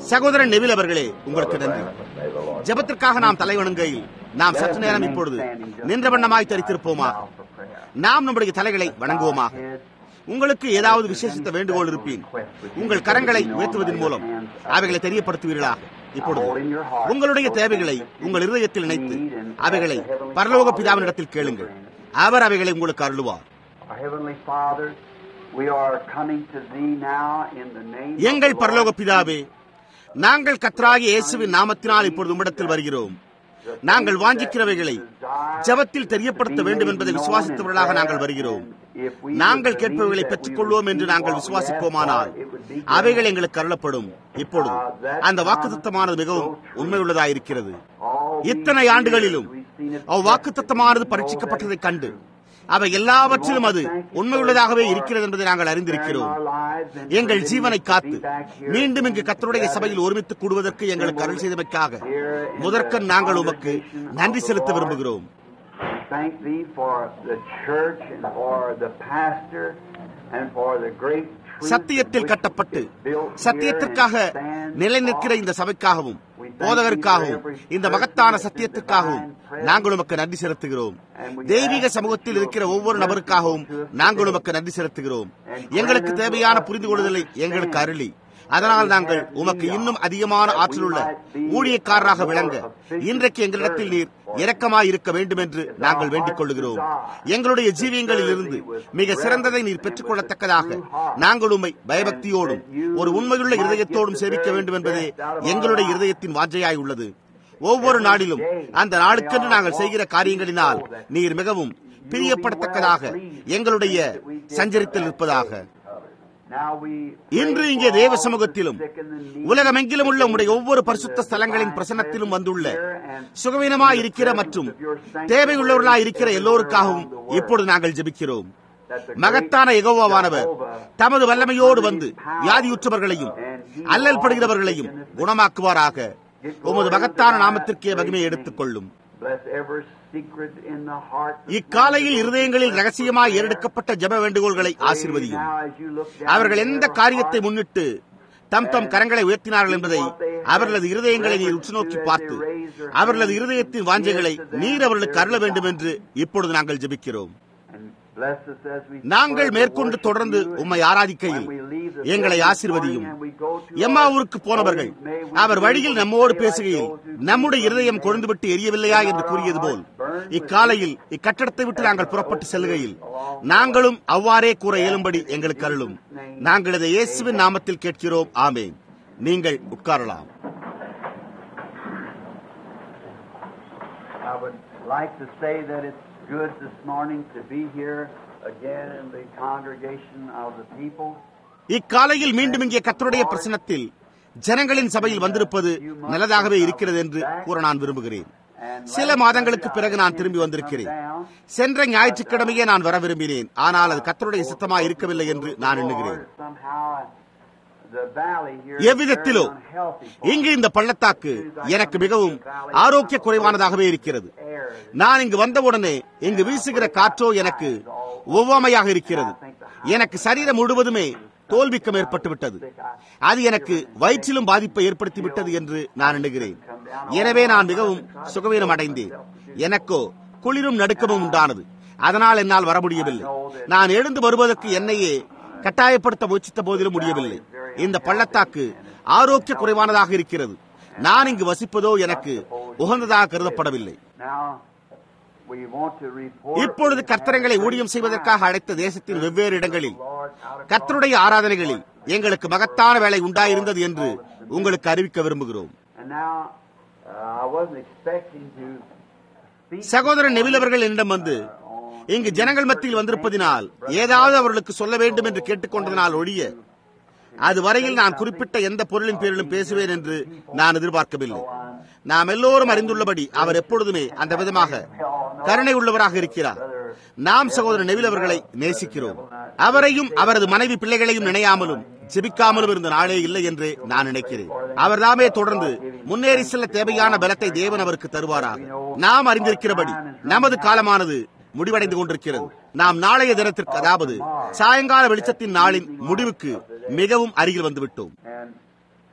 சகோதரன் நெவில் அவர்களே உங்களுக்கு நன்றி ஜெபத்திற்காக நாம் தலை வணங்கையில் நாம் சற்று நேரம் இப்பொழுது நின்ற வண்ணமாய் தரித்திருப்போமாக நாம் நம்முடைய தலைகளை வணங்குவோமாக உங்களுக்கு ஏதாவது விசேஷித்த வேண்டுகோள் இருப்பின் உங்கள் கரங்களை உயர்த்துவதன் மூலம் அவைகளை தெரியப்படுத்துவீர்களா இப்பொழுது உங்களுடைய தேவைகளை உங்கள் இருதயத்தில் இணைத்து அவைகளை பரலோக பிதாவினிடத்தில் கேளுங்கள் அவர் அவைகளை உங்களுக்கு அருளுவார் Our Heavenly Father, we are coming to Thee now in the name of எங்கள் the Lord பரலோக பிதாவே நாங்கள் கத்ராகிய இயேசுவின் நாமத்தினால் இப்பொழுது உம்மிடத்தில் வருகிறோம் நாங்கள் வாஞ்சிக்கிறவைகளை ஜெபத்தில் தெரியப்படுத்த வேண்டும் என்பதை விசுவாசித்தவர்களாக நாங்கள் வருகிறோம் நாங்கள் கேட்பவைகளை பெற்றுக் கொள்வோம் என்று நாங்கள் விசுவாசிப்போமானால் அவைகள் எங்களுக்கு அருளப்படும் இப்பொழுது அந்த வாக்குத்தத்தமானது மிகவும் உண்மையுள்ளதாயிருக்கிறது இத்தனை ஆண்டுகளிலும் அவ்வாக்குத்தத்தமானது பரீட்சிக்கப்பட்டதைக் கண்டு அவை எல்லாவற்றிலும் அது உண்மையுள்ளதாகவே இருக்கிறது என்பதை நாங்கள் அறிந்திருக்கிறோம் எங்கள் ஜீவனை காத்து மீண்டும் இங்கு கத்தருடைய சபையில் ஒருமித்து கூடுவதற்கு எங்களுக்கு அருள் செய்தமைக்காக முதற்கண் நாங்கள் உமக்கு நன்றி செலுத்த விரும்புகிறோம் Thank Thee for the church and for the pastor and for the great truth சத்தியத்தில் which கட்டப்பட்டு is built here சத்தியத்திற்காக and stands நிலைநிற்கிற இந்த சபைக்காகவும் போதகருக்காகவும் இந்த மகத்தான சத்தியத்திற்காகவும் நாங்கள் உமக்கு நன்றி செலுத்துகிறோம் தெய்வீக சமூகத்தில் இருக்கிற ஒவ்வொரு நபருக்காகவும் நாங்கள் உமக்கு நன்றி செலுத்துகிறோம் எங்களுக்கு தேவையான புரிந்து கொள்ளுதலை எங்களுக்கு அருளி அதனால் நாங்கள் உமக்கு இன்னும் அதிகமான ஆற்றலுள்ள ஊழியக்காரராக விளங்க இன்றைக்கு எங்களிடத்தில் நீர் இரக்கமாய் இருக்க வேண்டும் என்று நாங்கள் வேண்டிக் கொள்ளுகிறோம் எங்களுடைய ஜீவியங்களில் இருந்து மிக சிறந்ததை நீர் பெற்றுக்கொள்ளத்தக்கதாக நாங்கள் உம்மை பயபக்தியோடும் ஒரு உண்மையுள்ள இருதயத்தோடும் சேவிக்க வேண்டும் என்பதே எங்களுடைய இருதயத்தின் வாஞ்சையாய் உள்ளது ஒவ்வொரு நாளிலும் அந்த நாளுக்கென்று நாங்கள் செய்கிற காரியங்களினால் நீர் மிகவும் பிரியப்படத்தக்கதாக எங்களுடைய சஞ்சரித்தில் இருப்பதாக Now we இன்று இங்கே தேவ சமூகத்திலும் உலகமெங்கிலும் உள்ள உடைய ஒவ்வொரு பரிசுத்த ஸ்தலங்களின் பிரசன்னத்திலும் வந்துள்ள சுகவீனமாய் இருக்கிற மற்றும் தேவையுள்ளவர்களாய் இருக்கிற எல்லோருக்காகவும் இப்பொழுது நாங்கள் ஜெபிக்கிறோம் மகத்தான எகோவாவானவர் தமது வல்லமையோடு வந்து வியாதியுற்றவர்களையும் அல்லல் படுகிறவர்களையும் குணமாக்குவாராக உமது மகத்தான நாமத்திற்கே மகிமையை எடுத்துக் கொள்ளும் bless every secret in the heart. இக்காலையில் இருதயங்களில் ரகசியமாய் ஏறெடுக்கப்பட்ட ஜெப வேண்டுகோள்களை ஆசிர்வதியும் Now as you look down அவர்கள் in எந்த their காரியத்தை heart, முன்னிட்டு தம் தம் கரங்களை உயர்த்தினார்கள் என்பதை அவர்களது இருதயங்களை நீர் உற்று நோக்கி பார்த்து அவர்களது இருதயத்தின் வாஞ்சைகளை நீர் அவர்களுக்கு அருள வேண்டும் என்று இப்பொழுது நாங்கள் ஜெபிக்கிறோம் and bless us as we நாங்கள் further மேற்கொண்டு worship தொடர்ந்து you. உம்மை ஆராதிக்கையில் When we leave the எங்களை service ஆசிர்வதியும் morning and we go to எம்மாவூருக்கு our போனவர்கள் homes, may we our be வழியில் able to நம்மோடு say like பேசுகையில் those who நம்முடைய come இருதயம் from கொழுந்துவிட்டு எரியவில்லையா என்று கூறியது போல் இக்காலையில் இக்கட்டடத்தை விட்டு நாங்கள் புறப்பட்டு செல்லுகையில் நாங்களும் அவ்வாறே கூற இயலும்படி எங்களுக்கு அருளும் நாங்கள் இதை இயேசுவின் நாமத்தில் கேட்கிறோம் ஆமேன் நீங்கள் உட்காரலாம் I would like to say that it's good this morning to be here again in the congregation of the people. இக்காலையில் மீண்டும் இங்கே கத்தருடைய பிரசனத்தில் ஜனங்களின் சபையில் வந்திருப்பது நல்லதாகவே இருக்கிறது என்று கூற நான் விரும்புகிறேன் சில மாதங்களுக்கு பிறகு நான் திரும்பி வந்திருக்கிறேன் சென்ற ஞாயிற்றுக்கிழமையே நான் வர விரும்பினேன் ஆனால் அது கத்தருடைய சித்தமாக இருக்கவில்லை என்று நான் எண்ணுகிறேன் Somehow the valley here is எவ்விதத்திலோ very unhealthy for இங்கு இந்த பள்ளத்தாக்கு எனக்கு மிகவும் ஆரோக்கிய குறைவானதாகவே இருக்கிறது நான் இங்கு வந்தவுடனே இங்கு வீசுகிற காற்றோ எனக்கு ஒவ்வாமையாக இருக்கிறது எனக்கு சரீரம் முழுவதுமே தோல்விக்கம் ஏற்பட்டு விட்டது அது எனக்கு வயிற்றிலும் பாதிப்பை ஏற்படுத்தி விட்டது என்று நான் எண்ணுகிறேன் எனவே நான் மிகவும் சுகவீனம் அடைந்தேன் எனக்கோ குளிரும் நடுக்கமும் உண்டானது அதனால் என்னால் வர முடியவில்லை நான் எழுந்து வருவதற்கு என்னையே கட்டாயப்படுத்த முயற்சித்த போதிலும் முடியவில்லை இந்த பள்ளத்தாக்கு ஆரோக்கிய குறைவானதாக இருக்கிறது நான் இங்கு வசிப்பதோ எனக்கு உகந்ததாக கருதப்படவில்லை Now we want to report இப்பொழுது கர்த்தரங்களை ஊழியம் செய்வதற்காக அழைத்த தேசத்தின் வெவ்வேறு இடங்களில் கர்த்தருடைய ஆராதனைகளில் எங்களுக்கு மகத்தான வேலை உண்டாயிருந்தது என்று உங்களுக்கு அறிவிக்க விரும்புகிறோம் And now uh, I wasn't expecting to speak சகோதரன் நெவில் அவர்கள் என்னிடம் வந்து இங்கு ஜனங்கள் மத்தியில் வந்திருப்பதினால் ஏதாவது அவர்களுக்கு சொல்ல வேண்டும் என்று கேட்டுக்கொண்டதனால் ஒழிய அது வரையில் நான் குறிப்பிட்ட எந்த பொருளின் பேரிலும் பேசுவேன் என்று நான் எதிர்பார்க்கவில்லை நாம் எல்லோரும் அறிந்துள்ளபடி அவர் எப்பொழுதுமே அந்த விதமாக கருணை உள்ளவராக இருக்கிறார் நாம் சகோதரர் நெவில் அவர்களை நேசிக்கிறோம் அவரையும் அவரது மனைவி பிள்ளைகளையும் நினையாமலும் ஜெபிக்காமலும் இருந்த நாளே இல்லை என்று நான் நினைக்கிறேன் அவர்தாமே தொடர்ந்து முன்னேறி செல்ல தேவையான பலத்தை தேவன் அவருக்கு தருவாராக நாம் அறிந்திருக்கிறபடி நமது காலமானது முடிவடைந்து கொண்டிருக்கிறது நாம் நாளைய தினத்திற்கு அதாவது சாயங்கால வெளிச்சத்தின் நாளின் முடிவுக்கு மிகவும் அருகில் வந்துவிட்டோம் and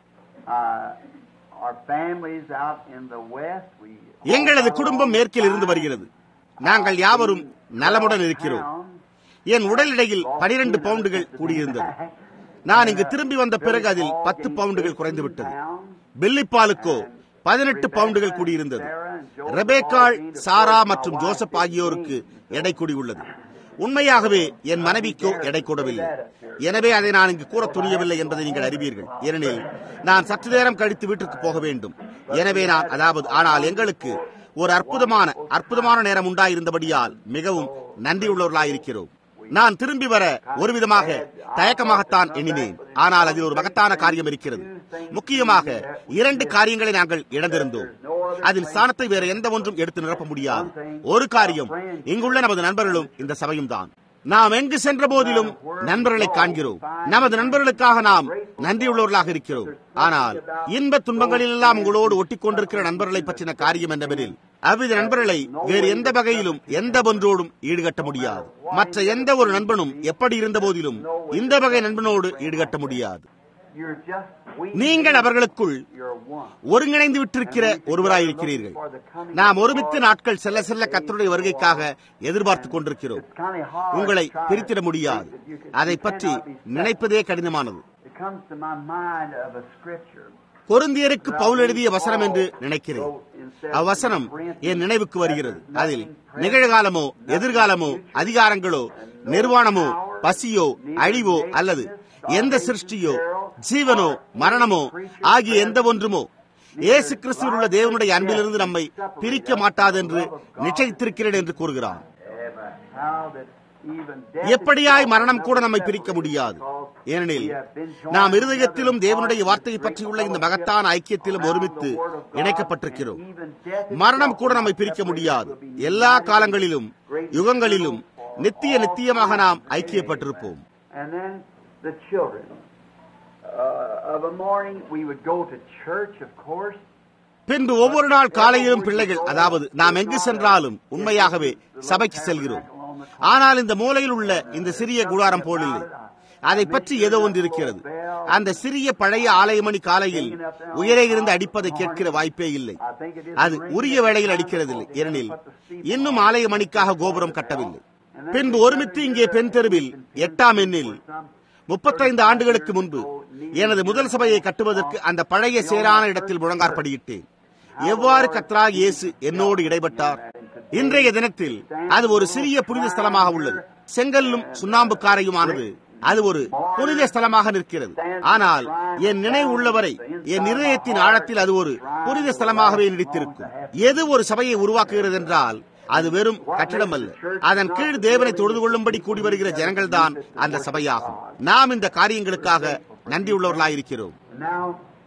Uh, our families out in the west, we எங்களது குடும்பம் மேற்கில் இருந்து வருகிறது நாங்கள் யாவரும் நலமுடன் இருக்கிறோம் என் உடல் எடையில் பனிரெண்டு பவுண்டுகள் கூடியிருந்தது நான் இங்கு திரும்பி வந்த பிறகு அதில் பத்து பவுண்டுகள் குறைந்து விட்டது பில்லிப்பாலுக்கோ பதினெட்டு பவுண்டுகள் கூடியிருந்தது ரெபேக்காள் சாரா மற்றும் ஜோசப் ஆகியோருக்கு எடை கூடியுள்ளது உண்மையாகவே என் மனைவிக்கோ எடை கூடவில்லை எனவே அதை நான் இங்கு கூற துணியவில்லை என்பதை நீங்கள் அறிவீர்கள் ஏனெனில் நான் சற்று நேரம் கழித்து வீட்டுக்கு போக வேண்டும் எனவே நான் அதாவது ஆனால் எங்களுக்கு ஒரு அற்புதமான அற்புதமான நேரம் உண்டாயிருந்தபடியால் மிகவும் நன்றியுள்ளவர்களாயிருக்கிறோம் நான் திரும்பி வர ஒரு விதமாக தயக்கமாகத்தான் எண்ணினேன் ஆனால் அதில் ஒரு மகத்தான காரியம் இருக்கிறது முக்கியமாக இரண்டு காரியங்களை நாங்கள் இழந்திருந்தோம் அதில் ஸ்தானத்தை வேற எந்த ஒன்றும் எடுத்து நிரப்ப முடியாது ஒரு காரியம் இங்குள்ள நமது நண்பர்களும் இந்த சபையும் தான் நாம் எங்கு சென்ற போதிலும் நண்பர்களை காண்கிறோம் நமது நண்பர்களுக்காக நாம் நன்றியுள்ளவர்களாக இருக்கிறோம் ஆனால் இன்ப துன்பங்களில் எல்லாம் உங்களோடு ஒட்டிக் கொண்டிருக்கிற நண்பர்களை பற்றின காரியம் என்னவெனில் அவ்வித நண்பர்களை வேறு எந்த வகையிலும் எந்த ஒன்றோடும் ஈடுகட்ட முடியாது மற்ற எந்த ஒரு நண்பனும் எப்படி இருந்த போதிலும் இந்த வகை நண்பனோடு ஈடுகட்ட முடியாது you're just we நீங்கள் அவர்களுக்குள் you're one. ஒருங்கிணைந்து விட்டிருக்கிற ஒருவராயிருக்கிறீர்கள் நாம் ஒருமித்த நாட்கள் செல்ல செல்ல கத்தருடைய வருகைக்காக எதிர்பார்த்துக் கொண்டிருக்கிறோம் It's kind of hard உங்களை to try to பிரித்திட முடியாது think that you can- அதை you பற்றி cannot be separate. நினைப்பதே கடினமானது It comes to my mind of a scripture. கொருந்தியருக்கு Pavul எழுதிய வசனம் என்று நினைக்கிறேன் அவ்வசனம் என் நினைவுக்கு வருகிறது அதில் நிகழ்காலமோ எதிர்காலமோ அதிகாரங்களோ நிர்வாணமோ பசியோ அழிவோ அல்லது எந்த சிருஷ்டியோ ஜீவனோ மரணமோ ஆகிய எந்த ஒன்றுமோ இயேசு கிறிஸ்துவில் உள்ள தேவனுடைய அன்பிலிருந்து நம்மை பிரிக்க மாட்டாது என்று நிச்சயித்திருக்கிறேன் என்று கூறுகிறான் How that even death எப்படியாய் மரணம் கூட நம்மை பிரிக்க முடியாது ஏனெனில் நாம் இருதயத்திலும் தேவனுடைய வார்த்தையை பற்றியுள்ள இந்த மகத்தான ஐக்கியத்திலும் ஒருமித்து இணைக்கப்பட்டிருக்கிறோம் மரணம் கூட நம்மை பிரிக்க முடியாது எல்லா காலங்களிலும் யுகங்களிலும் நித்திய நித்தியமாக நாம் ஐக்கியப்பட்டிருப்போம் And then the children. Uh, of a morning, we would go to church, of course. பின்பு ஒவ்வொரு நாள் காலையிலும் பிள்ளைகள் அதாவது நாம் எங்கு சென்றாலும் உண்மையாகவே சபைக்கு செல்கிறோம் ஆனால் இந்த மூலையில் உள்ள இந்த சிறிய குடாரம் போலில்லை அதை பற்றி ஏதோ ஒன்று இருக்கிறது அந்த சிறிய பழைய ஆலயமணி காலையில் உயரே இருந்து அடிப்பதை கேட்கிற வாய்ப்பே இல்லை I think it is அது உரிய வேளையில் அடிக்கிறதில்லை ஏனெனில் இன்னும் ஆலய மணிக்காக கோபுரம் கட்டவில்லை பின்பு ஒருமித்து இங்கே பெண் தெருவில் எட்டாம் எண்ணில் முப்பத்தைந்து ஆண்டுகளுக்கு முன்பு எனது முதல் சபையை கட்டுவதற்கு அந்த பழைய சேரான இடத்தில் முழங்காற்படியிட்டேன் எவ்வாறு கத்ரா இயேசு என்னோடு இடைப்பட்டார் இன்றைய தினத்தில் அது ஒரு சிறிய புனித ஸ்தலமாக உள்ளது செங்கல்லும் சுண்ணாம்புக்காரையுமானது அது ஒரு புனித ஸ்தலமாக நிற்கிறது ஆனால் என் நினைவு உள்ளவரை என் இருதயத்தின் ஆழத்தில் அது ஒரு புனித ஸ்தலமாகவே நீடித்திருக்கும் எது ஒரு சபையை உருவாக்குகிறது என்றால் அது வெறும் கட்டிடம் அல்ல அதன் கீழ் தேவனை தொழுது கொள்ளும்படி கூடி வருகிற ஜனங்கள் தான் அந்த சபையாகும் நாம் இந்த காரியங்களுக்காக நன்றியுள்ளவர்களாயிருக்கிறோம் Now,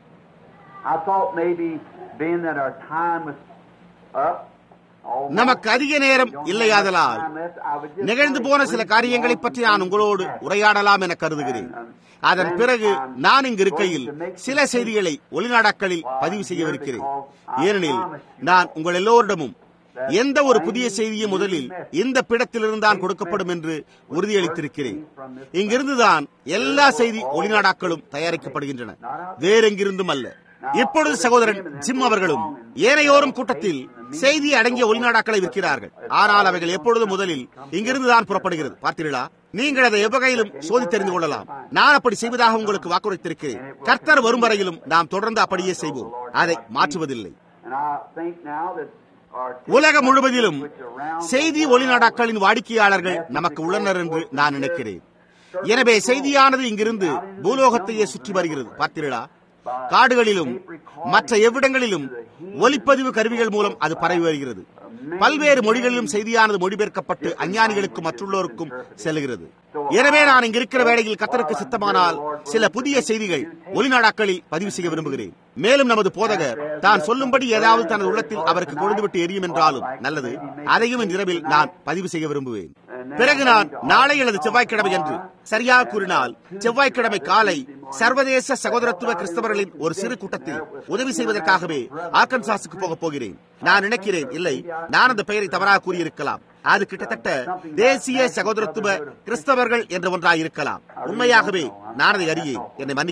I thought maybe being that our time was up, almost, நமக்கு அதிக நேரம் don't have இல்லையாதலால் much time left, I would just நிகழ்ந்து kind of போன சில brief காரியங்களை on பற்றி some நான் உங்களோடு things. உரையாடலாம் என கருதுகிறேன் அதன் பிறகு நான் இங்கு இருக்கையில் சில செய்திகளை ஒளிநாடாக்களில் பதிவு செய்யவிருக்கிறேன் ஏனெனில் நான் உங்கள் எல்லோரிடமும் எந்த ஒரு புதிய செய்தியும் முதலில் இந்த பிடத்திலிருந்தான் கொடுக்கப்படும் என்று உறுதியளித்திருக்கிறேன் இங்கிருந்துதான் எல்லா செய்தி ஒளிநாடாக்களும் தயாரிக்கப்படுகின்றன வேறெங்கிருந்தும் அல்ல இப்பொழுது சகோதரன் ஜிம் அவர்களும் ஏனையோரும் கூட்டத்தில் செய்தி அடங்கிய ஒளிநாடாக்களை விற்கிறார்கள் ஆனால் அவைகள் எப்பொழுது முதலில் இங்கிருந்துதான் புறப்படுகிறது பார்த்தீர்களா நீங்கள் அதை எவ்வகையிலும் சோதி தெரிந்து கொள்ளலாம் நான் அப்படி செய்வதாக உங்களுக்கு வாக்குறுத்திருக்கிறேன் கர்த்தர் வரும் வரையிலும் நாம் தொடர்ந்து அப்படியே செய்வோம் அதை மாற்றுவதில்லை And I think now that our உலகம் முழுவதிலும் செய்தி ஒளிநாடாக்களின் வாடிக்கையாளர்கள் நமக்கு உள்ளனர் என்று நான் நினைக்கிறேன் எனவே செய்தியானது இங்கிருந்து பூலோகத்தையே சுற்றி வருகிறது பார்த்தீர்களா காடுகளிலும் மற்ற எவ்விடங்களிலும் ஒலிப்பதிவு கருவிகள் மூலம் அது பரவி வருகிறது பல்வேறு மொழிகளிலும் செய்தியானது மொழிபெயர்க்கப்பட்டு அஞ்ஞானிகளுக்கும் மற்றுள்ளோருக்கும் செல்கிறது எனவே நான் இங்க இருக்கிற வேளையில் கத்தருக்கு சித்தமானால் சில புதிய செய்திகள் ஒளிநாடாக்களில் பதிவு செய்ய விரும்புகிறேன் மேலும் நமது போதகர் தான் சொல்லும்படி ஏதாவது தனது உள்ளத்தில் அவருக்கு கொழுந்துவிட்டு எரியும் என்றாலும் நல்லது அதையும் இன்றிரவில் நான் பதிவு செய்ய விரும்புவேன் பிறகு நான் நாளை அல்லது செவ்வாய்க்கிழமை என்று சரியாக கூறினால் செவ்வாய்க்கிழமை காலை சர்வதேச சகோதரத்துவ கிறிஸ்தவர்களின் ஒரு சிறு கூட்டத்தில் உதவி செய்வதற்காகவே ஆர்கன்சாஸுக்கு போக போகிறேன் நான் நினைக்கிறேன் இல்லை நான் அந்த பெயரை தவறாக கூறியிருக்கலாம் அது கிட்டத்தட்ட தேசிய சகோதரத்துவ கிறிஸ்தவர்கள் என்ற ஒன்றாக இருக்கலாம் உண்மையாகவே நான் அதை அறியேன் என்னை மன்னிக்கவும்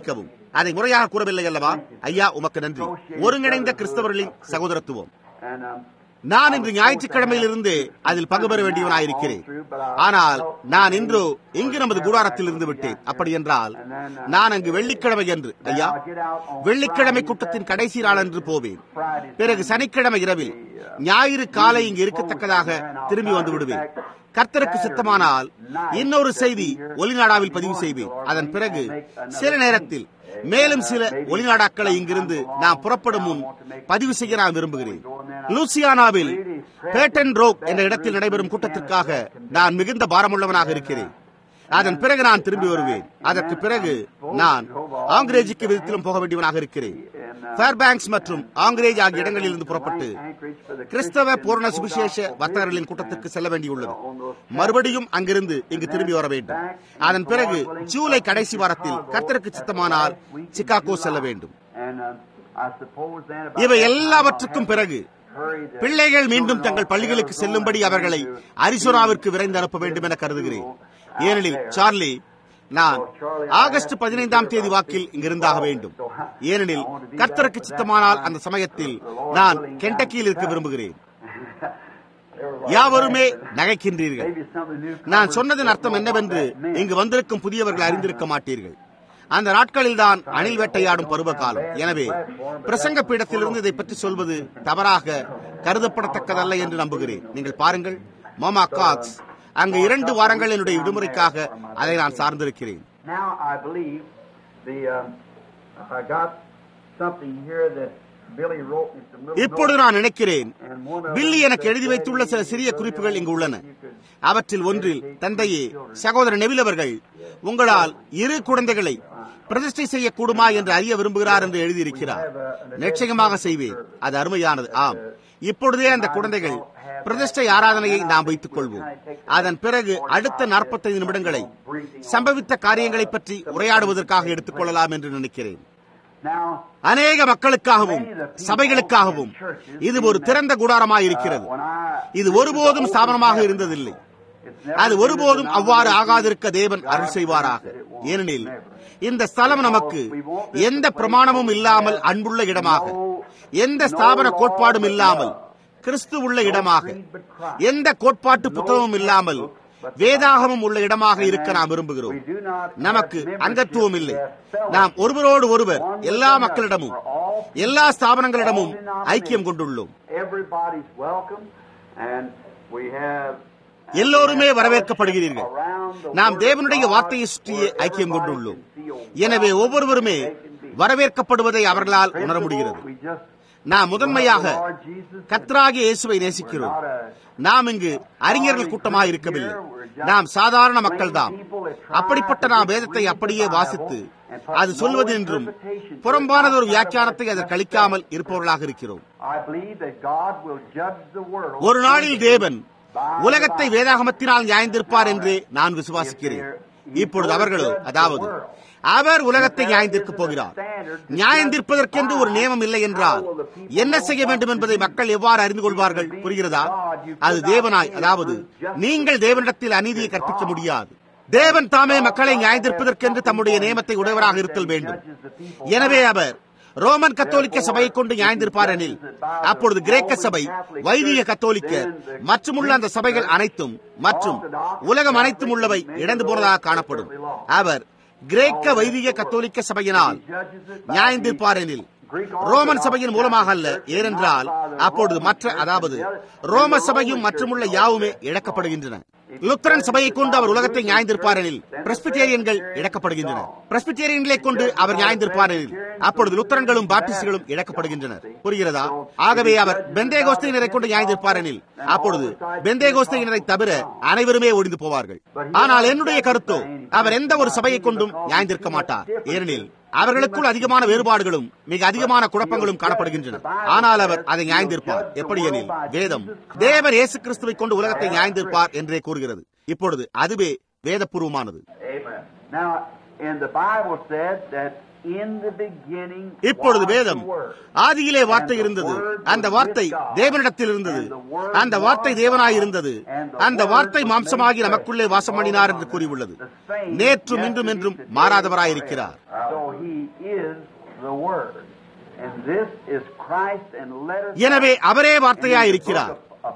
அதை முறையாக கூறவில்லை அல்லவா ஐயா உமக்கு நன்றி ஒருங்கிணைந்த கிறிஸ்தவர்களின் சகோதரத்துவம் And um, நான் இன்று ஞாயிற்றுக்கிழமையிலிருந்து அதில் பங்கு பெற வேண்டியவனாயிருக்கிறேன் ஆனால் நான் இன்று இங்கு நமது கூடாரத்தில் இருந்து விட்டேன் அப்படி என்றால் நான் அங்கு வெள்ளிக்கிழமை என்று ஐயா வெள்ளிக்கிழமை கூட்டத்தின் கடைசி நாள் என்று போவேன் பிறகு சனிக்கிழமை இரவில் ஞாயிறு காலை இங்கு இருக்கத்தக்கதாக திரும்பி வந்து விடுவேன் கர்த்தருக்கு சித்தமானால் இன்னொரு செய்தி ஒலிநாடாவில் பதிவு செய்வேன் அதன் பிறகு சில நேரத்தில் மேலும் சில ஒளிநாடாக்களை இங்கிருந்து நான் புறப்படும் முன் பதிவு செய்ய நான் விரும்புகிறேன் லூசியானாவில் பேட்டன் ரோக் என்ற இடத்தில் நடைபெறும் கூட்டத்திற்காக நான் மிகுந்த பாரமுள்ளவனாக இருக்கிறேன் அதன் பிறகு நான் திரும்பி வருவேன் அதற்கு பிறகு நான் ஆங்கிரேஜுக்கு விதத்திலும் போக வேண்டியவனாக இருக்கிறேன் ஃபேர்பேங்க்ஸ் மற்றும் ஆங்கிரேஜ் ஆகிய இடங்களில் இருந்து புறப்பட்டு கிறிஸ்தவ பூரண சுவிசேஷ வர்த்தகர்களின் கூட்டத்திற்கு செல்ல வேண்டியுள்ளது மறுபடியும் அங்கிருந்து இங்கு திரும்பி வர வேண்டும் அதன் பிறகு ஜூலை கடைசி வாரத்தில் கர்த்தருக்கு சித்தமானால் சிகாகோ செல்ல வேண்டும் and um, I suppose then about இவை எல்லாவற்றுக்கும் பிறகு hurry the பிள்ளைகள் மீண்டும் தங்கள் பள்ளிகளுக்கு செல்லும்படி அவர்களை அரிசோனாவிற்கு விரைந்து அனுப்ப வேண்டும் என கருதுகிறேன் ஏனெனில் சார்லி நான் ஆகஸ்ட் பதினைந்தாம் தேதி வாக்கில் இங்கிருந்தாக வேண்டும் ஏனெனில் கர்த்தருக்கு சித்தமானால் அந்த சமயத்தில் நான் கெண்டக்கியில் இருக்க விரும்புகிறேன் யாவருமே நகைக்கின்றீர்கள் maybe something new. நான் சொன்னதன் அர்த்தம் என்னவென்று இங்கு வந்திருக்கும் புதியவர்கள் அறிந்திருக்க மாட்டீர்கள் அந்த நாட்களில் தான் அணில் வேட்டையாடும் பருவ காலம் எனவே பிரசங்க பீடத்திலிருந்து இதை பற்றி சொல்வது தவறாக கருதப்படத்தக்கதல்ல என்று நம்புகிறேன் நீங்கள் பாருங்கள் மாமா காக்ஸ் அங்கு இரண்டு வாரங்கள் என்னுடைய விடுமுறைக்காக அதை நான் சார்ந்திருக்கிறேன் Now I believe the um, I got something here that Billy wrote me some little இப்பொழுது notes, நான் நினைக்கிறேன் and one of Billy them எனக்கு said, எழுதி வைத்துள்ள சில சிறிய குறிப்புகள் இங்கு உள்ளன you could அவற்றில் ஒன்றில் தந்தையே சகோதரர் நெவில் அவர்கள் உங்களால் இரு குழந்தைகளை பிரதிஷ்டை செய்யக்கூடுமா என்று அறிய விரும்புகிறார் என்று எழுதியிருக்கிறார் நிச்சயமாக செய்வேன் அது அருமையானது ஆம் இப்பொழுதே அந்த குழந்தைகள் பிரதிஷ்டை ஆராதனையை நாம் வைத்துக் கொள்வோம் அதன் பிறகு அடுத்த 45 நிமிடங்களை சம்பவித்த காரியங்களை பற்றி உரையாடுவதற்காக எடுத்துக்கொள்ளலாம் என்று நினைக்கிறேன் Now, அநேக மக்களுக்காகவும் சபைகளுக்காகவும் இது ஒரு திறந்த கூடாரமாய் இருக்கிறது when I இது ஒருபோதும் ஸ்தாபனமாக இருந்ததில்லை it's never அது been ஒருபோதும் the அவ்வாறு ஆகாதிருக்க தேவன் அருள் செய்வாராக ஏனெனில் இந்த ஸ்தலம் நமக்கு எந்த பிரமாணமும் இல்லாமல் அன்புள்ள இடமாக எந்த ஸ்தாபன கோட்பாடும் இல்லாமல் கிறிஸ்து உள்ள இடமாக எந்த கோட்பாட்டு புத்தகமும் இல்லாமல் வேதாகமும் உள்ள இடமாக இருக்க நாம் விரும்புகிறோம் We do not நமக்கு have அங்கத்துவம் இல்லை membership, we have நாம் fellowship. ஒருவரோடு ஒருவர் எல்லா மக்களிடமும் எல்லா ஸ்தாபனங்களிடமும் ஐக்கியம் கொண்டுள்ளோம் Everybody's welcome, and we have எல்லோருமே வரவேற்கப்படுகிறீர்கள் around the நாம் Word தேவனுடைய of God வார்த்தையை சுற்றியே where ஐக்கியம் everybody கொண்டுள்ளோம் can feel எனவே welcome ஒவ்வொருவருமே they can be. வரவேற்கப்படுவதை அவர்களால் உணர முடிகிறது We just நாம் முதன்மையாக love the Lord Jesus. கத்ராகிய இயேசுவை நேசிக்கிறோம் நாம் இங்கு அறிஞர்கள் கூட்டமாக இருக்கவில்லை நாம் சாதாரண மக்கள்தாம் அப்படிப்பட்ட நாம் வேதத்தை அப்படியே வாசித்து அது சொல்வது என்றும் புறம்பானதொரு வியாக்கியானத்தை அதற்கு அளிக்காமல் இருப்பவர்களாக இருக்கிறோம் I believe that God will judge the world ஒரு நாளில் தேவன் உலகத்தை வேதாகமத்தினால் நியாயந்திருப்பார் என்று நான் விசுவாசிக்கிறேன் இப்பொழுது அவர்களோ அதாவது அவர் உலகத்தை நியாயந்திருக்கப் போகிறார் நியாயந்திருப்பதற்கென்று ஒரு நியமம் இல்லை என்றால் என்ன செய்ய வேண்டும் என்பதை மக்கள் எவ்வாறு அறிந்து கொள்வார்கள் புரிகிறதா அது தேவனாய் அதாவது நீங்கள் தேவனிடத்தில் அநீதியை கற்பிக்க முடியாது தேவன் தாமே மக்களை நியாயந்திருப்பதற்கென்று தம்முடைய நியமத்தை உடையவராக இருத்தல் வேண்டும் எனவே அவர் ரோமன் கத்தோலிக்க சபையை கொண்டு நியாயந்திருப்பார் எனில் அப்பொழுது கிரேக்க சபை வைதிக கத்தோலிக்க மற்றும் உள்ள அந்த சபைகள் அனைத்தும் மற்றும் உலகம் அனைத்தும் உள்ளவை இழந்து போனதாக காணப்படும் அவர் கிரேக்க வைதிக கத்தோலிக்க சபையினால் நியாயந்திருப்பார் எனில் ரோமன் சபையின் மூலமாக அல்ல ஏனென்றால் அப்பொழுது மற்ற அதாவது ரோம சபையும் மற்றுமுள்ள யாவுமே இழக்கப்படுகின்றன லுத்தரன் சபையை கொண்டு அவர் உலகத்தை நியாயந்திருப்பார் எனில் பிரஸ்பிட்டேரியன்கள் இழக்கப்படுகின்றனர் பிரஸ்பிட்டேரியன்களை கொண்டு அவர் நியாயந்திருப்பார் எனில் அப்பொழுது லுத்தரன்களும் பாப்டிஸ்டுகளும் இழக்கப்படுகின்றனர் புரிகிறதா ஆகவே அவர் பெந்தேகோஸ்தையினரை கொண்டு நியாயந்திருப்பார் எனில் அப்பொழுது பெந்தேகோஸ்தையினரை தவிர அனைவருமே ஒழிந்து போவார்கள் ஆனால் என்னுடைய கருத்தோ அவர் எந்த ஒரு சபையை கொண்டும் நியாயந்திருக்க மாட்டார் ஏனெனில் அவர்களுக்குள் அதிகமான வேறுபாடுகளும் மிக அதிகமான குழப்பங்களும் காணப்படுகின்றன ஆனால் அவர் அதை நியாயந்திருப்பார் எப்படி எனில் வேதம் தேவர் இயேசு கிறிஸ்துவை கொண்டு உலகத்தை நியாயந்திருப்பார் என்றே கூறுகிறது இப்பொழுது அதுவே வேதபூர்வமானது Amen. Now, and the Bible said that In the beginning இப்பொழுது was வேதம் the Word. ஆதியிலே வார்த்தை இருந்தது அந்த வார்த்தை தேவனிடத்தில் இருந்தது அந்த வார்த்தை தேவனாய் இருந்தது அந்த வார்த்தை மாம்சமாகி நமக்குள்ளே வாசம் பண்ணினார் என்று கூறியுள்ளது நேற்றும் இன்றும் என்றும் மாறாதவராயிருக்கிறார் So he is the Word. And this is Christ and letters. எனவே அவரே வார்த்தையாயிருக்கிறார்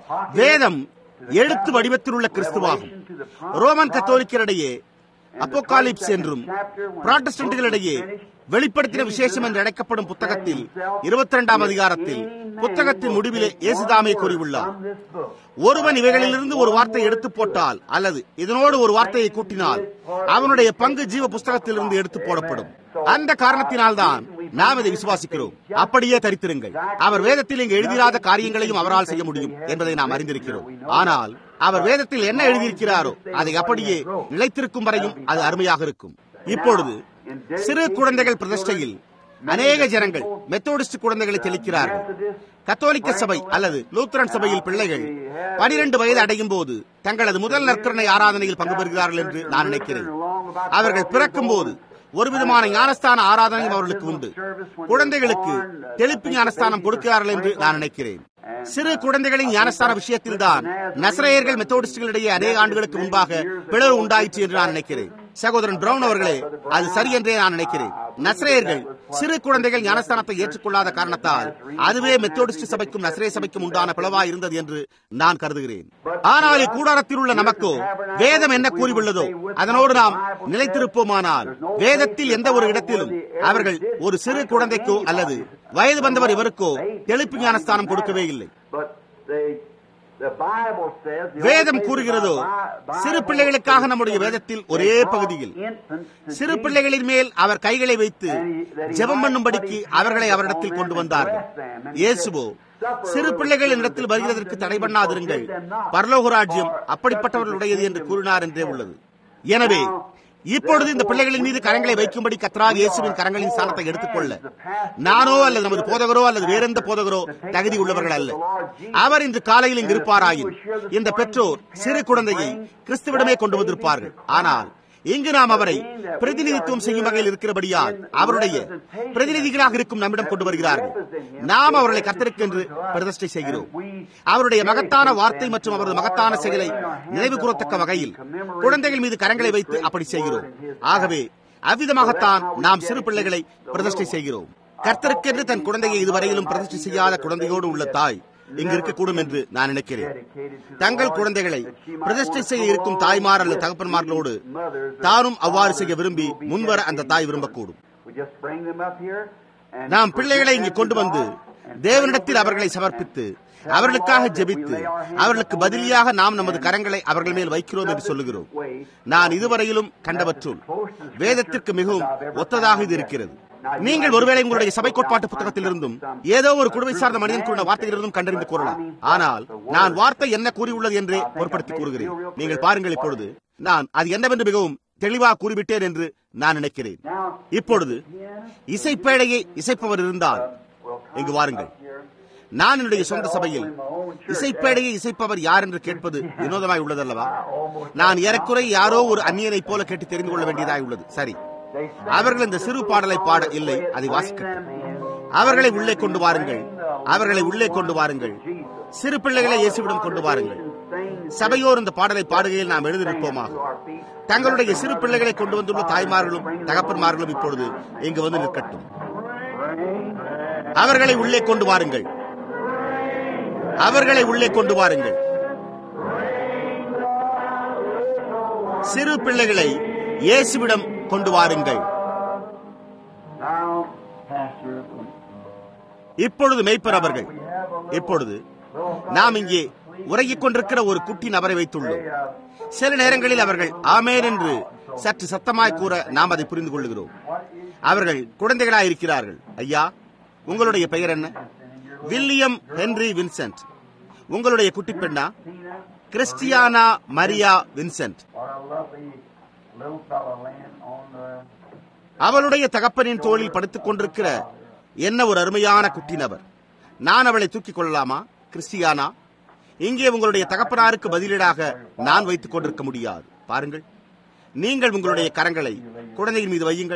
வேதம் எழுத்து வடிவத்தில் உள்ள கிறிஸ்துவாகும் ரோமன் கத்தோலிக்கரிடையே அப்போகாலிப்ஸ் என்றும் புராட்டஸ்டன்ட்களிடையே வெளிப்படுத்தின விசேஷம் என்று அழைக்கப்படும் புத்தகத்தில் இருபத்தி இரண்டாம் அதிகாரத்தில் புத்தகத்தின் முடிவிலே இயேசுதாமே கூறியுள்ளார் ஒருவன் இவைகளிலிருந்து ஒரு வார்த்தை எடுத்து போட்டால் அல்லது இதனோடு ஒரு வார்த்தையை கூட்டினால் அவனுடைய பங்கு ஜீவ புஸ்தகத்திலிருந்து எடுத்து போடப்படும் அந்த காரணத்தினால்தான் நாம் இதை விசுவாசிக்கிறோம் அப்படியே தரித்திருங்கள் அவர் வேதத்தில் இங்கு எழுதிராத காரியங்களையும் அவரால் செய்ய முடியும் என்பதை நாம் அறிந்திருக்கிறோம் ஆனால் அவர் வேதத்தில் என்ன எழுதியிருக்கிறாரோ அதை அப்படியே நிலைத்திருக்கும் வரையும் அது அருமையாக இருக்கும் இப்பொழுது சிறு குழந்தைகள் பிரதிஷ்டையில் அநேக ஜனங்கள் மெத்தோடிஸ்ட் குழந்தைகளை தெளிக்கிறார்கள் கத்தோலிக்க சபை அல்லது லூத்தரன் சபையில் பிள்ளைகள் பனிரெண்டு வயது அடையும் போது தங்களது முதல் நற்கரணை ஆராதனையில் பங்கு பெறுகிறார்கள் என்று நான் நினைக்கிறேன் அவர்கள் பிறக்கும் போது ஒரு விதமான ஞானஸ்தான ஆராதனையும் அவர்களுக்கு உண்டு குழந்தைகளுக்கு தெளிப்பு ஞானஸ்தானம் கொடுக்கிறார்கள் என்று நான் நினைக்கிறேன் சிறு குழந்தைகளின் ஞானஸ்தான விஷயத்தில் தான் நசரேயர்கள் மெத்தோடிஸ்டுகளிடையே அநேக ஆண்டுகளுக்கு முன்பாக பிளவு உண்டாயிற்று என்று நான் நினைக்கிறேன் சகோதரன் பிரவுன் அவர்களே அது சரி என்றே நான் நினைக்கிறேன் நசரேயர்கள் சிறு குழந்தைகள் ஞானஸ்தானத்தை ஏற்றுக்கொள்ளாத காரணத்தால் அதுவே மெத்தோடிஸ்ட் சபைக்கும் நசரே சபைக்கும் உண்டான பிளவா இருந்தது என்று நான் கருதுகிறேன் ஆனால் இக்கூடாரத்தில் உள்ள நமக்கோ வேதம் என்ன கூறியுள்ளதோ அதனோடு நாம் நிலைத்திருப்போமானால் வேதத்தில் எந்த ஒரு இடத்திலும் அவர்கள் ஒரு சிறு குழந்தைக்கோ அல்லது வயது வந்தவர் இவருக்கோ தெளிப்பு ஞானஸ்தானம் கொடுக்கவே இல்லை But they, the Bible says, the வேதம் only கூறுகிறதோ Bible சிறு பிள்ளைகளுக்காக நம்முடைய வேதத்தில் ஒரே பகுதியில் infants to சிறு Jesus பிள்ளைகளின் மேல் அவர் கைகளை வைத்து ஜெபம் பண்ணும்படிக்கு அவர்களை அவரிடத்தில் கொண்டு வந்தார்கள் இயேசுவோ சிறு பிள்ளைகள் இடத்தில் வருகிறதற்கு தடை பண்ணாதிருங்கள் பரலோக ராஜ்யம் அப்படிப்பட்டவர்களுடையது என்று கூறினார் என்றே உள்ளது எனவே இப்பொழுது இந்த பிள்ளைகளின் மீது கரங்களை வைக்கும்படி கத்ராக இயேசுவின் கரங்களின் ஸ்தானத்தை எடுத்துக்கொள்ள நானோ அல்லது நமது போதகரோ அல்லது வேறெந்த போதகரோ தகுதி உள்ளவர்கள் அல்ல அவர் இன்று காலையில் இங்கு இருப்பாராயின் இந்த பெற்றோர் சிறு குழந்தையை கிறிஸ்துவிடமே கொண்டு வந்திருப்பார்கள் ஆனால் இங்கு நாம் அவரை பிரதிநிதித்துவம் செய்யும் வகையில் இருக்கிறபடியால் அவருடைய பிரதிநிதிகளாக இருக்கும் நம்மிடம் கொண்டு வருகிறார்கள் நாம் அவர்களை கர்த்தருக்கென்று பிரதிஷ்டை செய்கிறோம் அவருடைய மகத்தான வார்த்தை மற்றும் அவரது மகத்தான செயலை நினைவு கூறத்தக்க வகையில் குழந்தைகள் மீது கரங்களை வைத்து அப்படி செய்கிறோம் ஆகவே அவ்விதமாகத்தான் நாம் சிறு பிள்ளைகளை பிரதிஷ்டை செய்கிறோம் கர்த்தருக்கென்று தன் குழந்தையை இதுவரையிலும் பிரதிஷ்டை செய்யாத குழந்தையோடு உள்ள தாய் இங்கு இருக்கக்கூடும் என்று நான் நினைக்கிறேன் தங்கள் குழந்தைகளை பிரதிஷ்டை செய்ய இருக்கும் தாய்மார் அல்லது தகப்பன்மார்களோடு தானும் அவ்வாறு செய்ய விரும்பி முன்வர அந்த தாய் விரும்பக்கூடும் We just bring them up here and நாம் பிள்ளைகளை இங்கு கொண்டு வந்து தேவனிடத்தில் அவர்களை சமர்ப்பித்து அவர்களுக்காக ஜெபித்து அவர்களுக்கு பதிலியாக நாம் நமது கரங்களை அவர்கள் மேல் வைக்கிறோம் என்று சொல்லுகிறோம் நான் இதுவரையிலும் கண்டவற்றுள் வேதத்திற்கு மிகவும் ஒத்ததாக இது இருக்கிறது நீங்கள் ஒருவேளை உங்களுடைய சபை கோட்பாட்டு புத்தகத்திலிருந்தும் ஏதோ ஒரு குழுவை சார்ந்த மனிதன் கூறின வார்த்தைகளிலிருந்தும் கண்டறிந்து கூறலாம் ஆனால் நான் வார்த்தை என்ன கூறியுள்ளது என்றே பொருட்படுத்தி கூறுகிறேன் நீங்கள் பாருங்கள் இப்பொழுது நான் அது என்னவென்று மிகவும் தெளிவாக கூறிவிட்டேன் என்று நான் நினைக்கிறேன் இப்பொழுது இசைப்பேழையை இசைப்பவர் இருந்தால் இங்கு வாருங்கள் நான் என்னுடைய சொந்த சபையில் இசைப்பேடையை இசைப்பவர் யார் என்று கேட்பது வினோதமாய் உள்ளதல்லவா நான் ஏறக்குறை யாரோ ஒரு அந்நியனைப் போல கேட்டு தெரிந்து கொள்ள வேண்டியதாய் உள்ளது சரி அவர்கள் இந்த சிறு பாடலை பாட இல்லை அதை வாசிக்கட்டும் அவர்களை உள்ளே கொண்டு வாருங்கள் அவர்களை உள்ளே கொண்டு வாருங்கள் சிறு பிள்ளைகளை இயேசுவிடம் கொண்டு வாருங்கள் சபையோர் இந்த பாடலை பாடுகையில் நாம் எழுதி நிற்போமாக தங்களுடைய சிறு பிள்ளைகளை கொண்டு வந்துள்ள தாய்மார்களும் தகப்பன்மார்களும் இப்பொழுது இங்கு வந்து நிற்கட்டும் அவர்களை உள்ளே கொண்டு வாருங்கள் அவர்களை உள்ளே கொண்டு வாருங்கள் சிறு பிள்ளைகளை இயேசுவிடம் கொண்டு வாருங்கள் now, Pastor, இப்பொழுது மெய்ப்பர் அவர்கள் இப்பொழுது நாம் இங்கே உறங்கிக் கொண்டிருக்கிற ஒரு குட்டி நபரை வைத்துள்ளோம் சில நேரங்களில் அவர்கள் ஆமேன் என்று சற்று சத்தமாய் கூற நாம் அதை புரிந்து கொள்ளுகிறோம் அவர்கள் குழந்தைகளாய் இருக்கிறார்கள் ஐயா உங்களுடைய பெயர் என்ன வில்லியம் ஹென்றி வின்சென்ட் உங்களுடைய குட்டி பெண்ணா Christiana Maria Vincent what a lovely little fellow laying on the அவளுடைய தகப்பனின் தோளில் படுத்துக் கொண்டிருக்கிற என்ன ஒரு அருமையான குட்டி நபர் நான் அவளை தூக்கிக் கொள்ளலாமா கிறிஸ்டியானா இங்கே உங்களுடைய தகப்பனாருக்கு பதிலீடாக நான் வைத்துக் கொண்டிருக்க முடியாது பாருங்கள் நீங்கள் உங்களுடைய கரங்களை குழந்தையின் மீது வையுங்கள்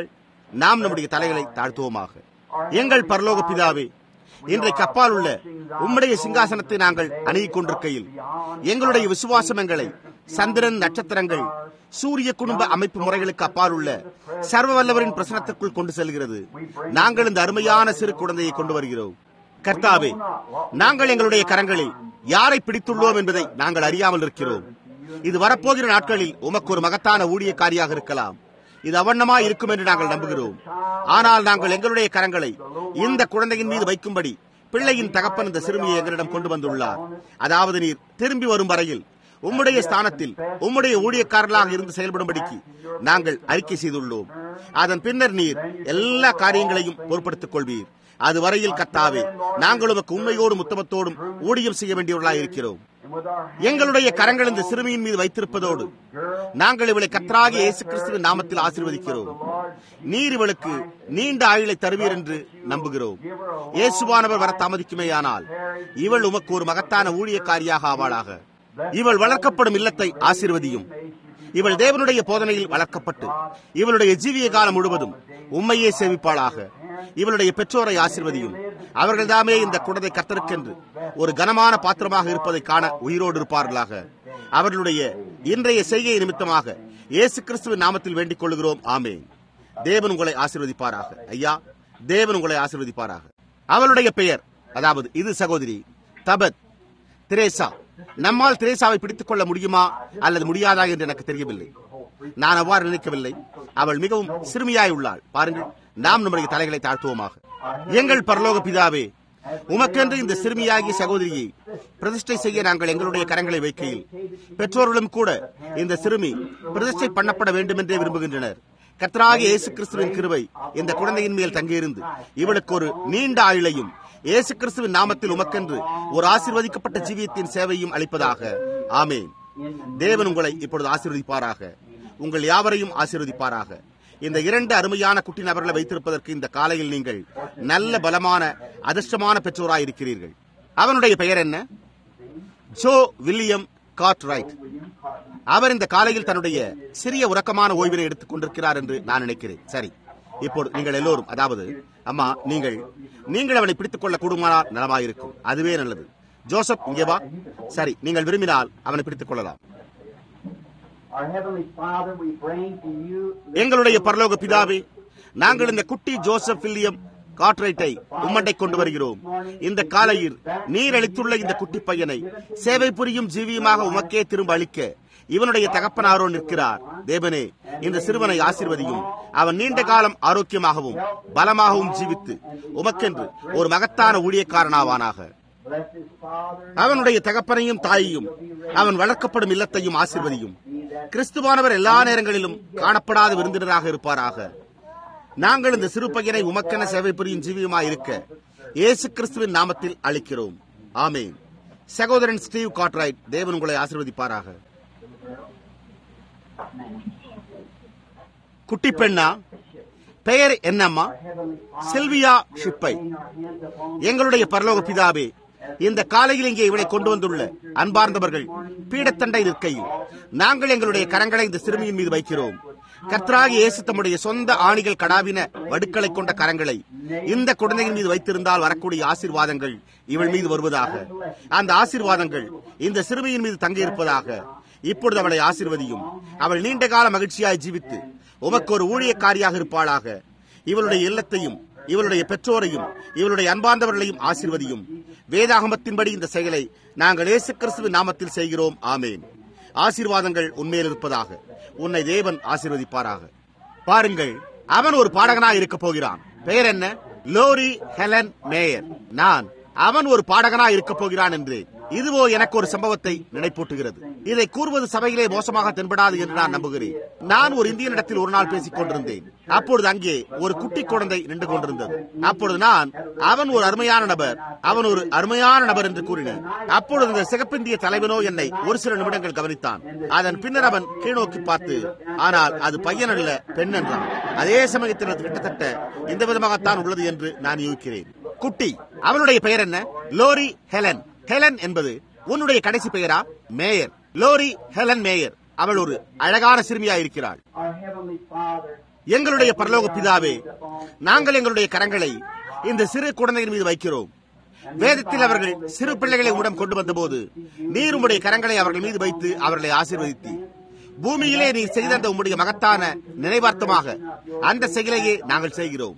நாம் நம்முடைய தலைகளை தாழ்த்துவோமாக எங்கள் பரலோக பிதாவே இன்றைக்கு அப்பால் உள்ள உம்முடைய சிங்காசனத்தை நாங்கள் அணுகிக் கொண்டிருக்கையில் எங்களுடைய விசுவாசம் எங்களை சந்திரன் நட்சத்திரங்கள் சூரிய குடும்ப அமைப்பு முறைகளுக்கு அப்பால் உள்ள சர்வ வல்லவரின் பிரசனத்திற்குள் கொண்டு செல்கிறது நாங்கள் இந்த அருமையான சிறு குழந்தையை கொண்டு வருகிறோம் கர்த்தாவே நாங்கள் எங்களுடைய கரங்களில் யாரை பிடித்துள்ளோம் என்பதை நாங்கள் அறியாமல் இருக்கிறோம் இது வரப்போகிற நாட்களில் உமக்கு ஒரு மகத்தான ஊழியக்காரியாக இருக்கலாம் இது அவண்ணமாய் இருக்கும் என்று நாங்கள் நம்புகிறோம் ஆனால் நாங்கள் எங்களுடைய கரங்களை இந்த குழந்தையின் மீது வைக்கும்படி பிள்ளையின் தகப்பன் இந்த சிறுமியை எங்களிடம் கொண்டு வந்துள்ளார் அதாவது நீர் திரும்பி வரும் வரையில் உம்முடைய ஸ்தானத்தில் உம்முடைய ஊழியக்காரர்களாக இருந்து செயல்படும்படிக்கு நாங்கள் அறிக்கை செய்துள்ளோம் அதன் பின்னர் நீர் எல்லா காரியங்களையும் பொறுப்படுத்திக் கொள்வீர் அது வரையில் கத்தாவே நாங்கள் உமக்கு உண்மையோடும் உத்தமத்தோடும் ஊழியம் செய்ய வேண்டியவர்களாக இருக்கிறோம் எங்களுடைய கரங்கள் இந்த சிறுமியின் மீது வைத்திருப்பதோடு நாங்கள் இவளை கத்தராக இயேசு கிறிஸ்துவின் நாமத்தில் ஆசீர்வதிக்கிறோம் நீர் இவளுக்கு நீண்ட ஆயுளை தருவீர் என்று நம்புகிறோம் இயேசுவானவர் வர தாமதிக்குமேயானால் இவள் உமக்கு ஒரு மகத்தான ஊழியக்காரியாக ஆவாளாக இவள் வளர்க்கப்படும் இல்லத்தை ஆசீர்வதியும் இவள் தேவனுடைய போதனையில் வளர்க்கப்பட்டு இவளுடைய ஜீவிய காலம் முழுவதும் உண்மையே சேவிப்பாளாக இவளுடைய பெற்றோரை ஆசிர்வதியும் அவர்கள் தாமே இந்த குழந்தை கத்தருக்கென்று ஒரு கனமான பாத்திரமாக இருப்பதை காண உயிரோடு இருப்பார்களாக அவர்களுடைய இன்றைய செய்கை நிமித்தமாக இயேசு கிறிஸ்துவின் நாமத்தில் வேண்டிக் கொள்கிறோம் ஆமேன் தேவன் உங்களை ஆசிர்வதிப்பாராக ஐயா தேவன் உங்களை ஆசிர்வதிப்பாராக அவளுடைய பெயர் அதாவது இது சகோதரி தபத் திரேசா நம்மால் திரேசாவை பிடித்துக் கொள்ள முடியுமா அல்லது முடியாதா என்று எனக்கு தெரியவில்லை நான் அவ்வாறு நினைக்கவில்லை அவள் மிகவும் சிறுமியாய் உள்ளாள் பாருங்கள் நாம் நம்முடைய தலைகளை தாழ்த்துவோமாக எங்கள் பரலோக பிதாவே உமக்கென்று இந்த சிறுமியாகிய சகோதரியை பிரதிஷ்டை செய்ய நாங்கள் எங்களுடைய கரங்களை வைக்கையில் பெற்றோர்களும் கூட இந்த சிறுமி பிரதிஷ்டை பண்ணப்பட வேண்டும் என்றே விரும்புகின்றனர் கத்தராக இயேசு கிறிஸ்துவின் கிருவை இந்த குழந்தையின் மேல் தங்கியிருந்து இவளுக்கு ஒரு நீண்ட ஆயுளையும் இயேசு கிறிஸ்துவின் நாமத்தில் உமக்கென்று ஒரு ஆசீர்வதிக்கப்பட்ட ஜீவியத்தின் சேவையும் அளிப்பதாக ஆமேன் தேவன் உங்களை இப்பொழுது ஆசீர்வதிப்பாராக உங்கள் யாவரையும் ஆசீர்வதிப்பாராக இந்த இரண்டு அருமையான குட்டி நபர்களை வைத்திருப்பதற்கு இந்த காலையில் நீங்கள் நல்ல பலமான அதிர்ஷ்டமான பெற்றோராய் இருக்கிறீர்கள் அவனுடைய பெயர் என்ன ஜோ வில்லியம் காட் ரைட் அவர் இந்த காலையில் தன்னுடைய சிறிய உறக்கமான ஓய்வினை எடுத்துக் கொண்டிருக்கிறார் என்று நான் நினைக்கிறேன் சரி இப்போது நீங்கள் எல்லோரும் அதாவது அம்மா நீங்கள் நீங்கள் அவனை பிடித்துக் கொள்ள கூடுமானால் நலமாயிருக்கும் அதுவே நல்லது ஜோசப் இங்கே வா சரி நீங்கள் விரும்பினால் அவனை பிடித்துக் கொள்ளலாம் எங்களுடைய பரலோக பிதாவே நாங்கள் இந்த குட்டி ஜோசப் வில்லியம் காட்ரைட்டை உம்மண்டை கொண்டு வருகிறோம் இந்த காலையில் நீர் அளித்துள்ள இந்த குட்டி பையனை சேவை புரியும் ஜீவியமாக உமக்கே திரும்ப அளிக்க இவனுடைய தகப்பனாரோ நிற்கிறார் தேவனே இந்த சிறுவனை ஆசிர்வதியும் அவன் நீண்ட காலம் ஆரோக்கியமாகவும் பலமாகவும் ஜீவித்து உமக்கென்று ஒரு மகத்தான ஊழியக்காரனாவானாக அவனுடைய தகப்பனையும் தாயையும் அவன் வளர்க்கப்படும் இல்லத்தையும் ஆசிர்வதியும் கிறிஸ்துவானவர் எல்லா நேரங்களிலும் காணப்படாத விருந்தினராக இருப்பாராக நாங்கள் இந்த சிறு பையனை உமக்கென சேவை புரியும் ஜீவியமாய் இருக்க இயேசு கிறிஸ்துவின் நாமத்தில் அளிக்கிறோம் ஆமேன் சகோதரன் ஸ்டீவ் காட்ரைட் தேவன் உங்களை ஆசிர்வதிப்பாராக குட்டி பெண்ணா பெயர் என்னம்மா சில்வியா ஷிப்பை எங்களுடைய பரலோக பிதாவே இந்த காலையில் இங்கே இவனை கொண்டு வந்துள்ள அன்பார்ந்தவர்கள் பீடத்தண்டை நிற்கையில் நாங்கள் எங்களுடைய கரங்களை இந்த சிறுமியின் மீது வைக்கிறோம் கர்த்தராக இயேசு தம்முடைய சொந்த ஆணிகள் கடாவின வடுக்களை கொண்ட கரங்களை இந்த குழந்தையின் மீது வைத்திருந்தால் வரக்கூடிய ஆசீர்வாதங்கள் இவள் மீது வருவதாக அந்த ஆசீர்வாதங்கள் இந்த சிறுமியின் மீது தங்கியிருப்பதாக இப்பொழுது அவளை ஆசிர்வதியும் அவள் நீண்ட கால மகிழ்ச்சியாய் ஜீவித்து உமக்கு ஒரு ஊழியக்காரியாக இருப்பாளாக இவளுடைய இல்லத்தையும் இவளுடைய பெற்றோரையும் இவளுடைய அன்பார்ந்தவர்களையும் ஆசிர்வதியும் வேதாகமத்தின்படி இந்த செயலை நாங்கள் இயேசு கிறிஸ்துவின் நாமத்தில் செய்கிறோம் ஆமேன் ஆசீர்வாதங்கள் உண்மையில் இருப்பதாக உன்னை தேவன் ஆசீர்வதிப்பாராக பாருங்கள் அவன் ஒரு பாடகனாய் இருக்க போகிறான் பெயர் என்ன லோரி ஹெலன் மேயர் நான் அவன் ஒரு பாடகனாய் இருக்க போகிறான் என்று இதுவோ எனக்கு ஒரு சம்பவத்தை நினைப்பூட்டுகிறது இதை கூறுவது சபையிலே மோசமாக தென்படாது என்று நான் நம்புகிறேன் நான் ஒரு இந்தியனிடத்தில் ஒரு நாள் பேசிக் கொண்டிருந்தேன் அப்பொழுது அங்கே ஒரு குட்டி குழந்தை நின்று கொண்டிருந்தது அப்பொழுது நான் அவன் ஒரு அருமையான நபர் அவன் ஒரு அருமையான நபர் என்று கூறினேன் அப்பொழுது இந்த சிகப்பிந்திய தலைவனோ என்னை ஒரு சில நிமிடங்கள் கவனித்தான் அதன் பின்னர் அவன் கீழ்நோக்கி பார்த்து ஆனால் அது பையன் அல்ல பெண் என்றான் அதே சமயத்தில் அது கிட்டத்தட்ட இந்த விதமாகத்தான் உள்ளது என்று நான் யூகிக்கிறேன் குட்டி அவனுடைய பெயர் என்ன லோரி ஹெலன் ஹெலன் என்பது உன்னுடைய கடைசி பெயரா மேயர் லோரி ஹெலன் மேயர் அவள் ஒரு அழகான சிறுமியா இருக்கிறாள் எங்களுடைய பரலோக பிதாவே நாங்கள் எங்களுடைய கரங்களை இந்த சிறு குழந்தையின் மீது வைக்கிறோம் வேதத்தில் அவர்கள் சிறு பிள்ளைகளை உடம் கொண்டு வந்தபோது நீர் உம்முடைய கரங்களை அவர்கள் மீது வைத்து அவர்களை ஆசீர்வதித்தி பூமியிலே நீர் செய்த அந்த உம்முடைய மகத்தான நினைவார்த்தமாக அந்த செயலையே நாங்கள் செய்கிறோம்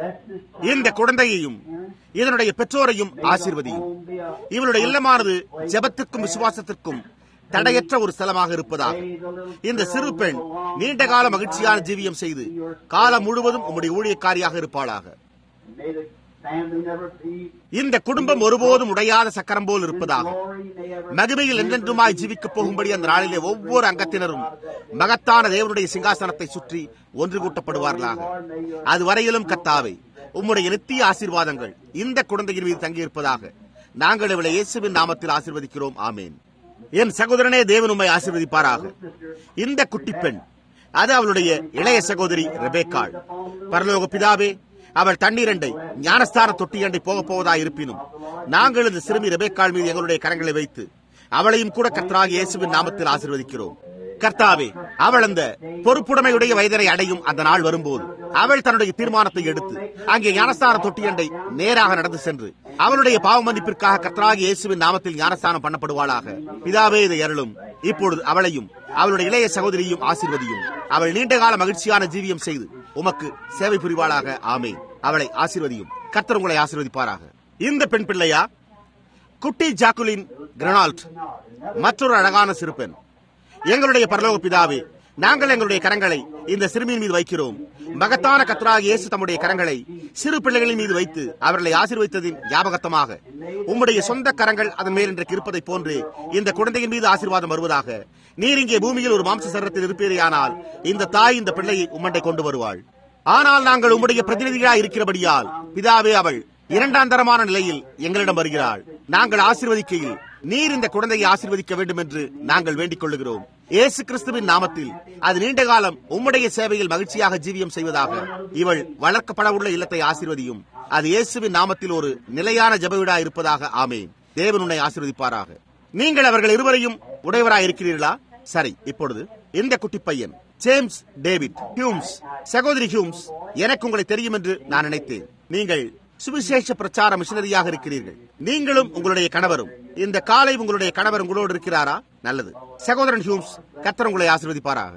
இந்த குழந்தையையும் இதனுடைய பெற்றோரையும் ஆசீர்வதியும் இவருடைய இல்லமானது ஜெபத்திற்கும் விசுவாசத்திற்கும் தடையற்ற ஒரு ஸ்தலமாக இருப்பதாக இந்த சிறு பெண் நீண்ட கால மகிழ்ச்சியான ஜீவியம் செய்து காலம் முழுவதும் உம்முடைய ஊழியக்காரியாக இருப்பாளாக May the family never be இந்த குடும்பம் ஒருபோதும் உடையாத சக்கரம் போல் இருப்பதாக glory, may ever மகிமையில் என்றென்றுமாய் ஜீவிக்கப் போகும்படி அந்த நாளிலே ஒவ்வொரு அங்கத்தினரும் மகத்தான தேவனுடைய சிங்காசனத்தை சுற்றி ஒன்று கூட்டப்படுவார்களாக அது வரையிலும் கத்தாவை உம்முடைய நித்திய ஆசீர்வாதங்கள் இந்த குழந்தையின் மீது தங்கியிருப்பதாக நாங்கள் இவளை இயேசுவின் நாமத்தில் ஆசீர்வதிக்கிறோம் ஆமேன் என் சகோதரனே தேவன் உம்மை ஆசீர்வதிப்பாராக இந்த குட்டி பெண் அது அவளுடைய இளைய சகோதரி ரெபேக்காள் பரலோக பிதாவே அவள் தண்ணீரண்டை ஞானஸ்தான தொட்டியண்டை போகப் போவதா இருப்பினும் நாங்கள் இந்த சிறுமி ரெபேக்காள் மீது எங்களுடைய கரங்களை வைத்து அவளையும் கூட கர்த்தராக இயேசுவின் நாமத்தில் ஆசீர்வதிக்கிறோம் கர்த்தாவே அவள் அந்த பொறுப்புடைமையுடைய வயதனை அடையும் அந்த நாள் வரும்போது அவள் தன்னுடைய தீர்மானத்தை எடுத்து அங்கே ஞானஸ்தான தொட்டியண்டை நேராக நடந்து சென்று அவளுடைய பாவ மன்னிப்பிற்காக கர்த்தராக இயேசுவின் நாமத்தில் ஞானஸ்தானம் பண்ணப்படுவாளாக பிதாவே இதை அருளும் இப்பொழுது அவளையும் அவளுடைய இளைய சகோதரியும் ஆசீர்வதியும் அவள் நீண்டகால மகிழ்ச்சியான ஜீவியம் செய்து உமக்கு சேவை புரிவாளாக ஆமே அவளை ஆசீர்வதியும் கர்த்தர் உங்களை ஆசீர்வதிப்பாராக இந்த பெண் பிள்ளையா குட்டி ஜாக்குலின் கிரனால்ட் மற்றொரு அழகான சிறுபெண் எங்களுடைய பரலோக பிதாவே நாங்கள் எங்களுடைய கரங்களை இந்த சிறுமியின் மீது வைக்கிறோம் மகத்தான கத்தராக இயேசு தம்முடைய கரங்களை சிறு பிள்ளைகளின் மீது வைத்து அவர்களை ஆசீர்வதித்ததின் ஞாபகத்தமாக உம்முடைய சொந்த கரங்கள் அதன் மேல் இன்றைக்கு இருப்பதைப் போன்று இந்த குழந்தையின் மீது ஆசீர்வாதம் வருவதாக நீர் இங்கே பூமியில் ஒரு மாம்ச சரத்தில் இருப்பீரையானால் இந்த தாய் இந்த பிள்ளையை உம்மண்டை கொண்டு வருவாள் ஆனால் நாங்கள் உம்முடைய பிரதிநிதிகளாக இருக்கிறபடியால் பிதாவே அவள் இரண்டாம் தரமான நிலையில் எங்களிடம் வருகிறாள் நாங்கள் ஆசீர்வதிக்கையில் நீர் இந்த குழந்தையை ஆசீர்வதிக்க வேண்டும் என்று நாங்கள் வேண்டிக் கொள்ளுகிறோம் இயேசு கிறிஸ்துவின் நாமத்தில் அது நீண்ட காலம் உம்முடைய சேவையில் மகிழ்ச்சியாக ஜீவியம் செய்வதாக இவள் வளர்க்கப்பட உள்ள இல்லத்தை ஆசீர்வதியும் அது இயேசுவின் நாமத்தில் ஒரு நிலையான ஜபவிடா இருப்பதாக ஆமேன் தேவன் உன்னை ஆசீர்வதிப்பாராக நீங்கள் அவர்கள் இருவரையும் உடையவராய் இருக்கிறீர்களா சரி இப்பொழுது இந்த குட்டி பையன் ஜேம்ஸ் டேவிட் ஹியூம்ஸ் சகோதரி ஹியூம்ஸ் எனக்கு உங்களை தெரியும் என்று நான் நினைத்தேன் நீங்கள் சுவிசேஷ பிரச்சார மிஷனரியாக இருக்கிறீர்கள் நீங்களும் உங்களுடைய கணவரும் இந்த காலை உங்களுடைய கணவர் உங்களோடு இருக்கிறாரா நல்லது சகோதரன் ஹியூம்ஸ் கர்த்தர் உங்களை ஆசீர்வதிப்பாராக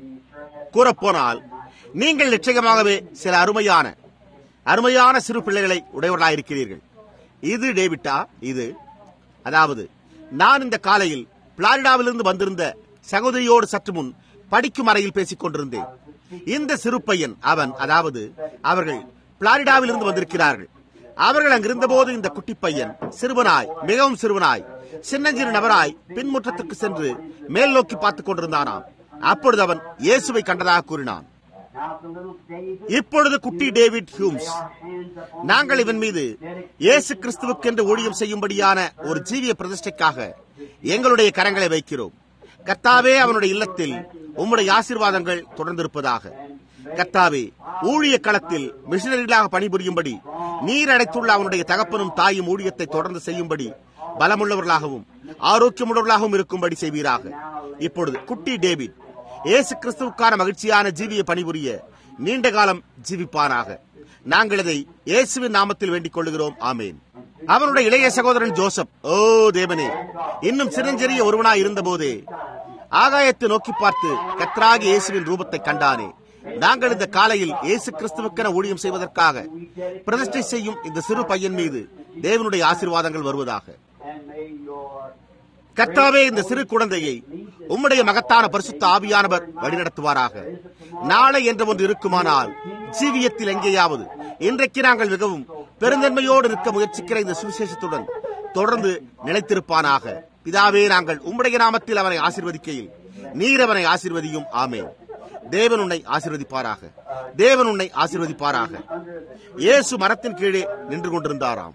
கூறப்போனால் நீங்கள் நிச்சயமாகவே சில அருமையான அருமையான சிறு பிள்ளைகளை உடையவர்களாயிருக்கிறீர்கள் இது டேவிட்டா இது அதாவது நான் இந்த காலையில் பிளாரிடாவிலிருந்து வந்திருந்த சகோதரியோடு சற்று முன் படிக்கும் அறையில் பேசிக் கொண்டிருந்தேன் இந்த சிறு பையன் அவன் அதாவது அவர்கள் பிளாரிடாவிலிருந்து வந்திருக்கிறார்கள் அவர்கள் அங்கிருந்தபோது இந்த குட்டி பையன் சிறுவனாய் மிகவும் சிறுவனாய் சின்னஞ்சிறு நபராய் பின்முற்றத்துக்கு சென்று மேல் நோக்கி பார்த்துக் கொண்டிருந்தானாம் அப்பொழுது அவன் இயேசுவை கண்டதாக கூறினான் Now the little David, இப்பொழுது குட்டி David Humes our hands upon நாங்கள் இவன் மீது இயேசு கிறிஸ்துவுக்கென்று ஊழியம் செய்யும்படியான ஒரு ஜீவிய பிரதிஷ்டைக்காக எங்களுடைய கரங்களை வைக்கிறோம் கர்த்தாவே அவனுடைய இல்லத்தில் உம்முடைய ஆசீர்வாதங்கள் தொடர்ந்திருப்பதாக கர்த்தாவே ஊழிய களத்தில் மிஷனரிகளாக பணிபுரியும்படி நீர் அடைத்துள்ள அவனுடைய தகப்பனும் தாயும் ஊழியத்தை தொடர்ந்து செய்யும்படி பலமுள்ளவர்களாகவும் ஆரோக்கியமுள்ளவர்களாகவும் இருக்கும்படி செய்வீராக இப்பொழுது குட்டி டேவிட் இயேசு கிறிஸ்துவுக்கான மகிழ்ச்சியான ஜீவிய பணிபுரிய நீண்ட காலம் ஜீவிப்பானாக நாங்கள் இதை இயேசுவின் நாமத்தில் வேண்டிக் கொள்கிறோம் ஆமேன் அவனுடைய இளைய சகோதரன் ஜோசப் ஓ தேவனே இன்னும் சிறஞ்செறிய ஒருவனாய் இருந்தபோதே ஆகாயத்தை நோக்கி பார்த்து கத்ராகி இயேசுவின் ரூபத்தை கண்டானே நாங்கள் இந்த காலையில் இயேசு கிறிஸ்துவுக்கென ஊழியம் செய்வதற்காக பிரதிஷ்டை செய்யும் இந்த சிறு பையன் மீது தேவனுடைய ஆசீர்வாதங்கள் வருவதாக and may your கர்த்தாவே இந்த சிறு குழந்தையை உம்முடைய மகத்தான பரிசுத்த ஆவியானவர் வழிநடத்துவாராக நாளை என்ற ஒன்று இருக்குமானால் ஜீவியத்தில் எங்கேயாவது இன்றைக்கு நாங்கள் மிகவும் பெருந்தன்மையோடு இருக்க முயற்சிக்கிற இந்த சுவிசேஷத்துடன் தொடர்ந்து நிலைத்திருப்பானாக பிதாவே நாங்கள் உம்முடைய நாமத்தில் அவனை ஆசீர்வதிக்கையில் நீர் அவனை ஆசீர்வதியும் ஆமே தேவன் உன்னை ஆசீர்வதிப்பாராக தேவன் உன்னை ஆசீர்வதிப்பாராக இயேசு மரத்தின் கீழே நின்று கொண்டிருந்தாராம்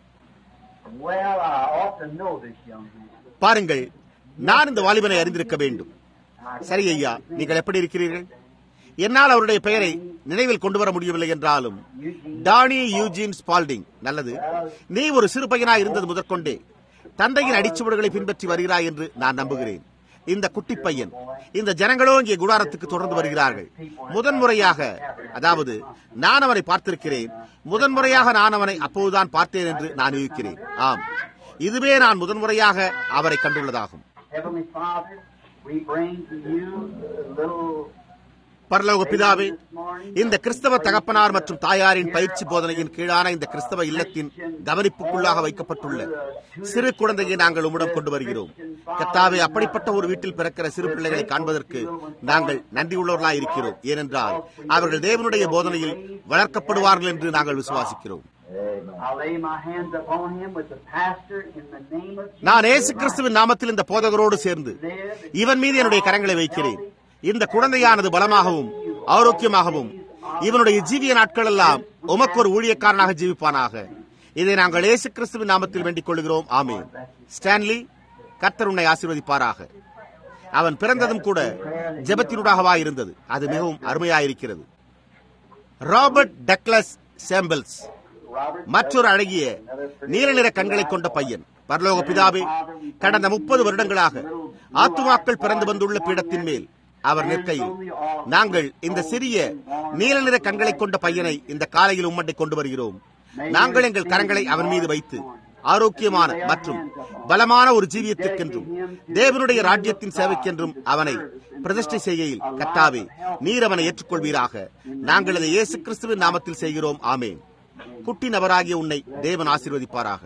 well, I ought to know this young man. பாருங்கள் நான் இந்த வாலிபனை அறிந்திருக்க வேண்டும் சரி ஐயா நீங்கள் எப்படி இருக்கிறீர்கள் என்னால் அவருடைய பெயரை நினைவில் கொண்டு வர முடியவில்லை என்றாலும் டானி யூஜின் ஸ்பால்டிங் நல்லது நீ ஒரு சிறு பையனாய் இருந்தது முதற்கொண்டே தந்தையின் அடிச்சுவடுகளை பின்பற்றி வருகிறாய் என்று நான் நம்புகிறேன் இந்த குட்டி பையன் இந்த ஜனங்களோ இங்கே குடாரத்துக்கு தொடர்ந்து வருகிறார்கள் முதன்முறையாக அதாவது நான் அவனை பார்த்திருக்கிறேன் முதன்முறையாக நான் அவனை அப்போதுதான் பார்த்தேன் என்று நான் இருக்கிறேன் ஆம் இதுவே நான் முதன்முறையாக அவரை கண்டுள்ளதாகும் Heavenly Father, we bring to you the little பரலோக பிதாவே இந்த கிறிஸ்தவ தகப்பனார் மற்றும் தாயாரின் பயிற்சி போதனையின் கீழான இந்த கிறிஸ்தவ இல்லத்தின் கவனிப்புக்குள்ளாக வைக்கப்பட்டுள்ள சிறு குழந்தையை நாங்கள் உம்மிடம் கொண்டு வருகிறோம் கத்தாவே அப்படிப்பட்ட ஒரு வீட்டில் பிறக்கிற சிறு பிள்ளைகளை காண்பதற்கு நாங்கள் நன்றியுள்ளவர்களாய் இருக்கிறோம் ஏனென்றால் அவர்கள் தேவனுடைய போதனையில் வளர்க்கப்படுவார்கள் என்று நாங்கள் விசுவாசிக்கிறோம் I'll lay my hands upon him with the pastor in the name of Jesus. நான் ஏசு கிறிஸ்துவின் நாமத்தில் இந்த போதகரோடு சேர்ந்து இவன் மீது என்னுடைய கரங்களை வைக்கிறேன் இந்த குழந்தையானது பலமாகவும் ஆரோக்கியமாகவும் இவனுடைய ஜீவிய நாட்கள் எல்லாம் உமக்கு ஒரு ஊழியக்காரனாக ஜீவிப்பானாக இதை நாங்கள் ஏசு கிறிஸ்துவின் நாமத்தில் வேண்டிக் கொள்கிறோம் ஆமேன் ஸ்டான்லி கர்த்தர் உன்னை ஆசீர்வதிப்பாராக அவன் பிறந்ததும் கூட ஜெபத்தினூடாகவா இருந்தது அது மிகவும் அருமையாயிருக்கிறது ராபர்ட் டக்ளஸ் சேம்பிள்ஸ் மற்றொரு அழகிய நீல நிற கண்களை கொண்ட பையன் பரலோக பிதாவே கடந்த முப்பது வருடங்களாக ஆத்துமாக்கள் பிறந்து வந்துள்ள பீடத்தின் மேல் அவர் நிற்கையில் நாங்கள் இந்த சிறிய நீல நிற கண்களை கொண்ட பையனை இந்த காலையில் உம்மட்டை கொண்டு வருகிறோம் நாங்கள் எங்கள் கரங்களை அவன் மீது வைத்து ஆரோக்கியமான மற்றும் பலமான ஒரு ஜீவியத்திற்கென்றும் தேவனுடைய ராஜ்யத்தின் சேவைக்கென்றும் அவனை பிரதிஷ்டை செய்கையில் கத்தாவே நீர் அவனை ஏற்றுக்கொள்வீராக நாங்கள் அதை இயேசு கிறிஸ்துவின் நாமத்தில் செய்கிறோம் ஆமேன் குட்டி நபராகிய உன்னை தேவன் ஆசீர்வதிப்பாராக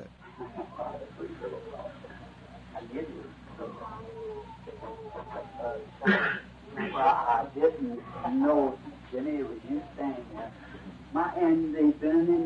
Well, I didn't know, Jenny, it was you standing there. My, and they've been in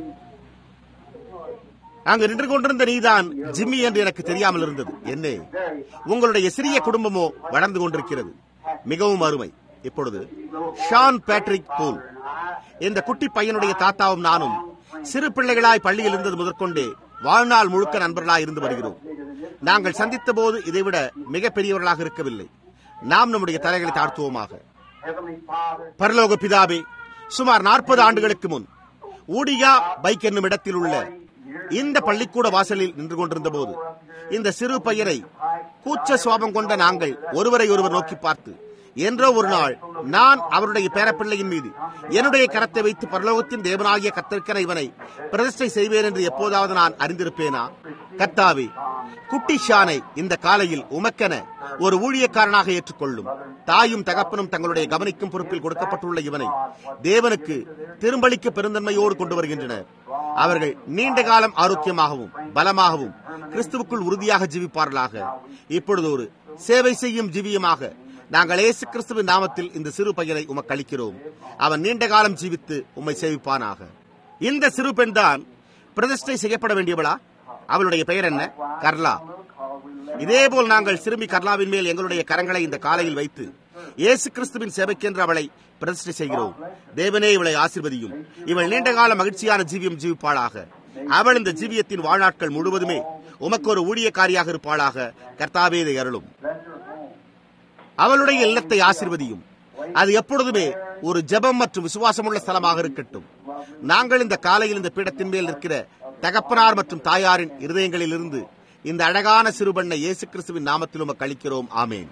அங்கு நின்று கொண்டிருந்த நீதான் ஜிம்மி என்று எனக்கு தெரியாமல் இருந்தது என்ன உங்களுடைய சிறிய குடும்பமோ வளர்ந்து கொண்டிருக்கிறது மிகவும் அருமை இப்பொழுது ஷான் பேட்ரிக் பூல் இந்த குட்டி பையனுடைய தாத்தாவும் நானும் சிறு பிள்ளைகளாய் பள்ளியில் இருந்தது முதற்கொண்டே வாழ்நாள் முழுக்க நண்பர்களாய் இருந்து வருகிறோம் நாங்கள் சந்தித்த போது இதைவிட மிக பெரியவர்களாக இருக்கவில்லை நாம் நம்முடைய தலைகளை தாழ்த்துவோமாக Heavenly Father, பரலோக பிதாவே சுமார் நாற்பது ஆண்டுகளுக்கு முன் ஊடியா பைக் என்னும் இடத்தில் உள்ள இந்த பள்ளிக்கூட வாசலில் நின்று கொண்டிருந்த போது இந்த சிறு பையனை கூச்ச சுவாபம் கொண்ட நாங்கள் ஒருவரை ஒருவர் நோக்கி பார்த்து என்றோ ஒரு நாள் நான் அவருடைய பேரப்பிள்ளையின் மீது என்னுடைய கரத்தை வைத்து பரலோகத்தின் தேவனாகிய கத்திருக்கிற இவனை பிரதிஷ்டை செய்வேன் என்று எப்போதாவது நான் அறிந்திருப்பேனா கத்தாவே குட்டி ஷானை இந்த காலையில் உமக்கென ஒரு ஊழியக்காரனாக ஏற்றுக்கொள்ளும் தாயும் தகப்பனும் தங்களுடைய கவனிக்கும் பொறுப்பில் கொடுக்கப்பட்டுள்ள இவனை தேவனுக்கு திரும்பளிக்க பெருந்தன்மையோடு கொண்டு வருகின்றனர் அவர்கள் நீண்ட காலம் ஆரோக்கியமாகவும் பலமாகவும் கிறிஸ்துவுக்குள் உறுதியாக ஜீவிப்பார்களாக இப்பொழுது ஒரு சேவை செய்யும் ஜீவியமாக நாங்கள் இயேசு கிறிஸ்துவின் நாமத்தில் இந்த சிறு பையனை உமக்கு அளிக்கிறோம் அவன் நீண்ட காலம் ஜீவித்து உம்மை சேவிப்பானாக இந்த சிறு பெண் தான் பிரதிஷ்டை செய்யப்பட வேண்டியவளா அவளுடைய பெயர் என்ன கர்லா இதேபோல் நாங்கள் சிறுமி கர்லாவின் மேல் எங்களுடைய கரங்களை இந்த காலையில் வைத்து இயேசு கிறிஸ்துவின் சேவைக்கென்று அவளை பிரதிஷ்டை செய்கிறோம் தேவனே இவளை ஆசிர்வதியும் இவள் நீண்டகால மகிழ்ச்சியான ஜீவியம் ஜீவிப்பாளாக அவள் இந்த ஜீவியத்தின் வாழ்நாட்கள் முழுவதுமே உமக்கு ஒரு ஊழியக்காரியாக இருப்பாளாக கர்த்தாவே இதை அருளும் அவளுடைய இல்லத்தை ஆசிர்வதியும் அது எப்பொழுதுமே ஒரு ஜெபம் மற்றும் விசுவாசமுள்ள ஸ்தலமாக இருக்கட்டும் நாங்கள் இந்த காலையில் இந்த பீடத்தின் மேல் இருக்கிற தகப்பனார் மற்றும் தாயாரின் இருதயங்களில் இருந்து இந்த அழகான சிறுபண்ணை இயேசு கிறிஸ்துவின் நாமத்தில் உமக்கு அளிக்கிறோம் ஆமேன்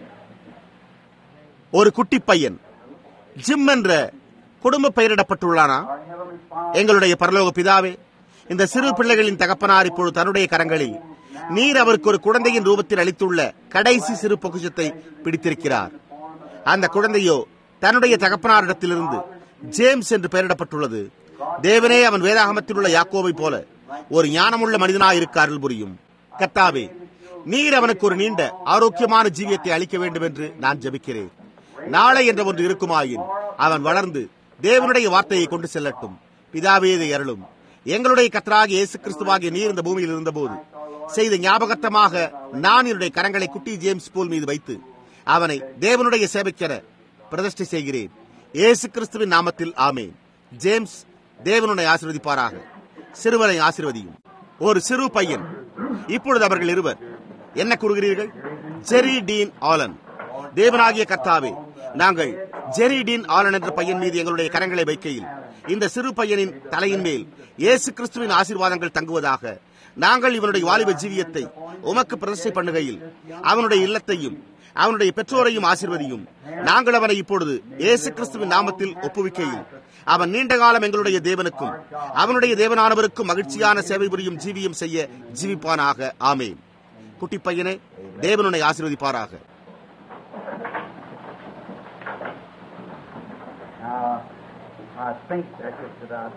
ஒரு குட்டி பையன் ஜிம் என்ற குடும்ப பெயரிடப்பட்டுள்ளானா எங்களுடைய பரலோக பிதாவே இந்த சிறு பிள்ளைகளின் தகப்பனார் இப்பொழுது தன்னுடைய கரங்களில் நீர் அவருக்கு ஒரு குழந்தையின் ரூபத்தில் அளித்துள்ள கடைசி சிறு பொக்கிஷத்தை பிடித்திருக்கிறார் அந்த குழந்தையோ தன்னுடைய தகப்பனாரிடத்திலிருந்து ஜேம்ஸ் என்று பெயரிடப்பட்டுள்ளது தேவனே அவன் வேதாகமத்தில் உள்ள யாக்கோவை போல ஒரு ஞானமுள்ள மனிதனாய் இருக்க அருள் புரியும் கத்தாவே நீர் அவனுக்கு ஒரு நீண்ட ஆரோக்கியமான ஜீவியத்தை அளிக்க வேண்டும் என்று நான் ஜெபிக்கிறேன் நாளை என்ற ஒன்று இருக்குமாயின் அவன் வளர்ந்து தேவனுடைய வார்த்தையை கொண்டு செல்லட்டும் பிதாவே இதை அருளும் எங்களுடைய கத்தராக இயேசு கிறிஸ்துவாகிய நீர் இந்த பூமியில் இருந்தபோது செய்த ஞாபகத்தமாக நான் என்னுடைய கரங்களை குட்டி ஜேம்ஸ் போல் மீது வைத்து அவனை தேவனுடைய சேவைக்கென பிரதிஷ்டை செய்கிறேன் இயேசு கிறிஸ்துவின் நாமத்தில் ஆமேன் ஜேம்ஸ் தேவனுடைய ஆசிர்வதிப்பாராக சிறுவனை ஆசிர்வதியும் ஒரு சிறு பையன் இப்பொழுது அவர்கள் இருவர் என்ன கூறுகிறீர்கள் ஜெரி டீன் ஆலன் தேவனாகிய கர்த்தாவே நாங்கள் ஜெரி டீன் ஆலன் என்ற பையன் மீது எங்களுடைய கரங்களை வைக்கையில் இந்த சிறு பையனின் தலையின் மேல் இயேசு கிறிஸ்துவின் ஆசீர்வாதங்கள் தங்குவதாக நாங்கள் இவனுடைய வாலிப ஜீவியத்தை உமக்கு பிரதிஷ்டை பண்ணுகையில் அவனுடைய இல்லத்தையும் அவனுடைய பெற்றோரையும் ஆசிர்வதியும் நாங்கள் அவனை இப்பொழுது இயேசு கிறிஸ்துவின் நாமத்தில் ஒப்புவிக்கையில் அவன் நீண்ட காலம் எங்களுடைய தேவனுக்கும் அவனுடைய தேவனானவருக்கும் மகிழ்ச்சியான சேவை புரியும் ஜீவியம் செய்ய ஜீவிப்பானாக ஆமேன் குட்டி பையனே தேவனுடைய ஆசீர்வதிப்பாராக Now, I think that it's about,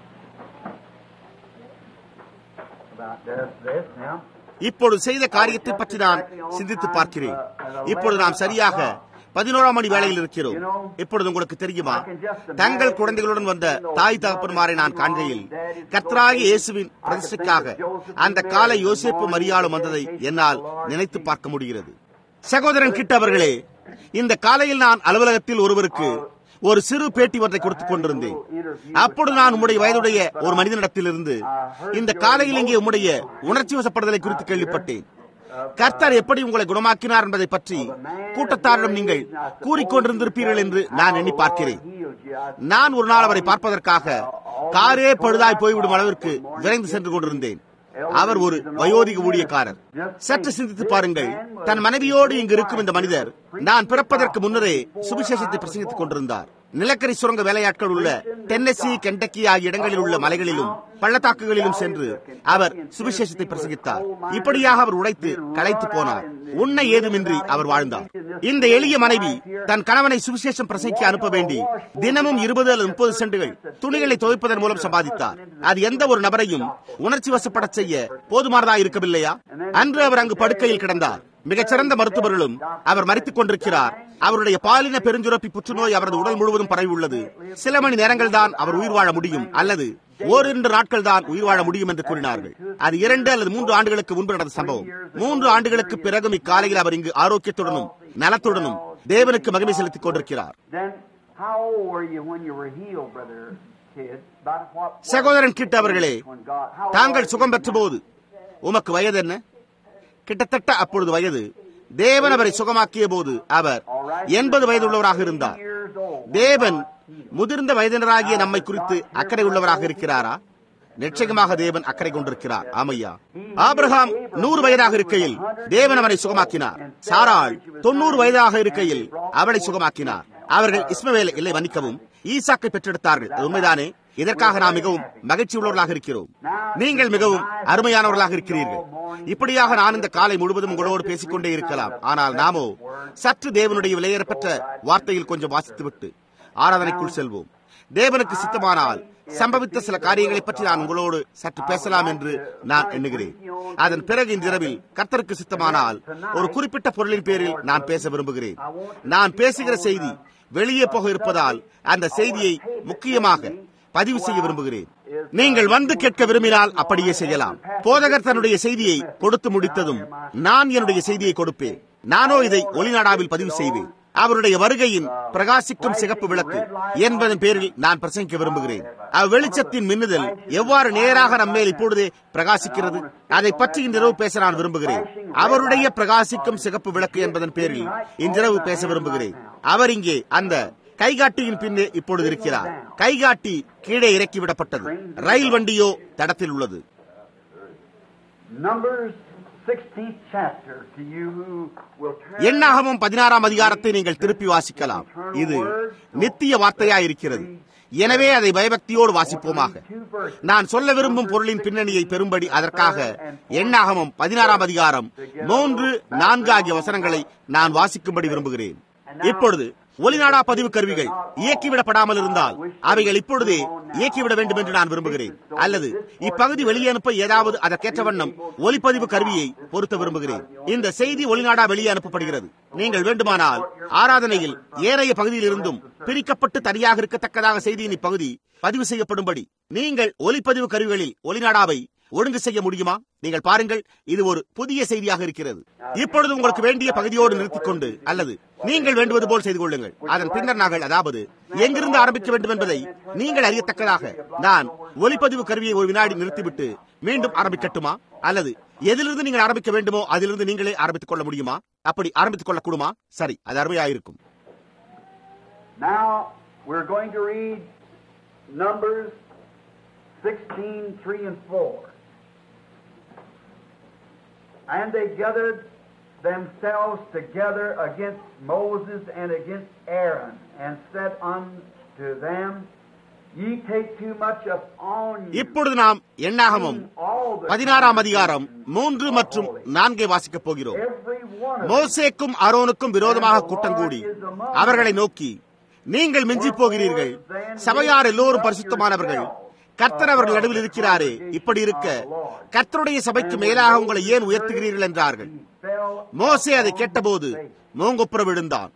about this, this now. இப்பொழுது செய்த காரியத்தை பற்றி நான் சிந்தித்து பார்க்கிறேன் இப்பொழுது நாம் சரியாக பதினோராம் மணி வேளையில் இருக்கிறோம் இப்பொழுது உங்களுக்கு தெரியுமா தங்கள் குழந்தைகளுடன் வந்த தாய் தகப்பன்மாரை நான் காண்கையில் கர்த்தராகி இயேசுவின் பிரதிஷ்டைக்காக அந்த காலை யோசேப்பு மரியாளும் வந்ததை என்னால் நினைத்து பார்க்க முடிகிறது சகோதரன் கிட்ட அவர்களே இந்த காலையில் நான் அலுவலகத்தில் ஒருவருக்கு ஒரு சிறு பேட்டி ஒன்றை கொடுத்துக் கொண்டிருந்தேன் அப்பொழுது நான் உம்முடைய வயதுடைய ஒரு மனிதனிடத்திலிருந்து இந்த காலையில் இங்கே உம்முடைய உணர்ச்சி வசப்படுதலை குறித்து கேள்விப்பட்டேன் கர்த்தர் எப்படி உங்களை குணமாக்கினார் என்பதை பற்றி கூட்டத்தாரிடம் நீங்கள் கூறிக்கொண்டிருந்திருப்பீர்கள் என்று நான் எண்ணி பார்க்கிறேன் நான் ஒரு நாள் அவரை பார்ப்பதற்காக காரே பழுதாய் போய்விடும் அளவிற்கு விரைந்து சென்று கொண்டிருந்தேன் அவர் ஒரு வயோதிக ஊழியக்காரர் சற்று சிந்தித்து பாருங்கள் தன் மனைவியோடு இங்கு இருக்கும் இந்த மனிதர் நான் பிறப்பதற்கு முன்னரே சுவிசேஷத்தை பிரசங்கித்துக் கொண்டிருந்தார் நிலக்கரி சுரங்க வேலையாட்கள் உள்ள டென்னசி கெண்டக்கி ஆகிய இடங்களில் உள்ள மலைகளிலும் பள்ளத்தாக்குகளிலும் சென்று அவர் சுவிசேஷத்தை பிரசங்கித்தார் இப்படியாக அவர் உழைத்து களைத்து போனார் உன்னை ஏதுமின்றி அவர் வாழ்ந்தார் இந்த எளிய மனைவி தன் கணவனை சுவிசேஷம் பிரசங்கிக்க அனுப்ப வேண்டி தினமும் இருபது அல்லது முப்பது சென்டுகள் துணிகளை துவைப்பதன் மூலம் சம்பாதித்தார் அது எந்த ஒரு நபரையும் உணர்ச்சி வசப்பட செய்ய போதுமானதா இருக்கவில்லையா அன்று அவர் அங்கு படுக்கையில் கிடந்தார் மிகச்சிறந்த மருத்துவர்களும் அவர் மறித்துக் கொண்டிருக்கிறார் அவருடைய பாலின பெருஞ்சுரப்பி புற்றுநோய் அவரது உடல் முழுவதும் பரவி உள்ளது சில மணி நேரங்கள் தான் அவர் உயிர் வாழ முடியும் அல்லது ஓரிரண்டு நாட்கள் தான் உயிர் வாழ முடியும் என்று கூறினார்கள் அது இரண்டு அல்லது மூன்று ஆண்டுகளுக்கு முன்பு நடந்த சம்பவம் மூன்று ஆண்டுகளுக்கு பிறகும் இக்காலையில் அவர் இங்கு ஆரோக்கியத்துடனும் நலத்துடனும் தேவனுக்கு மகிமை செலுத்திக் கொண்டிருக்கிறார் Then, how old were you when you were healed, brother kid? About what? what- சகோதரன் கிட்ட அவர்களே when God, how old தாங்கள் were சுகம் you பெற்ற போது உமக்கு வயது என்ன கிட்டத்தட்ட அப்பொழுது வயது தேவன் அவரை சுகமாக்கிய போது அவர் எண்பது வயதுள்ளவராக இருந்தார் years old? தேவன் முதிர்ந்த வயதினராகிய நம்மை குறித்து அக்கறை உள்ளவராக இருக்கிறாரா நிச்சயமாக தேவன் அக்கறை கொண்டிருக்கிறார் ஆமையா ஆபிரகாம் நூறு வயதாக இருக்கையில் தேவன் அவனை சுகமாக்கினார் சாராள் தொண்ணூறு வயதாக இருக்கையில் அவளை சுகமாக்கினார் அவர்கள் இஸ்மவேலை இல்லை மன்னிக்கவும் ஈசாக்கை பெற்றெடுத்தார்கள் அது உண்மைதானே இதற்காக நாம் மிகவும் மகிழ்ச்சி உள்ளவர்களாக இருக்கிறோம் நீங்கள் மிகவும் அருமையானவர்களாக இருக்கிறீர்கள் இப்படியாக நான் இந்த காலை முழுவதும் உங்களோடு பேசிக்கொண்டே இருக்கலாம் ஆனால் நாமோ சற்று தேவனுடைய விலையேறப்பெற்ற வார்த்தையில் கொஞ்சம் வாசித்துவிட்டு ஆராதனைக்குள் செல்வோம் தேவனுக்கு சித்தமானால் சம்பவித்த சில காரியங்களை பற்றி நான் உங்களோடு சற்று பேசலாம் என்று நான் எண்ணுகிறேன் அதன் பிறகு இந்த இரவில் கர்த்தருக்கு சித்தமானால் ஒரு குறிப்பிட்ட பொருளின் பேரில் நான் பேச விரும்புகிறேன் நான் பேசுகிற செய்தி வெளியே போக இருப்பதால் அந்த செய்தியை முக்கியமாக பதிவு செய்ய விரும்புகிறேன் நீங்கள் வந்து கேட்க விரும்பினால் அப்படியே செய்யலாம் போதகர் தன்னுடைய செய்தியை கொடுத்து முடித்ததும் நான் என்னுடைய செய்தியை கொடுப்பேன் நானோ இதை ஒளிநாடாவில் பதிவு செய்வேன் அவருடைய வருகையின் பிரகாசிக்கும் சிகப்பு விளக்கு என்பதன் பேரில் நான் பிரசங்கிக்க விரும்புகிறேன் அவ்வெளிச்சத்தின் மின்னுதல் எவ்வாறு நேராக நம்மேல் இப்பொழுதே பிரகாசிக்கிறது அதை பற்றி இன்றிரவு பேச நான் விரும்புகிறேன் அவருடைய பிரகாசிக்கும் சிகப்பு விளக்கு என்பதன் பேரில் இன்றிரவு பேச விரும்புகிறேன் அவர் இங்கே அந்த கைகாட்டியின் பின்னே இப்பொழுது இருக்கிறார் கைகாட்டி கீழே இறக்கிவிடப்பட்டது ரயில் வண்டியோ தடத்தில் உள்ளது Numbers 16th chapter to you who will turn. எண்ணாகமும் பதினாறாம் அதிகாரத்தை நீங்கள் திருப்பி வாசிக்கலாம் இது நித்திய வார்த்தையாய் இருக்கிறது எனவே அதை பயபக்தியோடு வாசிப்போமாக நான் சொல்ல விரும்பும் பொருளின் பின்னணியை பெறும்படி அதற்காக எண்ணாகமும் பதினாறாம் அதிகாரம் மூன்று நான்கு ஆகிய வசனங்களை நான் வாசிக்கும்படி விரும்புகிறேன் இப்பொழுது ஒலிநாடா பதிவு கருவிகள் இயக்கிவிடப்படாமல் இருந்தால் அவைகள் இப்பொழுதே இயக்கிவிட வேண்டும் என்று நான் விரும்புகிறேன் அல்லது இப்பகுதி வெளியே அனுப்ப ஏதாவது அதற்கேற்ற வண்ணம் ஒலிப்பதிவு கருவியை பொருத்த விரும்புகிறேன் இந்த செய்தி ஒலிநாடா வெளியே அனுப்பப்படுகிறது நீங்கள் வேண்டுமானால் ஆராதனையில் ஏனைய பகுதியில் இருந்தும் பிரிக்கப்பட்டு தனியாக இருக்கத்தக்கதாக செய்தியின் இப்பகுதி பதிவு செய்யப்படும்படி நீங்கள் ஒலிப்பதிவு கருவிகளில் ஒலிநாடாவை ஒழுங்கு செய்ய முடியுமா நீங்கள் பாருங்கள் இது ஒரு புதிய செய்தியாக இருக்கிறது இப்பொழுது உங்களுக்கு வேண்டிய பகுதியோடு நிறுத்திக் கொண்டு அல்லது நீங்கள் வேண்டுவது போல் செய்து கொள்ளுங்கள் அதன் பின்னர் நாங்கள் அதாவது எங்கிருந்து ஆரம்பிக்க வேண்டும் என்பதை நீங்கள் அறியத்தக்கதாக நான் ஒலிப்பதிவு கருவியை ஒரு வினாடி நிறுத்திவிட்டு மீண்டும் ஆரம்பிக்கட்டுமா அல்லது எதிலிருந்து நீங்கள் ஆரம்பிக்க வேண்டுமோ அதிலிருந்து நீங்களே ஆரம்பித்துக் கொள்ள முடியுமா அப்படி ஆரம்பித்துக் கொள்ளக்கூடுமா சரி அது அருமையாயிருக்கும் Now we're going to read Numbers 16, 3 and 4. And they gathered themselves together against Moses and against Aaron, and said unto them, Ye take too much upon you. இப்பொழுது நாம் எண்ணாகமம் all the பதினாறாம் அதிகாரம் மூன்று மற்றும் நான்கை வாசிக்கப் போகிறோம் every one of மோசேக்கும் அரோனுக்கும் விரோதமாக கூட்டம் கூடி அவர்களை நோக்கி நீங்கள் மிஞ்சி போகிறீர்கள் சபையார் எல்லோரும் பரிசுத்தமானவர்கள் கர்த்தர் அவர்கள் நடுவில் இருக்கிறாரே இப்படி இருக்க கர்த்தருடைய சபைக்கு மேலாக உங்களை ஏன் உயர்த்துகிறீர்கள் என்றார்கள் fell மோசே அதை கேட்டபோது மூங்குப்புற விழுந்தான்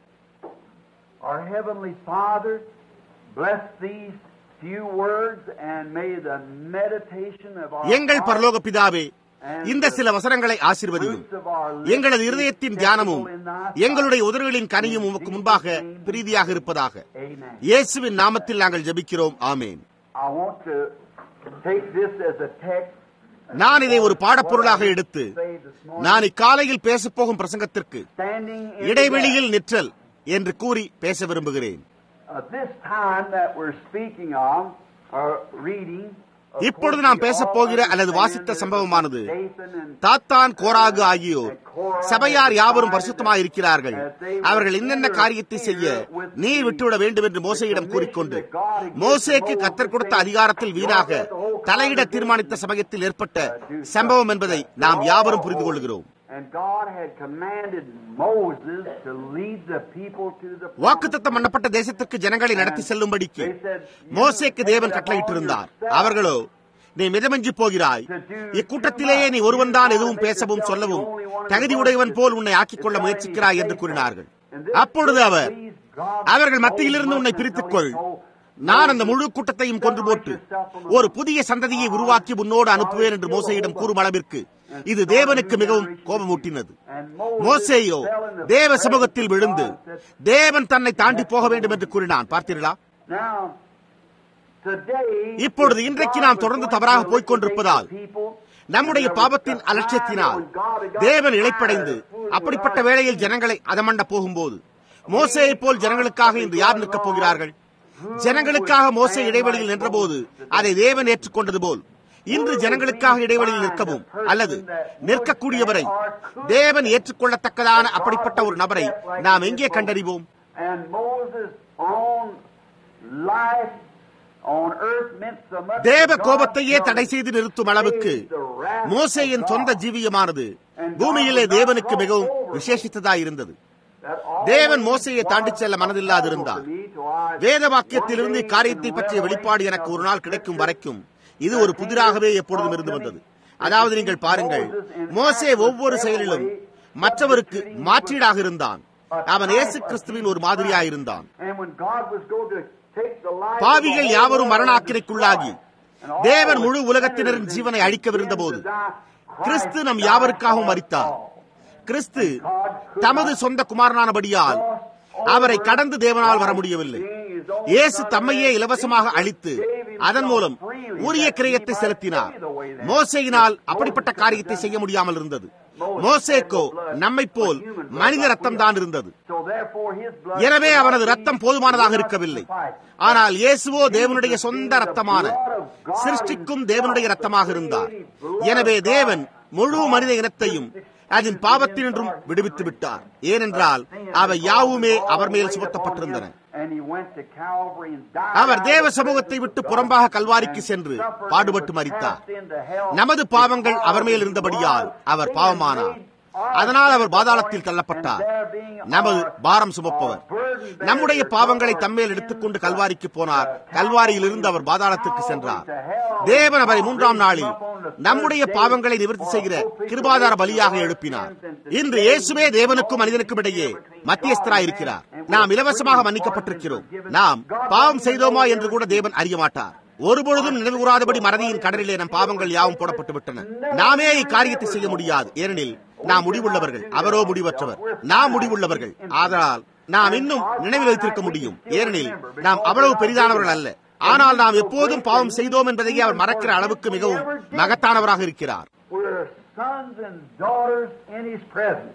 Our Heavenly Father, bless these few words and may the meditation of our எங்கள் heart பரலோக பிதாவே and இந்த the சில வசனங்களை ஆசீர்வதியும் fruits of our lips எங்களது be இருதயத்தின் தியானமும் acceptable in thy எங்களுடைய உதடுகளின் கனியும் உமக்கு முன்பாக பிரீதியாக இருப்பதாக sight. Amen. இயேசுவின் நாமத்தில் நாங்கள் ஜெபிக்கிறோம் ஆமேன் I want to take this as a text. நான் இதை ஒரு பாடப்பொருளாக எடுத்து Say this morning, நான் இக்காலையில் பேசப் போகும் பிரசங்கத்திற்கு standing in இடைவெளியில் நிற்றல் என்று கூறி பேச விரும்புகிறேன் the- uh, this time that we're speaking of, or reading, of இப்பொழுது course, நாம் we பேசப் all போகிற அல்லது understand வாசித்த that சம்பவமானது Dathan and தாத்தான் கோராகு ஆகியோர் சபையார் யாவரும் பரிசுத்தமாய் இருக்கிறார்கள் அவர்கள் இன்னென்ன காரியத்தை செய்ய நீர் விட்டுவிட வேண்டும் என்று மோசையிடம் கூறிக்கொண்டு மோசேக்கு கத்தர் கொடுத்த அதிகாரத்தில் வீணாக தலையிட தீர்மானித்த சமயத்தில் ஏற்பட்ட சம்பவம் என்பதை நாம் யாவரும் புரிந்து கொள்கிறோம் And God had commanded Moses to lead the people to the வாக்குத்தத்தம் பண்ணப்பட்ட தேசத்திற்கு ஜனங்களை நடத்தி செல்லும்படிக்கு மோசேக்கு தேவன் கட்டளையிட்டிருந்தார் அவர்களோ நீ மிதமஞ்சி போகிறாய் இக்கூட்டத்திலேயே நீ ஒருவன்தான் எதுவும் பேசவும் சொல்லவும் தகுதி உடையவன் போல் உன்னை ஆக்கிக் கொள்ள முயற்சிக்கிறாய் என்று கூறினார்கள் அப்பொழுது அவர் அவர்கள் மத்தியிலிருந்து உன்னை பிரித்துக் கொள் நான் அந்த முழு கூட்டத்தையும் கொன்று போட்டு ஒரு புதிய சந்ததியை உருவாக்கி உன்னோடு அனுப்புவேன் என்று மோசையிடம் கூறும் அளவிற்கு இது தேவனுக்கு மிகவும் கோபமூட்டினது மோசேயோ தேவ சமூகத்தில் விழுந்து தேவன் தன்னை தாண்டி போக வேண்டும் என்று கூறினான் பார்த்தீர்களா Now, today, இப்பொழுது இன்றைக்கு நாம் தொடர்ந்து தவறாக போய்க் கொண்டிருப்பதால் நம்முடைய பாவத்தின் அலட்சியத்தினால் தேவன் இழைப்படைந்து அப்படிப்பட்ட வேளையில் ஜனங்களை அதமண்ட போகும்போது மோசையை போல் ஜனங்களுக்காக இன்று யார் நிற்கப் போகிறார்கள் ஜனங்களுக்காக மோசே இடைவெளியில் நின்றபோது அதை தேவன் ஏற்றுக்கொண்டது போல் இன்று ஜனங்களுக்காக இடைவெளியில் நிற்கவும் அல்லது நிற்கக்கூடியவரை தேவன் ஏற்றுக்கொள்ளத்தக்கதான அப்படிப்பட்ட ஒரு நபரை நாம் எங்கே கண்டறிவோம் and Moses' own life on earth meant so much. தேவ that God கோபத்தையே showed தடை செய்து நிறுத்தும் அளவுக்கு the wrath of மோசேயின் God. சொந்த ஜீவியமானது பூமியிலே தேவனுக்கு மிகவும் விசேஷித்ததாயிருந்தது That all தேவன் மோசையை தாண்டிச் செல்ல மனதில்லாதிருந்தார் me to I- வேத வாக்கியத்திலிருந்து இக்காரியத்தை பற்றிய வெளிப்பாடு எனக்கு ஒரு நாள் கிடைக்கும் வரைக்கும் இது ஒரு புதிராகவே எப்பொழுதும் இருந்து வந்தது அதாவது நீங்கள் பாருங்கள் மோசே ஒவ்வொரு செயலிலும் மற்றவருக்கு மாற்றீடாக இருந்தான் அவன் இயேசு கிறிஸ்துவின் ஒரு மாதிரியாயிருந்தான் And when God was going to take the life of பாவிகள் the whole யாவரும் world, மரணாக்கினைக்குள்ளாகி and all தேவன் முழு the உலகத்தினரின் sinners ஜீவனை and அழிக்கவிருந்தபோது sinners to die, Kristu Christ நம் died யாவருக்காகவும் for மரித்தார் all. கிறிஸ்து தமது சொந்த குமாரனானபடியால் அவரை கடந்து தேவனால் வர முடியவில்லை இயேசு தம்மையே இலவசமாக அளித்து அதன் மூலம் உரிய கிரயத்தை செலுத்தினார் மோசையினால் அப்படிப்பட்ட காரியத்தை செய்ய முடியாமல் இருந்தது மோசேக்கோ நம்மை போல் மனித ரத்தம் தான் இருந்தது So therefore his blood எனவே அவனது ரத்தம் போதுமானதாக இருக்கவில்லை ஆனால் இயேசுவோ தேவனுடைய சொந்த ரத்தமான சிருஷ்டிக்கும் தேவனுடைய ரத்தமாக இருந்தார் எனவே தேவன் முழு மனித இனத்தையும் அதன் பாவத்தினின்றும் விடுவித்து விட்டார் ஏனென்றால் அவை யாவுமே அவர் மேல் சுமத்தப்பட்டிருந்தன And he went to Calvary and died அவர் தேவ out of சமூகத்தை விட்டு புறம்பாக கல்வாரிக்கு சென்று பாடுபட்டு மரித்தார் நமது பாவங்கள் அவர் மேல் இருந்தபடியால் அவர் பாவமானார் அதனால் அவர் பாதாளத்தில் தள்ளப்பட்டார் நமது பாரம் சுமப்பவர் நம்முடைய பாவங்களை தம்மேல் எடுத்துக்கொண்டு கல்வாரிக்கு போனார் கல்வாரியில் இருந்து அவர் பாதாளத்திற்கு சென்றார் தேவன் அவரை மூன்றாம் நாளில் நம்முடைய பாவங்களை நிவர்த்தி செய்கிற கிருபாதார பலியாக எழுப்பினார் இன்று இயேசுவே தேவனுக்கும் மனிதனுக்கும் இடையே மத்தியஸ்தராய் இருக்கிறார் நாம் இலவசமாக மன்னிக்கப்பட்டிருக்கிறோம் நாம் பாவம் செய்தோமா என்று கூட தேவன் அறிய மாட்டார் ஒருபொழுதும் நினைவு கூறாதபடி மறதியின் கடலிலே நம் பாவங்கள் யாவும் போடப்பட்டு விட்டன நாமே இக்காரியத்தை செய்ய முடியாது ஏனெனில் நாம் முடிவுள்ளவர்கள் அவரோ முடிவற்றவர் நாம் முடிவுள்ளவர்கள் ஆதலால் நாம் இன்னும் நினைவில் வைத்திருக்க முடியும் ஏனெனில் நாம் அவ்வளவு பெரிதானவர்கள் அல்ல ஆனால் நாம் எப்போதும் பாவம் செய்தோம் என்பதையே அவர் மறக்கிற அளவுக்கு மிகவும் மகத்தானவராக இருக்கிறார் We're sons and daughters in his presence.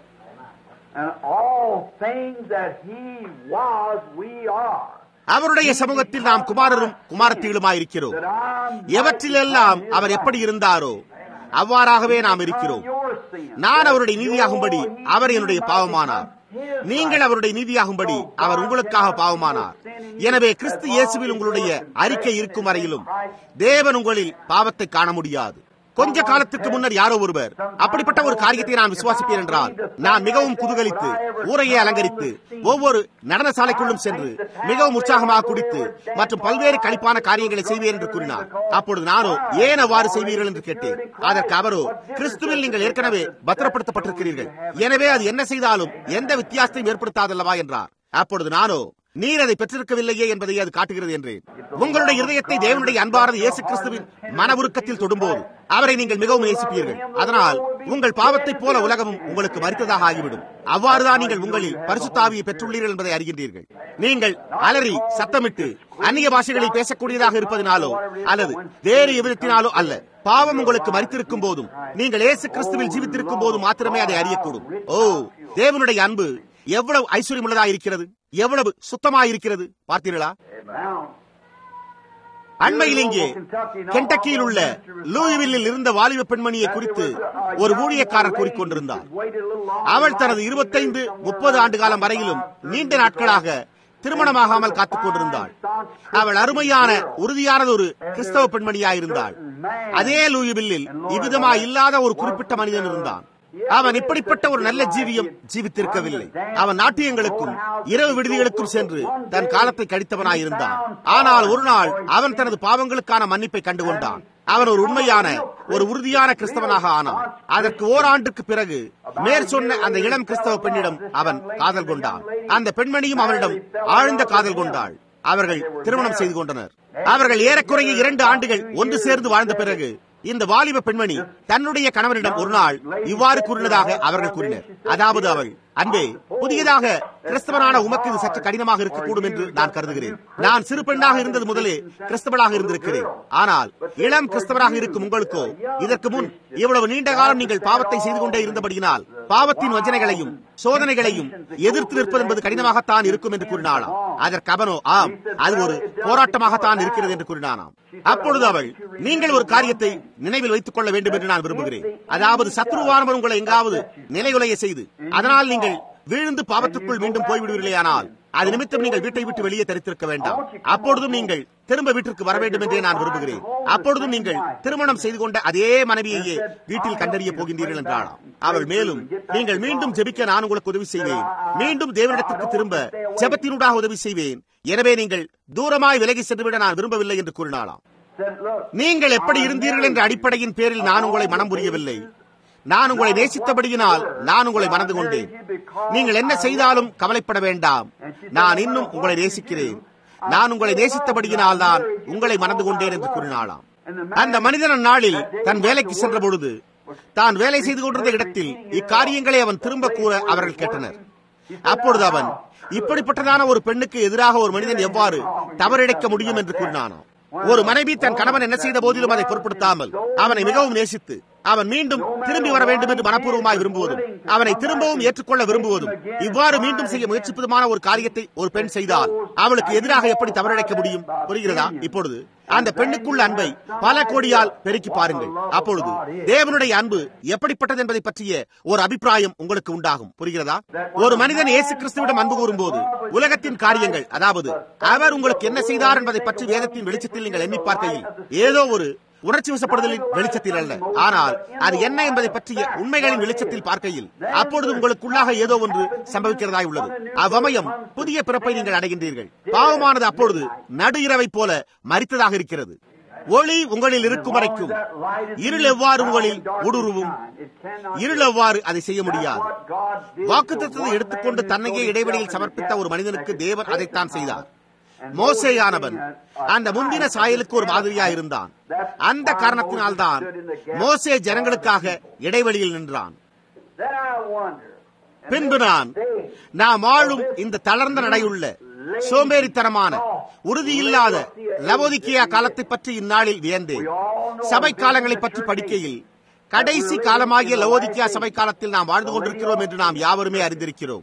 And all things that he was, we are. அவருடைய சமூகத்தில் நாம் குமாரரும் குமாரத்திகளுமாயிருக்கிறோம் That I'm எவற்றிலெல்லாம் அவர் எப்படி இருந்தாரோ அவ்வாறாகவே நாம் இருக்கிறோம் நான் அவருடைய நீதியாகும்படி அவர் என்னுடைய பாவமானார் நீங்கள் அவருடைய நீதியாகும்படி அவர் உங்களுக்காக பாவமானார் எனவே கிறிஸ்து இயேசுவில் உங்களுடைய அறிக்கை இருக்கும் வரையிலும் தேவன் உங்களில் பாவத்தை காண முடியாது கொஞ்ச காலத்துக்கு முன்னர் யாரோ ஒருவர் அப்படிப்பட்ட ஒரு காரியத்தை நான் விசுவாசிப்பேன் என்றால் நான் மிகவும் குதூகலித்து ஊரையே அலங்கரித்து ஒவ்வொரு நடன சாலைக்குள்ளும் சென்று மிகவும் உற்சாகமாக குடித்து மற்றும் பல்வேறு கழிப்பான காரியங்களை செய்வேன் என்று கூறினார் அப்பொழுது நானோ ஏன் அவ்வாறு செய்வீர்கள் என்று கேட்டேன் அதற்கு அவரோ கிறிஸ்துவில் நீங்கள் ஏற்கனவே பத்திரப்படுத்தப்பட்டிருக்கிறீர்கள் எனவே அது என்ன செய்தாலும் எந்த வித்தியாசத்தையும் ஏற்படுத்தாதல்லவா என்றார் அப்பொழுது நானோ நீர் அதை பெற்றிருக்கவில்லையே என்பதை அது காட்டுகிறது என்றேன் உங்களுடைய இருதயத்தை தேவனுடைய அன்பானது இயேசு கிறிஸ்துவின் மன உருக்கத்தில் தொடும்போது அவரை நீங்கள் மிகவும் நேசிப்பீர்கள் அதனால் உங்கள் பாவத்தைப் போல உலகமும் உங்களுக்கு மறித்ததாக ஆகிவிடும் அவ்வாறுதான் நீங்கள் உங்களில் பரிசுத்தாவியை பெற்றுள்ளீர்கள் என்பதை அறிகின்றீர்கள் நீங்கள் அலறி சத்தமிட்டு அந்நிய பாஷைகளில் பேசக்கூடியதாக இருப்பதினாலோ அல்லது வேறு எவ்விதத்தினாலோ அல்ல பாவம் உங்களுக்கு மறித்திருக்கும் போதும் நீங்கள் இயேசு கிறிஸ்துவில் ஜீவித்திருக்கும் போதும் மாத்திரமே அதை அறியக்கூடும் ஓ தேவனுடைய அன்பு எவ்வளவு ஐஸ்வர்யமுள்ளதா இருக்கிறது எவ்வளவு சுத்தமாயிருக்கிறது பார்த்தீர்களா அண்மையில் இங்கே கென்டக்கியில் உள்ள லூயிவில்லில் இருந்த வாலிப பெண்மணியை குறித்து ஒரு ஊழியக்காரர் கூறிக்கொண்டிருந்தார் அவள் தனது இருபத்தைந்து முப்பது ஆண்டு காலம் வரையிலும் நீண்ட நாட்களாக திருமணமாகாமல் காத்துக் கொண்டிருந்தாள் அவள் அருமையான உறுதியானது ஒரு கிறிஸ்தவ பெண்மணியாயிருந்தாள் அதே லூயிவில்லில் இவ்விதமா இல்லாத ஒரு குறிப்பிட்ட மனிதன் இருந்தான் அவன் இப்படிப்பட்ட ஒரு நல்ல ஜீவியம் ஜீவித்திருக்கவில்லை அவன் நாட்டியங்களுக்கும் இரவு விடுதிகளுக்கும் சென்று தன் காலத்தை கழித்தவனாயிருந்தான் ஆனால் ஒரு நாள் அவன் தனது பாவங்களுக்கான மன்னிப்பை கண்டுகொண்டான் அவன் ஒரு உண்மையான ஒரு உறுதியான கிறிஸ்தவனாக ஆனான் அதற்கு ஓராண்டுக்கு பிறகு மேற் சொன்ன அந்த இளம் கிறிஸ்தவ பெண்ணிடம் அவன் காதல் கொண்டான் அந்த பெண்மணியும் அவனிடம் ஆழ்ந்த காதல் கொண்டாள் அவர்கள் திருமணம் செய்து கொண்டனர் அவர்கள் ஏறக்குறைய இரண்டு ஆண்டுகள் ஒன்று சேர்ந்து வாழ்ந்த பிறகு இந்த வாலிப பெண்மணி தன்னுடைய கணவனிடம் ஒரு நாள் இவ்வாறு கூறினதாக அவர்கள் கூறினர் அதாவது அவள் அன்பே புதியதாக கிறிஸ்தவனான உமக்கு இது சற்று கடினமாக இருக்கக்கூடும் என்று நான் கருதுகிறேன் நான் சிறு பெண்ணாக இருந்தது முதலே கிறிஸ்தவனாக இருந்திருக்கிறேன் ஆனால் இளம் கிறிஸ்தவராக இருக்கும் உங்களுக்கோ இதற்கு முன் இவ்வளவு நீண்ட காலம் நீங்கள் பாவத்தை செய்து கொண்டே இருந்தபடியினால் பாவத்தின் வஞ்சனைகளையும் சோதனைகளையும் எதிர்த்து நிற்பது என்பது கடினமாகத்தான் இருக்கும் என்று கூறினாளாம் அதற்கு அவனோ ஆம் அது ஒரு போராட்டமாகத்தான் இருக்கிறது என்று கூறினானாம் அப்பொழுது அவள் நீங்கள் ஒரு காரியத்தை நினைவில் வைத்துக் கொள்ள வேண்டும் என்று நான் விரும்புகிறேன் அதாவது சத்ருவானவர் உங்களை எங்காவது நிலையுலைய செய்து அதனால் நீங்கள் வீழ்ந்து பாவத்துக்குள் மீண்டும் போய்விடுவீர்களேயானால் அது நிமித்தம் நீங்கள் வீட்டை விட்டு வெளியே தரித்திருக்க வேண்டாம் அப்பொழுதும் நீங்கள் திரும்ப வீட்டிற்கு வர வேண்டும் என்றே நான் விரும்புகிறேன் அப்பொழுதும் நீங்கள் திருமணம் செய்து கொண்ட அதே மனைவியையே வீட்டில் கண்டறிய போகின்றீர்கள் என்றாளாம் அவள் மேலும் நீங்கள் மீண்டும் ஜெபிக்க நான் உங்களுக்கு உதவி செய்வேன் மீண்டும் தேவனிடத்திற்கு திரும்ப ஜெபத்தினூடாக உதவி செய்வேன் எனவே நீங்கள் தூரமாய் விலகி சென்றுவிட நான் விரும்பவில்லை என்று கூறினாளாம் நீங்கள் எப்படி இருந்தீர்கள் என்ற அடிப்படையின் பேரில் நான் உங்களை மனம் புரியவில்லை நான் உங்களை நேசித்தபடியினால் நான் உங்களை மறந்து கொண்டேன் நீங்கள் என்ன செய்தாலும் கவலைப்பட வேண்டாம் நான் இன்னும் உங்களை நேசிக்கிறேன் நான் உங்களை நேசித்தபடியினால் தான் உங்களை மறந்து கொண்டேன் என்று கூறினாளாம் அந்த மனிதன் நாளில் தன் வேலைக்கு சென்ற பொழுது தான் வேலை செய்து கொண்டிருந்த இடத்தில் இக்காரியங்களை அவன் திரும்ப கூற அவர்கள் கேட்டனர் அப்பொழுது அவன் இப்படிப்பட்டதான ஒரு பெண்ணுக்கு எதிராக ஒரு மனிதன் எவ்வாறு தவறிழைக்க முடியும் என்று கூறினானோ ஒரு மனைவி தன் கணவன் என்ன செய்த போதிலும் அதை பொருட்படுத்தாமல் அவனை மிகவும் நேசித்து அவன் மீண்டும் திரும்பி வர வேண்டும் என்று மனப்பூர்வமாய் விரும்புவதும் அவனை திரும்பவும் ஏற்றுக்கொள்ள விரும்புவதும் இவ்வாறு மீண்டும் செய்ய முயற்சிப்பதுமான ஒரு காரியத்தை ஒரு பெண் செய்தால் அவளுக்கு எதிராக எப்படி தவறிழைக்க முடியும் புரிகிறதா இப்பொழுது அந்த பெண்ணுக்குள்ள அன்பை பல கோடியால் பெருக்கி பாருங்கள் அப்பொழுது தேவனுடைய அன்பு எப்படிப்பட்டது என்பதை பற்றிய ஒரு அபிப்பிராயம் உங்களுக்கு உண்டாகும் புரிகிறதா ஒரு மனிதன் இயேசு கிறிஸ்துவிடம் அன்பு கூறும்போது உலகத்தின் காரியங்கள் அதாவது அவர் உங்களுக்கு என்ன செய்தார் என்பதை பற்றி வேதத்தின் வெளிச்சத்தில் நீங்கள் எண்ணி பார்க்கையில் ஏதோ ஒரு உணர்ச்சி வசப்படுதலின் வெளிச்சத்தில் அல்ல ஆனால் அது என்ன என்பதை பற்றிய உண்மைகளின் வெளிச்சத்தில் பார்க்கையில் அப்பொழுது உங்களுக்குள்ளாக ஏதோ ஒன்று சம்பவிக்கிறதாய் உள்ளது அவ்வமயம் புதிய பிறப்பை நீங்கள் அடைகின்றீர்கள் பாவமானது அப்பொழுது நடு இரவை போல மறித்ததாக இருக்கிறது ஒளி உங்களில் இருக்கும் வரைக்கும் இருள் எவ்வாறு உங்களில் ஊடுருவும் இருள் எவ்வாறு அதை செய்ய முடியாது வாக்குத்தத்தை எடுத்துக்கொண்டு தன்னையே இடைவெளியில் சமர்ப்பித்த ஒரு மனிதனுக்கு தேவன் அதைத்தான் செய்தார் மோசேயானவன் அந்த முந்தின சாயலுக்கு ஒரு மாதிரியா இருந்தான் அந்த காரணத்தினால்தான் மோசே ஜனங்களுக்காக இடைவெளியில் நின்றான் பின்பு நான் நாம் ஆளும் இந்த தளர்ந்த நடையுள்ள சோம்பேறித்தனமான உறுதியில்லாத லவோதிக்கியா காலத்தை பற்றி இந்நாளில் வியந்தேன் சபை காலங்களை பற்றி படிக்கையில் கடைசி காலமாகிய லவோதிக்கியா சபை காலத்தில் நாம் வாழ்ந்து கொண்டிருக்கிறோம் என்று நாம் யாவருமே அறிந்திருக்கிறோம்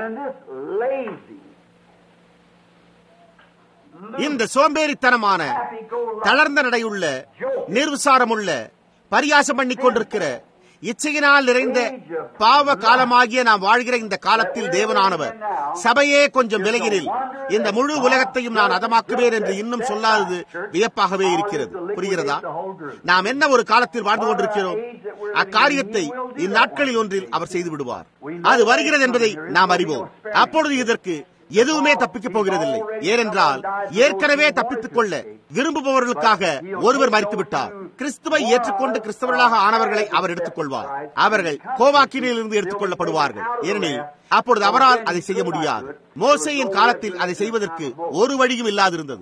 இந்த சோம்பேறித்தனமான தளர்ந்த நடையுள்ள நிர்விசாரமுள்ள பரியாசம் பண்ணி கொண்டிருக்கிற இச்சையினால் நிறைந்த பாவ காலமாகிய நாம் வாழ்கிற இந்த காலத்தில் தேவனானவர் சபையே கொஞ்சம் விலகினில் இந்த முழு உலகத்தையும் நான் அதமாக்குவேன் என்று இன்னும் சொல்லாதது வியப்பாகவே இருக்கிறது புரிகிறதா நாம் என்ன ஒரு காலத்தில் வாழ்ந்து கொண்டிருக்கிறோம் அக்காரியத்தை இந்நாட்களில் ஒன்றில் அவர் செய்து விடுவார் அது வருகிறது என்பதை நாம் அறிவோம் அப்பொழுது இதற்கு எதுவுமே தப்பிக்கப் போகிறதில்லை ஏனென்றால் ஏற்கனவே தப்பித்துக் கொள்ள விரும்புபவர்களுக்காக ஒருவர் மறித்து விட்டார் கிறிஸ்துவை ஏற்றுக்கொண்டு கிறிஸ்தவர்களாக ஆனவர்களை அவர் எடுத்துக் கொள்வார் அவர்கள் கோவாக்கினில் இருந்து எடுத்துக் கொள்ளப்படுவார்கள் ஏனெனில் அப்பொழுது அவரால் அதை செய்ய முடியாது மோசையின் காலத்தில் அதை செய்வதற்கு ஒரு வழியும் இல்லாதிருந்தது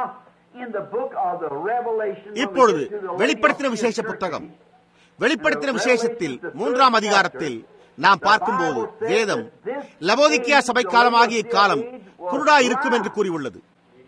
இப்பொழுது வெளிப்படுத்தின விசேஷ புத்தகம் வெளிப்படுத்தின விசேஷத்தில் மூன்றாம் அதிகாரத்தில் நாம் பார்க்கும்போது வேதம் லவோதிக்கியா சபை காலமாகிய காலம் குருடா இருக்கும் என்று கூறியுள்ளது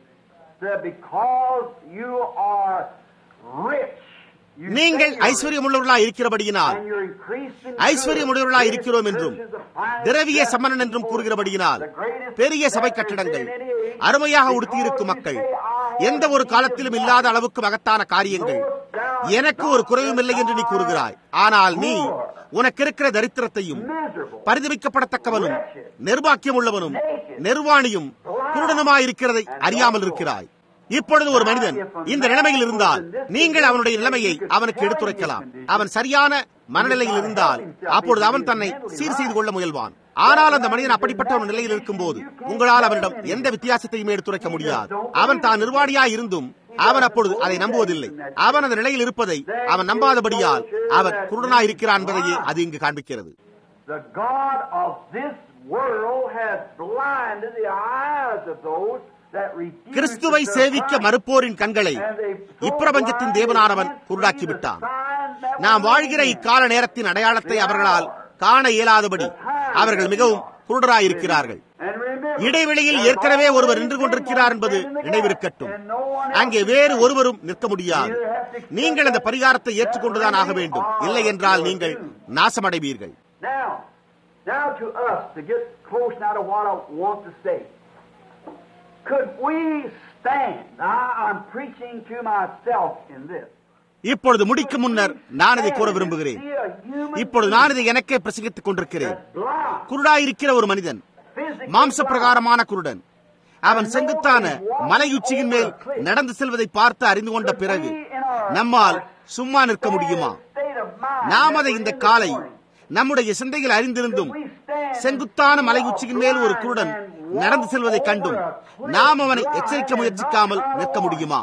நீங்கள் ஐஸ்வர்யமுள்ளவர்களா இருக்கிறபடியினால் ஐஸ்வர்யமுள்ளவர்களா இருக்கிறோம் என்றும் திரவிய சமணன் என்றும் கூறுகிறபடியினால் பெரிய சபை கட்டடங்கள் அருமையாக உடுத்தியிருக்கும் மக்கள் எந்த ஒரு காலத்திலும் இல்லாத அளவுக்கு மகத்தான காரியங்கள் எனக்கு ஒரு குறைவும் இல்லை என்று நீ கூறுகிறாய் ஆனால் நீ உனக்கு இருக்கிற தரித்திரத்தையும் பரிதவிக்கப்படத்தக்கவனும் நிர்வாக்கியம் உள்ளவனும் நிர்வாணியும் குருடனுமாயிருக்கிறதை அறியாமல் இருக்கிறாய் இப்பொழுது ஒரு மனிதன் இந்த நிலைமையில் இருந்தால் நீங்கள் அவனுடைய நிலைமையை அவனுக்கு எடுத்துரைக்கலாம் அவன் சரியான மனநிலையில் இருந்தால் அப்பொழுது அவன் தன்னை சீர் செய்து கொள்ள முயல்வான் ஆனால் அந்த மனிதன் அப்படிப்பட்ட ஒரு நிலையில் இருக்கும் போது உங்களால் அவனிடம் எந்த வித்தியாசத்தையும் எடுத்துரைக்க முடியாது அவன் தான் நிர்வாணியாய் இருந்தும் அவன் அப்பொழுது அதை நம்புவதில்லை அவன் அந்த நிலையில் இருப்பதை அவன் நம்பாதபடியால் அவன் குருடனாய் இருக்கிறான் என்பதையே அது இங்கு காண்பிக்கிறது The God of this world has blinded the eyes of those that refuse கிறிஸ்துவை to serve சேவிக்க Christ. மறுப்போரின் கண்களை And they so இப்பிரபஞ்சத்தின் blinded தேவனானவன் against குருடாக்கி the விட்டான் sign that நாம் was வாழ்கிற in இக்கால நேரத்தின் அடையாளத்தை அவர்களால் காண இயலாதபடி அவர்கள் மிகவும் குருடராயிருக்கிறார்கள் And remember, இடைவெளியில் ஏற்கனவே ஒருவர் நின்று கொண்டிருக்கிறார் என்பது நினைவிருக்கட்டும் அங்கே வேறு ஒருவரும் நிற்க முடியாது நீங்கள் அந்த பரிகாரத்தை ஏற்றுக்கொண்டுதான் ஆக வேண்டும் இல்லை என்றால் நீங்கள் நாசமடைவீர்கள் Now, now to us, to get close now to what I want to say. Could we stand? Now, I'm preaching to myself in this. இப்பொழுது முடிக்கும் முன்னர் நான் இதை கூற விரும்புகிறேன் See a human இப்பொழுது நான் இதை எனக்கே பிரசங்கித்துக் கொண்டிருக்கிறேன் that's blind, குருடாயிருக்கிற ஒரு மனிதன் physically மாம்ச blind. பிரகாரமான குருடன் அவன் செங்குத்தான மலையுச்சியின் மேல் நடந்து செல்வதை பார்த்து அறிந்து கொண்ட பிறகு நம்மால் சும்மா நிற்க முடியுமா State of mind நாம் that அதை we're இந்த in காலை this morning. நம்முடைய சிந்தையில் அறிந்திருந்தும் We stand செங்குத்தான மலை உச்சியின் மேல் ஒரு குருடன் நடந்து செல்வதை கண்டும் நாம் அவனை எச்சரிக்க முயற்சிக்காமல் நிற்க முடியுமா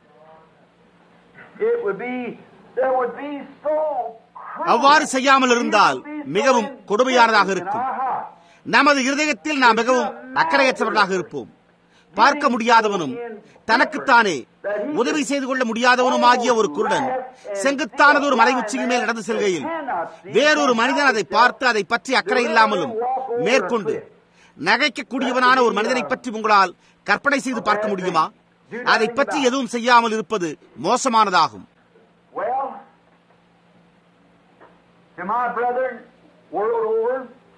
It would be, there would be so அவ்வாறு செய்யாமல் இருந்தால் மிகவும் கொடுமையானதாக இருக்கும் நமது இருதயத்தில் நாம் மிகவும் அக்கறையற்றவர்களாக இருப்போம் பார்க்க முடியாதவனும் தனக்குத்தானே உதவி செய்து கொள்ள முடியாதவனும் ஆகிய ஒரு குருடன் செங்குத்தானது ஒரு மலை உச்சியின் மேல் நடந்து செல்கையில் வேறொரு மனிதன் அதை பார்த்து அதை பற்றி அக்கறை இல்லாமலும் மேற்கொண்டு நகைக்கக்கூடியவனான ஒரு மனிதனை பற்றி உங்களால் கற்பனை செய்து பார்க்க முடியுமா அதை பற்றி எதுவும் செய்யாமல் இருப்பது மோசமானதாகும் Well, to my brethren, world over,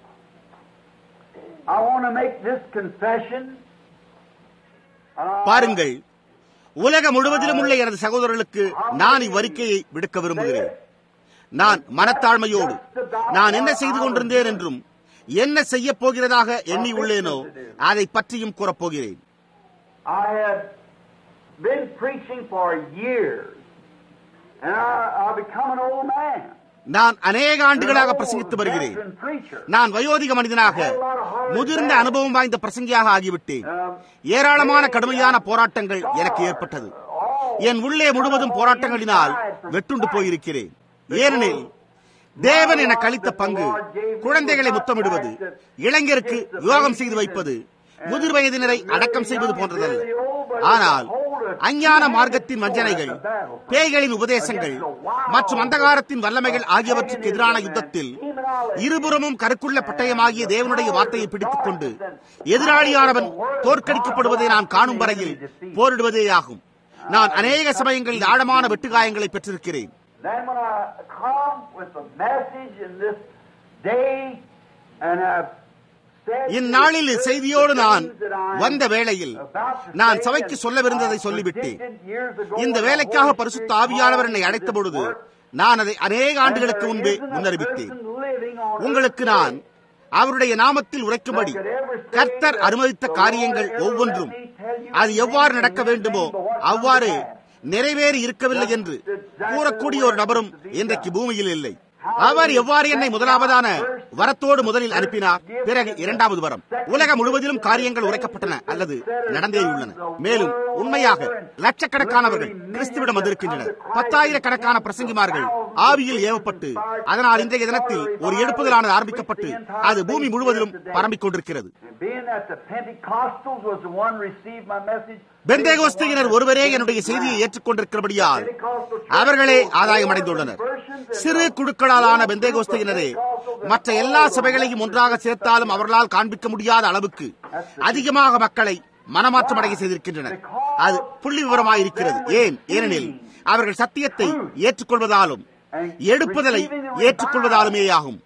I want to make this confession. Uh, பாருங்கள் உலகம் முழுவதிலும் உள்ள எனது சகோதரர்களுக்கு நான் இவ்வறிக்கையை விடுக்க விரும்புகிறேன் நான் மனத்தாழ்மையோடு நான் என்ன செய்து கொண்டிருந்தேன் என்றும் என்ன செய்ய போகிறதாக எண்ணி உள்ளேனோ அதை பற்றியும் கூறப்போகிறேன் I had been preaching for years, and I, I've become an old man. நான் அநேக ஆண்டுகளாக பிரசங்கித்து வருகிறேன் Veteran preacher. நான் வயோதிக மனிதனாக முதிர்ந்த அனுபவம் வாய்ந்த பிரசங்கியாக ஆகிவிட்டேன் ஏராளமான கடுமையான போராட்டங்கள் எனக்கு ஏற்பட்டது என் உள்ளே முழுவதும் போராட்டங்களினால் வெட்டுண்டு போயிருக்கிறேன் ஏனெனில் தேவன் எனக்கு அளித்த பங்கு குழந்தைகளை முத்தமிடுவது இளைஞருக்கு விவாகம் செய்து வைப்பது முதிர் வயதினரை அடக்கம் செய்வது போன்றதல்ல ஆனால் அஞ்ஞான மார்க்கத்தின் வஞ்சனைகள் பேய்களின் உபதேசங்கள் மற்றும் அந்தகாரத்தின் வல்லமைகள் ஆகியவற்றுக்கு எதிரான யுத்தத்தில் இருபுறமும் கருக்குள்ள பட்டயமாகிய தேவனுடைய வார்த்தையை பிடித்துக் கொண்டு எதிராளியானவன் தோற்கடிக்கப்படுவதை நான் காணும் வரையில் போரிடுவதேயாகும் நான் அநேக சமயங்களில் ஆழமான வெட்டுகாயங்களை பெற்றிருக்கிறேன் Then when I come with a message in this day, and I've said இந்நாளில் செய்தியோடு நான் வந்த வேளையில் நான் சபைக்கு சொல்லவிருந்ததை சொல்லிவிட்டேன் இந்த வேலைக்காக பரிசுத்த ஆவியானவர் என்னை அழைத்த பொழுது நான் அதை அநேக ஆண்டுகளுக்கு முன்பே முன்னறிவித்தேன் உங்களுக்கு நான் அவருடைய நாமத்தில் உரைக்கும்படி கர்த்தர் அனுமதித்த காரியங்கள் ஒவ்வொன்றும் அது எவ்வாறு நடக்க வேண்டுமோ அவ்வாறு நிறைவேறி இருக்கவில்லை என்று கூறக்கூடிய ஒரு நபரும் இன்றைக்கு பூமியில் இல்லை அவர் எவ்வாறு என்னை முதலாவதான வரத்தோடு முதலில் அனுப்பினார் பிறகு இரண்டாவது வரம் உலகம் முழுவதிலும் காரியங்கள் உரைக்கப்பட்டன அல்லது நடந்தேயுள்ளன மேலும் உண்மையாக லட்சக்கணக்கானவர்கள் கிறிஸ்துவிடம் வந்திருக்கின்றனர் பத்தாயிரக்கணக்கான பிரசங்கிமார்கள் ஆவியில் ஏவப்பட்டு அதனால் இன்றைய தினத்தில் ஒரு எடுப்புதலானது ஆரம்பிக்கப்பட்டு அது பூமி முழுவதிலும் பரம்பிக் கொண்டிருக்கிறது பெந்தேகோஸ்தையினர் ஒருவரே என்னுடைய செய்தியை ஏற்றுக்கொண்டிருக்கிறபடியால் அவர்களே ஆதாயம் அடைந்துள்ளனர் சிறு குழுக்களாலான பெந்தேகோஸ்தையினரே மற்ற எல்லா சபைகளையும் ஒன்றாக சேர்த்தாலும் அவர்களால் காண்பிக்க முடியாத அளவுக்கு அதிகமாக மக்களை மனமாற்றம் அடைய செய்திருக்கின்றனர் அது புள்ளி விவரமாயிருக்கிறது ஏன் ஏனெனில் அவர்கள் சத்தியத்தை ஏற்றுக்கொள்வதாலும் எடுப்புதலை ஏற்றுக்கொள்வதாலுமே ஆகும்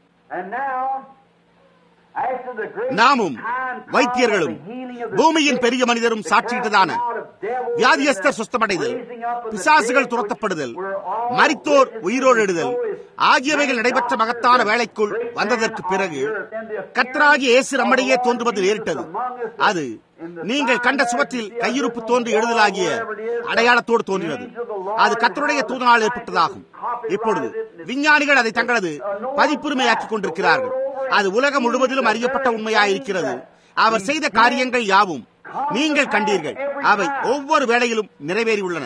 நாமும் வைத்தியர்களும் பூமியின் பெரிய மனிதரும் சாட்சியிட்டதான வியாதியஸ்தர் சுத்தமடைதல் பிசாசுகள் துரத்தப்படுதல் மரித்தோர் உயிரோடு எழுதல் ஆகியவைகள் நடைபெற்ற மகத்தான வேலைக்குள் வந்ததற்கு பிறகு கத்தராகிய இயேசு நம்மிடையே தோன்றுவது நேரிட்டது அது நீங்கள் கண்ட சுவற்றில் கையிருப்பு தோன்றி எழுதலாகிய அடையாளத்தோடு தோன்றினது அது கத்தருடைய தூதனால் ஏற்பட்டதாகும் இப்பொழுது விஞ்ஞானிகள் அதை தங்களது பதிப்புரிமையாக்கிக் கொண்டிருக்கிறார்கள் அது உலகம் முழுவதிலும் அறியப்பட்ட உண்மையாயிருக்கிறது அவர் செய்த காரியங்கள் யாவும் நீங்கள் கண்டீர்கள் அவை ஒவ்வொரு வேளையிலும் நிறைவேறியுள்ளன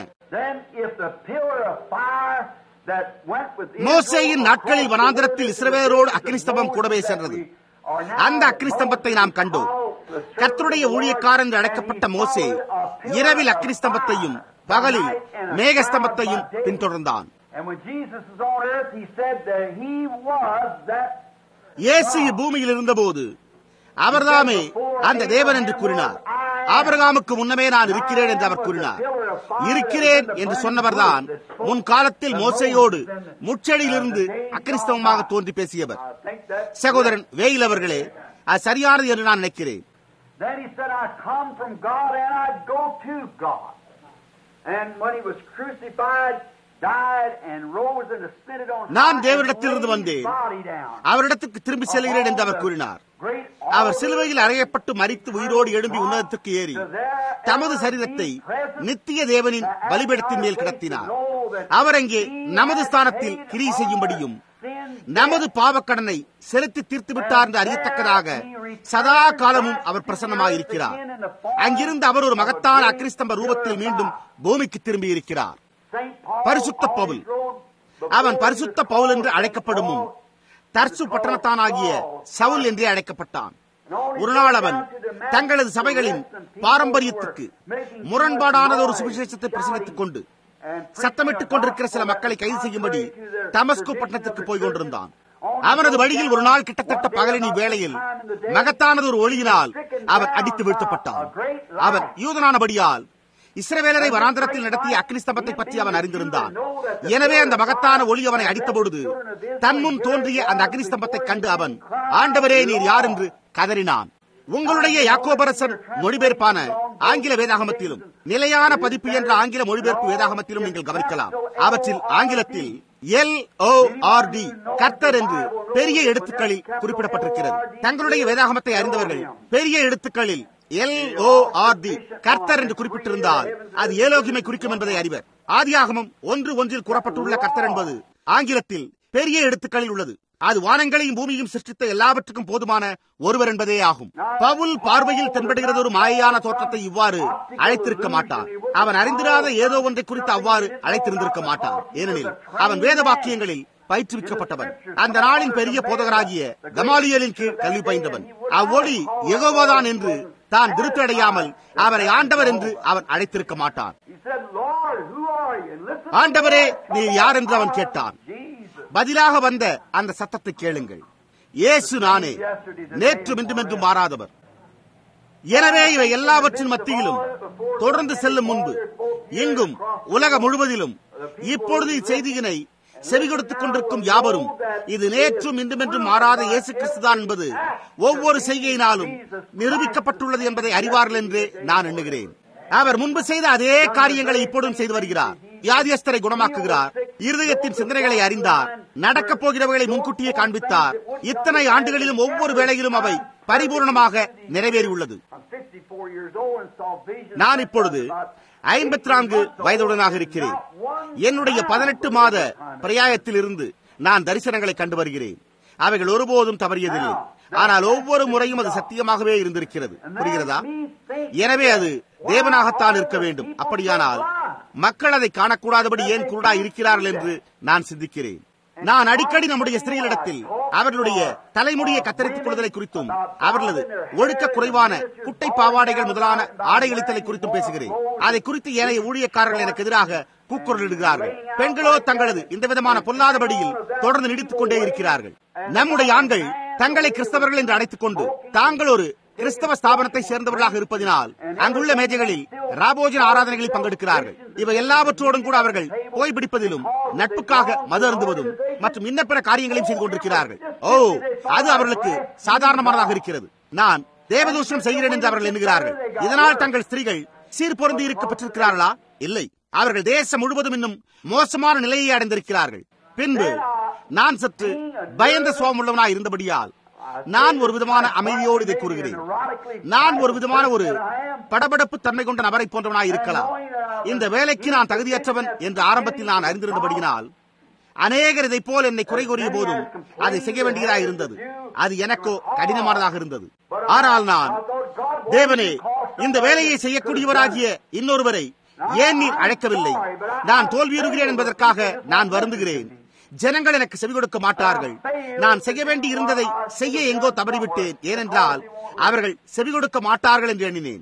மோசேயின் நாட்களில் வனாந்திரத்தில் இஸ்ரவேலரோடு அக்னிஸ்தம்பம் கூடவே சென்றது அந்த அக்னிஸ்தம்பத்தை நாம் கண்டோம் கர்த்தருடைய ஊழியக்காரன் என்று அழைக்கப்பட்ட மோசே இரவில் அக்னிஸ்தம்பத்தையும் பகலில் மேகஸ்தம்பத்தையும் பின்தொடர்ந்தான் இயேசு பூமியில் இருந்தபோது அவர்தாமே அந்த தேவன் என்று கூறினார் ஆபரகாமுக்கு முன்னமே நான் இருக்கிறேன் என்று அவர் கூறினார் இருக்கிறேன் என்று சொன்னவர்தான் முன் காலத்தில் மோசையோடு முச்செடியிலிருந்து அக்கிரிஸ்தவமாக தோன்றி பேசியவர் சகோதரன் வேயில் அவர்களே அது சரியானது என்று நான் நினைக்கிறேன் Then he said, I come from God and I go to God. And when he was crucified, died and rose and ascended on நான் தேவனிடத்திலிருந்து வந்தேன் அவரிடத்துக்கு திரும்பி செல்கிறேன் என்று அவர் கூறினார் அவர் சிலுவையில் அறையப்பட்டு மறித்து உயிரோடு எழும்பி உன்னதத்துக்கு ஏறி தமது சரீரத்தை நித்திய தேவனின் பலிபீடத்தின் மேல் கிடத்தினார் அவர் அங்கே நமது ஸ்தானத்தில் கிரி செய்யும்படியும் நமது பாவக்கடனை செலுத்தி தீர்த்து விட்டார் என்று அறியத்தக்கதாக சதா காலமும் அவர் பிரசன்னமாயிருக்கிறார் அங்கிருந்து அவர் ஒரு மகத்தான அக்ரிஸ்தம்ப ரூபத்தில் மீண்டும் பூமிக்கு திரும்பி இருக்கிறார் பரிசுத்த பவுல் அவன் பரிசுத்த பவுல் என்று அழைக்கப்படும் தர்சு பட்டணத்தானாகிய சவுல் என்றே அழைக்கப்பட்டான் ஒரு நாள் அவன் தங்களது சபைகளின் பாரம்பரியத்துக்கு முரண்பாடானது ஒரு சுவிசேஷத்தை பிரசங்கித்துக் கொண்டு சத்தமிட்டுக் கொண்டிருக்கிற சில மக்களை கைது செய்யும்படி தமஸ்கு பட்டணத்திற்கு போய் கொண்டிருந்தான் அவனது வழியில் ஒரு நாள் கிட்டத்தட்ட பகலினி வேளையில் மகத்தானது ஒரு ஒளியினால் அவன் அடித்து வீழ்த்தப்பட்டான் அவன் யூதனானபடியால் இஸ்ரவேலரை வராந்திரத்தில் நடத்திய அக்னிஸ்தம்பத்தை பற்றி அவன் அறிந்திருந்தான் எனவே அந்த மகத்தான ஒளி அவனை அடித்தபொழுது தன் முன் தோன்றிய அந்த அக்னிஸ்தம்பத்தை கண்டு அவன் ஆண்டவரே நீர் யார் என்று கதறினான் உங்களுடைய யாக்கோபரசன் மொழிபெயர்ப்பான ஆங்கில வேதாகமத்திலும் நிலையான பதிப்பு என்ற ஆங்கில மொழிபெயர்ப்பு வேதாகமத்திலும் நீங்கள் கவனிக்கலாம் அவற்றில் ஆங்கிலத்தில் எல் ஓ ஆர் டி கர்த்தர் என்று பெரிய எழுத்துக்களில் குறிப்பிடப்பட்டிருக்கிறது தங்களுடைய வேதாகமத்தை அறிந்தவர்கள் பெரிய எழுத்துக்களில் எல் ஓ ஆர் டி கர்த்தர் என்று குறிப்பிட்டிருந்தால் அது ஏலோகிமை குறிக்கும் என்பதை அறிவர் ஆதியாகமம் ஒன்று ஒன்றில் கூறப்பட்டுள்ள கர்த்தர் என்பது ஆங்கிலத்தில் பெரிய எழுத்துக்களில் உள்ளது அது வானங்களையும் பூமியும் சிருஷ்டித்த எல்லாவற்றுக்கும் போதுமான ஒருவர் என்பதே ஆகும் பவுல் பார்வையில் தென்படுகிறது ஒரு மாயான தோற்றத்தை இவ்வாறு அழைத்திருக்க மாட்டான் அவன் அறிந்திராத ஏதோ ஒன்றை குறித்து அவ்வாறு அழைத்திருந்திருக்க மாட்டான் ஏனெனில் அவன் வேத வாக்கியங்களில் பயிற்றுவிக்கப்பட்டவன் அந்த நாளின் பெரிய போதகராகிய கமாலியலின் கீழ் கல்வி பயின்றவன் அவ்வொளி எகோவாதான் என்று தான் திருப்தி அடையாமல் அவரை ஆண்டவர் என்று அவன் அழைத்திருக்க மாட்டான் ஆண்டவரே நீ யார் என்று அவன் கேட்டான் பதிலாக வந்த அந்த சத்தத்தை கேளுங்கள் இயேசு நானே நேற்று இன்றும் என்றும் மாறாதவர் எனவே இவை எல்லாவற்றின் மத்தியிலும் தொடர்ந்து செல்லும் முன்பு எங்கும் உலக முழுவதிலும் இப்பொழுது இச்செய்தியினை செவி கொடுத்துக் கொண்டிருக்கும் யாவரும் இது நேற்றும் இன்றுமென்றும் மாறாத இயேசு கிறிஸ்துதான் என்பது ஒவ்வொரு செய்கையினாலும் நிரூபிக்கப்பட்டுள்ளது என்பதை அறிவார்கள் என்று நான் எண்ணுகிறேன் அவர் முன்பு செய்த அதே காரியங்களை இப்பொழுதும் செய்து வருகிறார் வியாதியஸ்தரை குணமாக்குகிறார் இருதயத்தின் சிந்தனைகளை அறிந்தார் நடக்கப் போகிறவைகளை முன்கூட்டியே காண்பித்தார் இத்தனை ஆண்டுகளிலும் ஒவ்வொரு வேளையிலும் அவை பரிபூர்ணமாக நிறைவேறியுள்ளது நான் இப்பொழுது ஐம்பத்தி நான்கு வயதுடனாக இருக்கிறேன் என்னுடைய பதினெட்டு மாத பிரயாயத்தில் இருந்து நான் தரிசனங்களை கண்டு வருகிறேன் அவைகள் ஒருபோதும் தவறியதில்லை ஆனால் ஒவ்வொரு முறையும் அது சத்தியமாகவே இருந்திருக்கிறது புரிகிறதா எனவே அது தேவனாகத்தான் இருக்க வேண்டும் அப்படியானால் மக்கள் அதை காணக்கூடாதபடி ஏன் குருடா இருக்கிறார்கள் என்று நான் சிந்திக்கிறேன் நான் அடிக்கடி நம்முடைய ஸ்திரீகளிடத்தில் அவர்களுடைய தலைமுடியை கத்தரித்துக் கொள்வதை குறித்தும் அவர்களது ஒழுக்க குறைவான குட்டை பாவாடைகள் முதலான ஆடைகளித்தலை குறித்தும் பேசுகிறேன் அதை குறித்து ஏனைய ஊழியக்காரர்கள் எனக்கு எதிராக கூக்குரலிடுகிறார்கள் பெண்களோ தங்களது இந்த விதமான பொல்லாதபடியில் தொடர்ந்து நீடித்துக் கொண்டே இருக்கிறார்கள் நம்முடைய ஆண்கள் தங்களை கிறிஸ்தவர்கள் என்று அழைத்துக் கொண்டு தாங்கள் ஒரு கிறிஸ்தவ ஸ்தாபனத்தை சேர்ந்தவர்களாக இருப்பதினால் அங்குள்ள மேஜைகளில் ராபோஜன ஆராதனைகளில் பங்கெடுக்கிறார்கள் இவை எல்லாவற்றோடும் கூட அவர்கள் போய் பிடிப்பதிலும் நட்புக்காக மது அருந்துவதும் மற்றும் இன்ன பிற காரியங்களையும் செய்து கொண்டிருக்கிறார்கள் ஓ அது அவர்களுக்கு சாதாரணமானதாக இருக்கிறது நான் தேவதூஷணம் செய்கிறேன் என்று அவர்கள் எண்ணுகிறார்கள் இதனால் தங்கள் ஸ்திரீகள் சீர்பொருந்தி இருக்க பெற்றிருக்கிறார்களா இல்லை அவர்கள் தேசம் முழுவதும் இன்னும் மோசமான நிலையை அடைந்திருக்கிறார்கள் பின்பு நான் சற்று பயந்த சுவாம் உள்ளவனாய் இருந்தபடியால் நான் ஒரு விதமான அமைதியோடு இதை கூறுகிறேன் நான் ஒரு விதமான ஒரு படபடப்பு தன்மை கொண்ட நபரை போன்றவனாய் இருக்கலாம் இந்த வேலைக்கு நான் தகுதியற்றவன் என்று ஆரம்பத்தில் நான் அறிந்திருந்தபடியினால் அநேகர் இதை போல் என்னை குறை கூறிய போதும் அதை செய்ய வேண்டியதாக இருந்தது அது எனக்கோ கடினமானதாக இருந்தது ஆனால் நான் தேவனே இந்த வேலையை செய்யக்கூடியவராகிய இன்னொருவரை ஏன் நீர் அழைக்கவில்லை நான் தோல்வியுறுகிறேன் என்பதற்காக நான் வருந்துகிறேன் ஜனங்கள் எனக்கு செவி கொடுக்க மாட்டார்கள் நான் செய்ய வேண்டி இருந்ததை செய்ய எங்கோ தவறிவிட்டேன் ஏனென்றால் அவர்கள் செவி கொடுக்க மாட்டார்கள் என்று எண்ணினேன்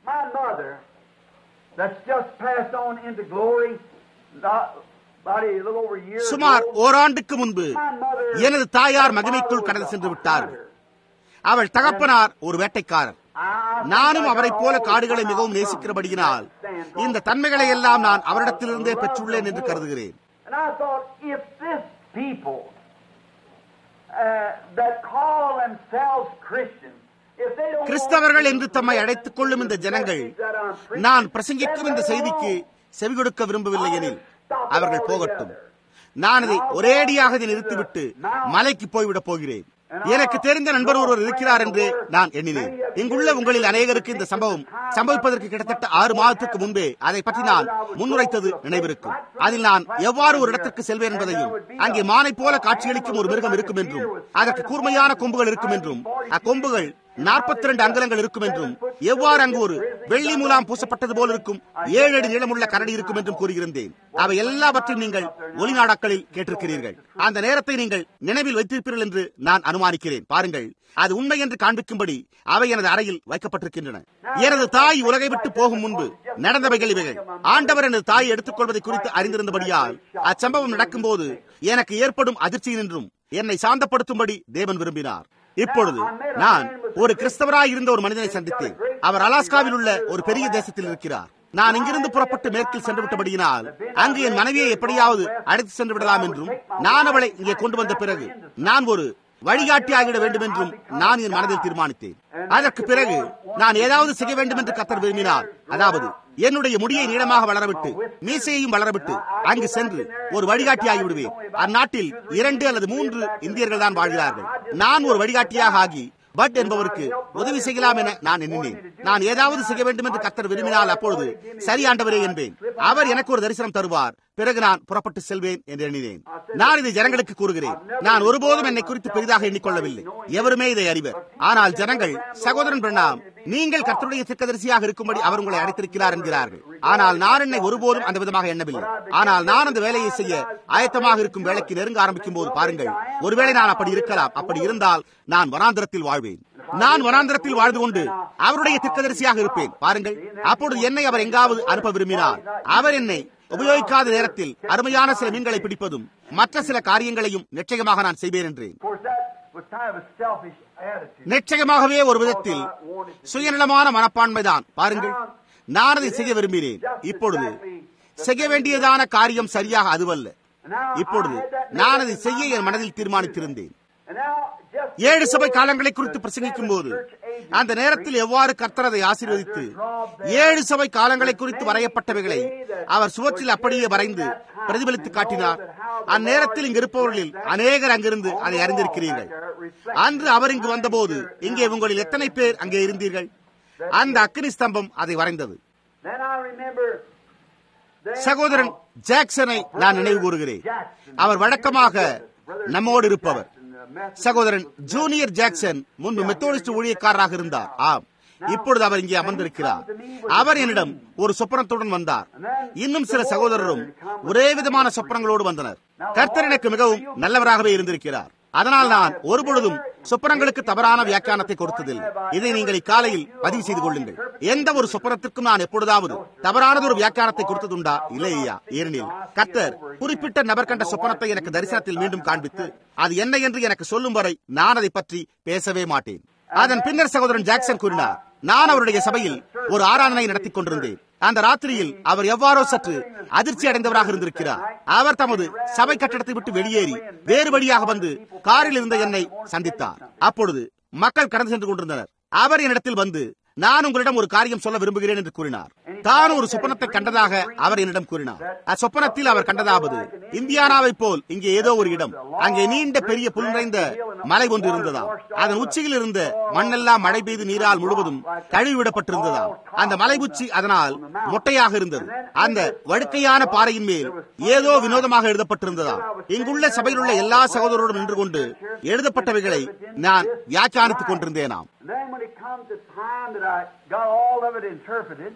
சுமார் ஓராண்டுக்கு முன்பு எனது தாயார் மகிமைக்குள் கடந்து சென்று விட்டார்கள் அவள் தகப்பனார் ஒரு வேட்டைக்காரர் நானும் அவரைப் போல காடுகளை மிகவும் நேசிக்கிறபடியினால் இந்த தன்மைகளை எல்லாம் நான் அவரிடத்திலிருந்தே பெற்றுள்ளேன் என்று கருதுகிறேன் கிறிஸ்தவர்கள் என்று தம்மை அழைத்துக் கொள்ளும் இந்த ஜனங்கள் நான் பிரசங்கிக்கும் இந்த செய்திக்கு செவி கொடுக்க விரும்பவில்லை எனில் அவர்கள் போகட்டும் நான் இதை ஒரேடியாக இதை நிறுத்திவிட்டு மலைக்கு போய்விடப் போகிறேன் எனக்கு தெரிந்த நண்பர் ஒருவர் இருக்கிறார் என்று நான் எண்ணினேன் இங்குள்ள உங்களில் அநேகருக்கு இந்த சம்பவம் சம்பவிப்பதற்கு கிட்டத்தட்ட ஆறு மாதத்துக்கு முன்பே அதை பற்றி நான் முன்னுரைத்தது நினைவிருக்கும் அதில் நான் எவ்வாறு ஒரு இடத்திற்கு செல்வேன் என்பதையும் அங்கே மானை போல காட்சியளிக்கும் ஒரு மிருகம் இருக்கும் என்றும் அதற்கு கூர்மையான கொம்புகள் இருக்கும் என்றும் அக்கொம்புகள் நாற்பத்தி ரெண்டு அங்கலங்கள் இருக்கும் என்றும் எவ்வாறு அங்கு ஒரு வெள்ளி மூலாம் பூசப்பட்டது போல் இருக்கும் ஏழு அடி நீளமுள்ள கரடி இருக்கும் என்றும் கூறுகின்றேன் அவை எல்லாவற்றையும் நீங்கள் ஒளிநாடாக்களில் கேட்டிருக்கிறீர்கள் அந்த நேரத்தை நீங்கள் நினைவில் வைத்திருப்பீர்கள் என்று நான் அனுமானிக்கிறேன் பாருங்கள் அது உண்மை என்று காண்பிக்கும்படி அவை எனது அறையில் வைக்கப்பட்டிருக்கின்றன எனது தாய் உலகை விட்டு போகும் முன்பு நடந்தவைகள் இவைகள் ஆண்டவர் எனது தாயை எடுத்துக் கொள்வதை குறித்து அறிந்திருந்தபடியால் அச்சம்பவம் நடக்கும் போது எனக்கு ஏற்படும் அதிர்ச்சியினின்றும் என்னை சாந்தப்படுத்தும்படி தேவன் விரும்பினார் இப்பொழுது நான் ஒரு கிறிஸ்தவராய் இருந்த ஒரு மனிதனை சந்தித்தேன் அவர் அலாஸ்காவில் உள்ள ஒரு பெரிய தேசத்தில் இருக்கிறார் நான் இங்கிருந்து புறப்பட்டு மேற்கில் சென்று விட்டபடியினால் அங்கு என் மனைவியை எப்படியாவது அழைத்து சென்று விடலாம் என்றும் நான் அவளை இங்கே கொண்டு வந்த பிறகு நான் ஒரு வழிகாட்டி ஆகிட வேண்டும் என்றும் நான் என் மனதில் தீர்மானித்தேன் அதற்கு பிறகு நான் ஏதாவது செய்ய வேண்டும் என்று கத்தர் விரும்பினார் அதாவது என்னுடைய முடியை நீளமாக வளரவிட்டு மீசையையும் வளரவிட்டு அங்கு சென்று ஒரு வழிகாட்டியாகி விடுவேன் அந்நாட்டில் இரண்டு அல்லது மூன்று இந்தியர்கள் தான் வாழ்கிறார்கள் நான் ஒரு வழிகாட்டியாக ஆகி பட் என்பவருக்கு உதவி செய்யலாம் என நான் எண்ணினேன் நான் ஏதாவது செய்ய வேண்டும் என்று கத்தர் விரும்பினால் அப்பொழுது சரியாண்டவரே என்பேன் அவர் எனக்கு ஒரு தரிசனம் தருவார் பிறகு நான் புறப்பட்டு செல்வேன் என்று எண்ணினேன் நான் இதை ஜனங்களுக்கு கூறுகிறேன் நான் ஒருபோதும் என்னை குறித்து பெரிதாக எண்ணிக்கொள்ளவில்லை எவருமே இதை அறிவர் ஆனால் ஜனங்கள் சகோதரன் பிரணாம் நீங்கள் கர்த்தருடைய திக்கதரிசியாக இருக்கும்படி அவர் உங்களை அழைத்திருக்கிறார் என்கிறார்கள் ஆனால் நான் என்னை ஒருபோதும் அந்த விதமாக எண்ணவில்லை ஆனால் நான் அந்த வேலையை செய்ய ஆயத்தமாக இருக்கும் வேலைக்கு நெருங்க ஆரம்பிக்கும் போது பாருங்கள் ஒருவேளை நான் அப்படி இருக்கலாம் அப்படி இருந்தால் நான் வனாந்திரத்தில் வாழ்வேன் நான் வனாந்திரத்தில் வாழ்ந்து கொண்டு அவருடைய திக்கதரிசியாக இருப்பேன் பாருங்கள் அப்பொழுது என்னை அவர் எங்காவது அனுப்ப விரும்பினார் அவர் என்னை உபயோகிக்காத நேரத்தில் அருமையான சில மீன்களை பிடிப்பதும் மற்ற சில காரியங்களையும் நிச்சயமாக நான் செய்வேன் என்றேன் நிச்சயமாகவே ஒரு விதத்தில் சுயநலமான மனப்பான்மைதான் பாருங்கள் நான் அதை செய்ய விரும்பினேன் இப்பொழுது செய்ய வேண்டியதான காரியம் சரியாக அதுவல்ல இப்பொழுது நான் அதை செய்ய என் மனதில் தீர்மானித்திருந்தேன் And now, just ஏழு சபை before காலங்களை குறித்து the பிரசங்கிக்கும் seven போது church ages அந்த was நேரத்தில் preached, எவ்வாறு கர்த்தர் அதை ஆசீர்வதித்து ஏழு சபை காலங்களை குறித்து வரையப்பட்டவைகளை அவர் சுவற்றில் அப்படியே வரைந்து பிரதிபலித்து காட்டினார் அந்நேரத்தில் இங்கு இருப்பவர்களில் அநேகர் அங்கிருந்து அதை அறிந்திருக்கிறீர்கள் அன்று அவர் இங்கு வந்தபோது இங்கே உங்களில் எத்தனை பேர் அங்கே இருந்தீர்கள் அந்த அக்னி ஸ்தம்பம் அதை வரைந்தது Then I remember then சகோதரன் ஜாக்சனை நான் நினைவு கூறுகிறேன் அவர் வழக்கமாக நம்மோடு இருப்பவர் சகோதரன் ஜூனியர் ஜாக்சன் முன்பு மெத்தோடிஸ்ட் ஊழியக்காரராக இருந்தார் ஆம் இப்பொழுது அவர் இங்கே அமர்ந்திருக்கிறார் அவர் என்னிடம் ஒரு சொப்பனத்துடன் வந்தார் இன்னும் சில சகோதரரும் ஒரே விதமான சொப்பனங்களோடு வந்தனர் கர்த்தர் எனக்கு மிகவும் நல்லவராகவே இருந்திருக்கிறார் அதனால் நான் ஒருபொழுதும் சொப்பனங்களுக்கு தவறான வியாக்கியானத்தை கொடுத்ததில்லை இதை நீங்கள் இக்காலையில் பதிவு செய்து கொள்ளுங்கள் எந்த ஒரு சொப்பனத்திற்கும் நான் எப்பொழுதாவது தவறானது ஒரு வியாக்கியானத்தை கொடுத்ததுண்டா இல்லையா ஏனெனில் கர்த்தர் குறிப்பிட்ட நபர் கண்ட சொப்பனத்தை எனக்கு தரிசனத்தில் மீண்டும் காண்பித்து அது என்ன என்று எனக்கு சொல்லும் வரை நான் அதை பற்றி பேசவே மாட்டேன் அதன் பின்னர் சகோதரன் ஜாக்சன் கூறினார் நான் அவருடைய சபையில் ஒரு ஆராதனை நடத்தி கொண்டிருந்தேன் அந்த ராத்திரியில் அவர் எவ்வாறோ சற்று அதிர்ச்சி அடைந்தவராக இருந்திருக்கிறார் அவர் தமது சபை கட்டடத்தை விட்டு வெளியேறி வேறு வழியாக வந்து காரில் இருந்த என்னை சந்தித்தார் அப்பொழுது மக்கள் கடந்து சென்று கொண்டிருந்தனர் அவர் என்னிடத்தில் வந்து நான் உங்களிடம் ஒரு காரியம் சொல்ல விரும்புகிறேன் என்று கூறினார் தான் ஒரு சொப்பனத்தை கண்டதாக அவர் என்னிடம் கூறினார் அச்சொப்பனத்தில் அவர் கண்டதாவது இந்தியானாவை போல் இங்கே ஏதோ ஒரு இடம் அங்கே நீண்ட பெரிய புல் நிறைந்த மலை ஒன்று இருந்ததாம் அதன் உச்சியில் இருந்த மண்ணெல்லாம் மழை பெய்து நீரால் முழுவதும் கழுவிவிடப்பட்டிருந்ததாம் அந்த மலை உச்சி அதனால் மொட்டையாக இருந்தது அந்த வழுக்கையான பாறையின் மேல் ஏதோ வினோதமாக எழுதப்பட்டிருந்ததாம் இங்குள்ள சபையில் உள்ள எல்லா சகோதரரோடும் நின்று கொண்டு எழுதப்பட்டவைகளை நான் வியாக்கியானித்துக் கொண்டிருந்தேனாம் And then when it comes to time that I got all of it interpreted,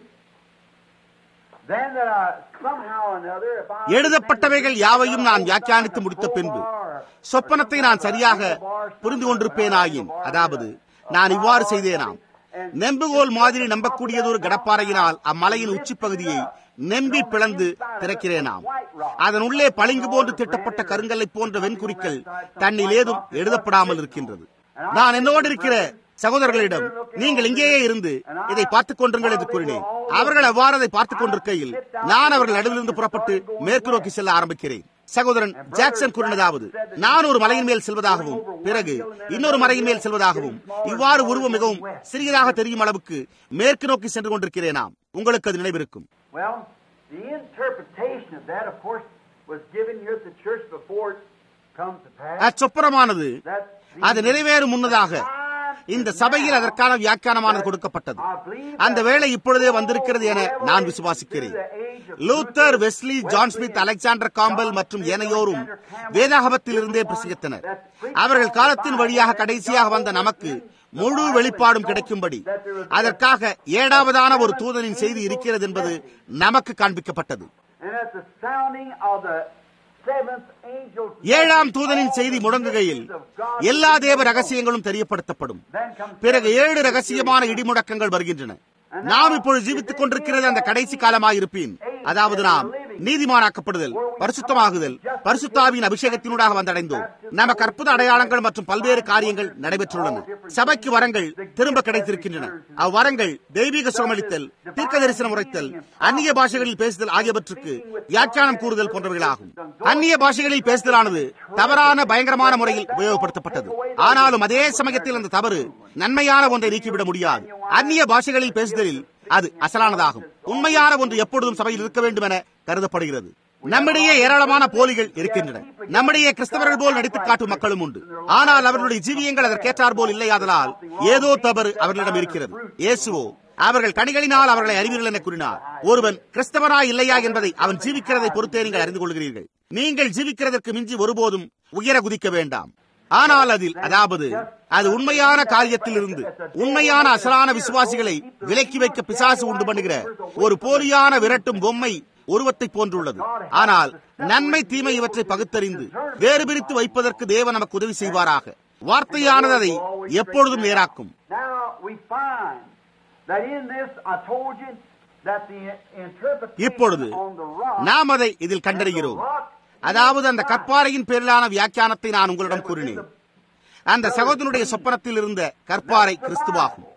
then that I somehow or another, if I எழுதப்பட்டவைகள் யாவையும் நான் வியாக்கியானித்து முடித்த பின்பு சொப்பனத்தை நான் சரியாக புரிந்து கொண்டிருப்பேனாயின் அதாவது நான் இவ்வாறு செய்தேனாம் நெம்புகோல் மாதிரி நம்பக்கூடியதொரு கடப்பாறையினால் அம்மலையின் உச்சிப்பகுதியை நெம்பி பிளந்து திறக்கிறேனாம் அதன் உள்ளே பளிங்கு போன்று திட்டப்பட்ட கருங்கல்லை போன்ற வெண்குறிக்கள் தன்னில் ஏதும் எழுதப்படாமல் இருக்கின்றது நான் என்னோடு இருக்கிற சகோதரர்களிடம் நீங்கள் இங்கேயே இருந்து இதை பார்த்துக் கொண்டிருங்கள் என்று கூறினேன் அவர்கள் அவ்வாறு அதை பார்த்துக் கொண்டிருக்கையில் நான் அவர்கள் நடுவிலிருந்து புறப்பட்டு மேற்கு நோக்கி செல்ல ஆரம்பிக்கிறேன் சகோதரன் ஜாக்சன் கூறினதாவது நான் ஒரு மலையின் மேல் செல்வதாகவும் பிறகு இன்னொரு மலையின் மேல் செல்வதாகவும் இவ்வாறு உருவம் மிகவும் சிறியதாக தெரியும் அளவுக்கு மேற்கு நோக்கி சென்று கொண்டிருக்கிறேனாம் உங்களுக்கு அது நினைவிருக்கும் Well, the interpretation of that, of course, was given here at the church before it come to pass. அச்சொப்பரமானது That அது நிறைவேறும் முன்னதாக இந்த சபையில் அதற்கான வியாக்கியானமானது கொடுக்கப்பட்டது அந்த வேளை இப்பொழுதே வந்திருக்கிறது என நான் விசுவாசிக்கிறேன் Luther Wesley John Smith Alexander Campbell மற்றும் ஏனையோரும் வேதாகமத்தில் இருந்தே பிரசங்கித்தனர் அவர்கள் காலத்தின் வழியாக கடைசியாக வந்த நமக்கு முழு வெளிப்பாடும் கிடைக்கும்படி அதற்காக ஏழாவதான ஒரு தூதனின் செய்தி இருக்கிறது என்பது நமக்கு காண்பிக்கப்பட்டது And at the sounding of the seventh angel, ஏழாம் தூதனின் செய்தி முடங்குகையில் எல்லா தேவ ரகசியங்களும் தெரியப்படுத்தப்படும் then comes பிறகு ஏழு ரகசியமான இடிமுடக்கங்கள் வருகின்றன நாம் இப்பொழுது ஜீவித்துக் கொண்டிருக்கிறது அந்த கடைசி காலமாயிருப்பேன் அதாவது நாம் நீதிமானாக்கப்படுதல் பரிசுத்தமாகுதல் பரிசுத்தாவின் அபிஷேகத்தினூடாக வந்தடைந்தோம் நமக்கு அற்புத அடையாளங்கள் மற்றும் பல்வேறு காரியங்கள் நடைபெற்றுள்ளன சபைக்கு வரங்கள் திரும்ப கிடைத்திருக்கின்றன அவ்வரங்கள் தெய்வீக சுகமளித்தல் தீர்க்க தரிசனம் உரைத்தல் அந்நிய பாஷைகளில் பேசுதல் ஆகியவற்றுக்கு வியாக்கியானம் கூறுதல் போன்றவைகளாகும் அந்நிய பாஷைகளில் பேசுதலானது தவறான பயங்கரமான முறையில் உபயோகப்படுத்தப்பட்டது ஆனாலும் அதே சமயத்தில் அந்த தவறு நன்மையான ஒன்றை நீக்கிவிட முடியாது அந்நிய பாஷைகளில் பேசுதலில் அது அசலானதாகும் உண்மையான ஒன்று எப்பொழுதும் சபையில் இருக்க வேண்டும் என கருதப்படுகிறது நம்மிடையே ஏராளமான போலிகள் இருக்கின்றன நம்மிடையே கிறிஸ்தவர்கள் போல் நடித்துக் காட்டும் மக்களும் உண்டு ஆனால் அவர்களுடைய ஜீவியங்கள் அதற்கேற்றார் போல் இல்லையாதலால் ஏதோ தவறு அவர்களிடம் இருக்கிறது இயேசுவோ அவர்கள் கனிகளினால் அவர்களை அறிவீர்கள் என கூறினார் ஒருவன் கிறிஸ்தவனா இல்லையா என்பதை அவன் ஜீவிக்கிறதை பொறுத்தே நீங்கள் அறிந்து கொள்கிறீர்கள் நீங்கள் ஜீவிக்கிறதற்கு மிஞ்சி ஒருபோதும் உயர குதிக்க வேண்டாம் ஆனால் அதில் அதாவது அது உண்மையான காரியத்தில் இருந்து உண்மையான அசலான விசுவாசிகளை விலக்கி வைக்க பிசாசு உண்டு பண்ணுகிற ஒரு போலியான விரட்டும் பொம்மை உருவத்தை போன்றுள்ளது ஆனால் நன்மை தீமை இவற்றை பகுத்தறிந்து வேறு பிரித்து வைப்பதற்கு தேவன் நமக்கு உதவி செய்வாராக வார்த்தையானது அதை எப்பொழுதும் நேராக்கும் Now we find that in this I told you that the interpretation இப்பொழுது on the rock நாம் அதை இதில் கண்டறிகிறோம் அதாவது அந்த கற்பாறையின் பேரிலான வியாக்கியானத்தை நான் உங்களிடம் கூறினேன் அந்த சகோதரனுடைய சொப்பனத்தில் இருந்த கற்பாறை கிறிஸ்துவாகும்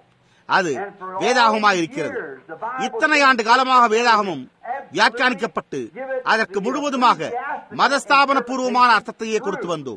அது வேதாகமாக இருக்கிறது இத்தனை ஆண்டு காலமாக வேதாகமும் வியாக்கியானிக்கப்பட்டு அதற்கு முழுவதுமாக மதஸ்தாபன பூர்வமான அர்த்தத்தையே கொடுத்து வந்தோம்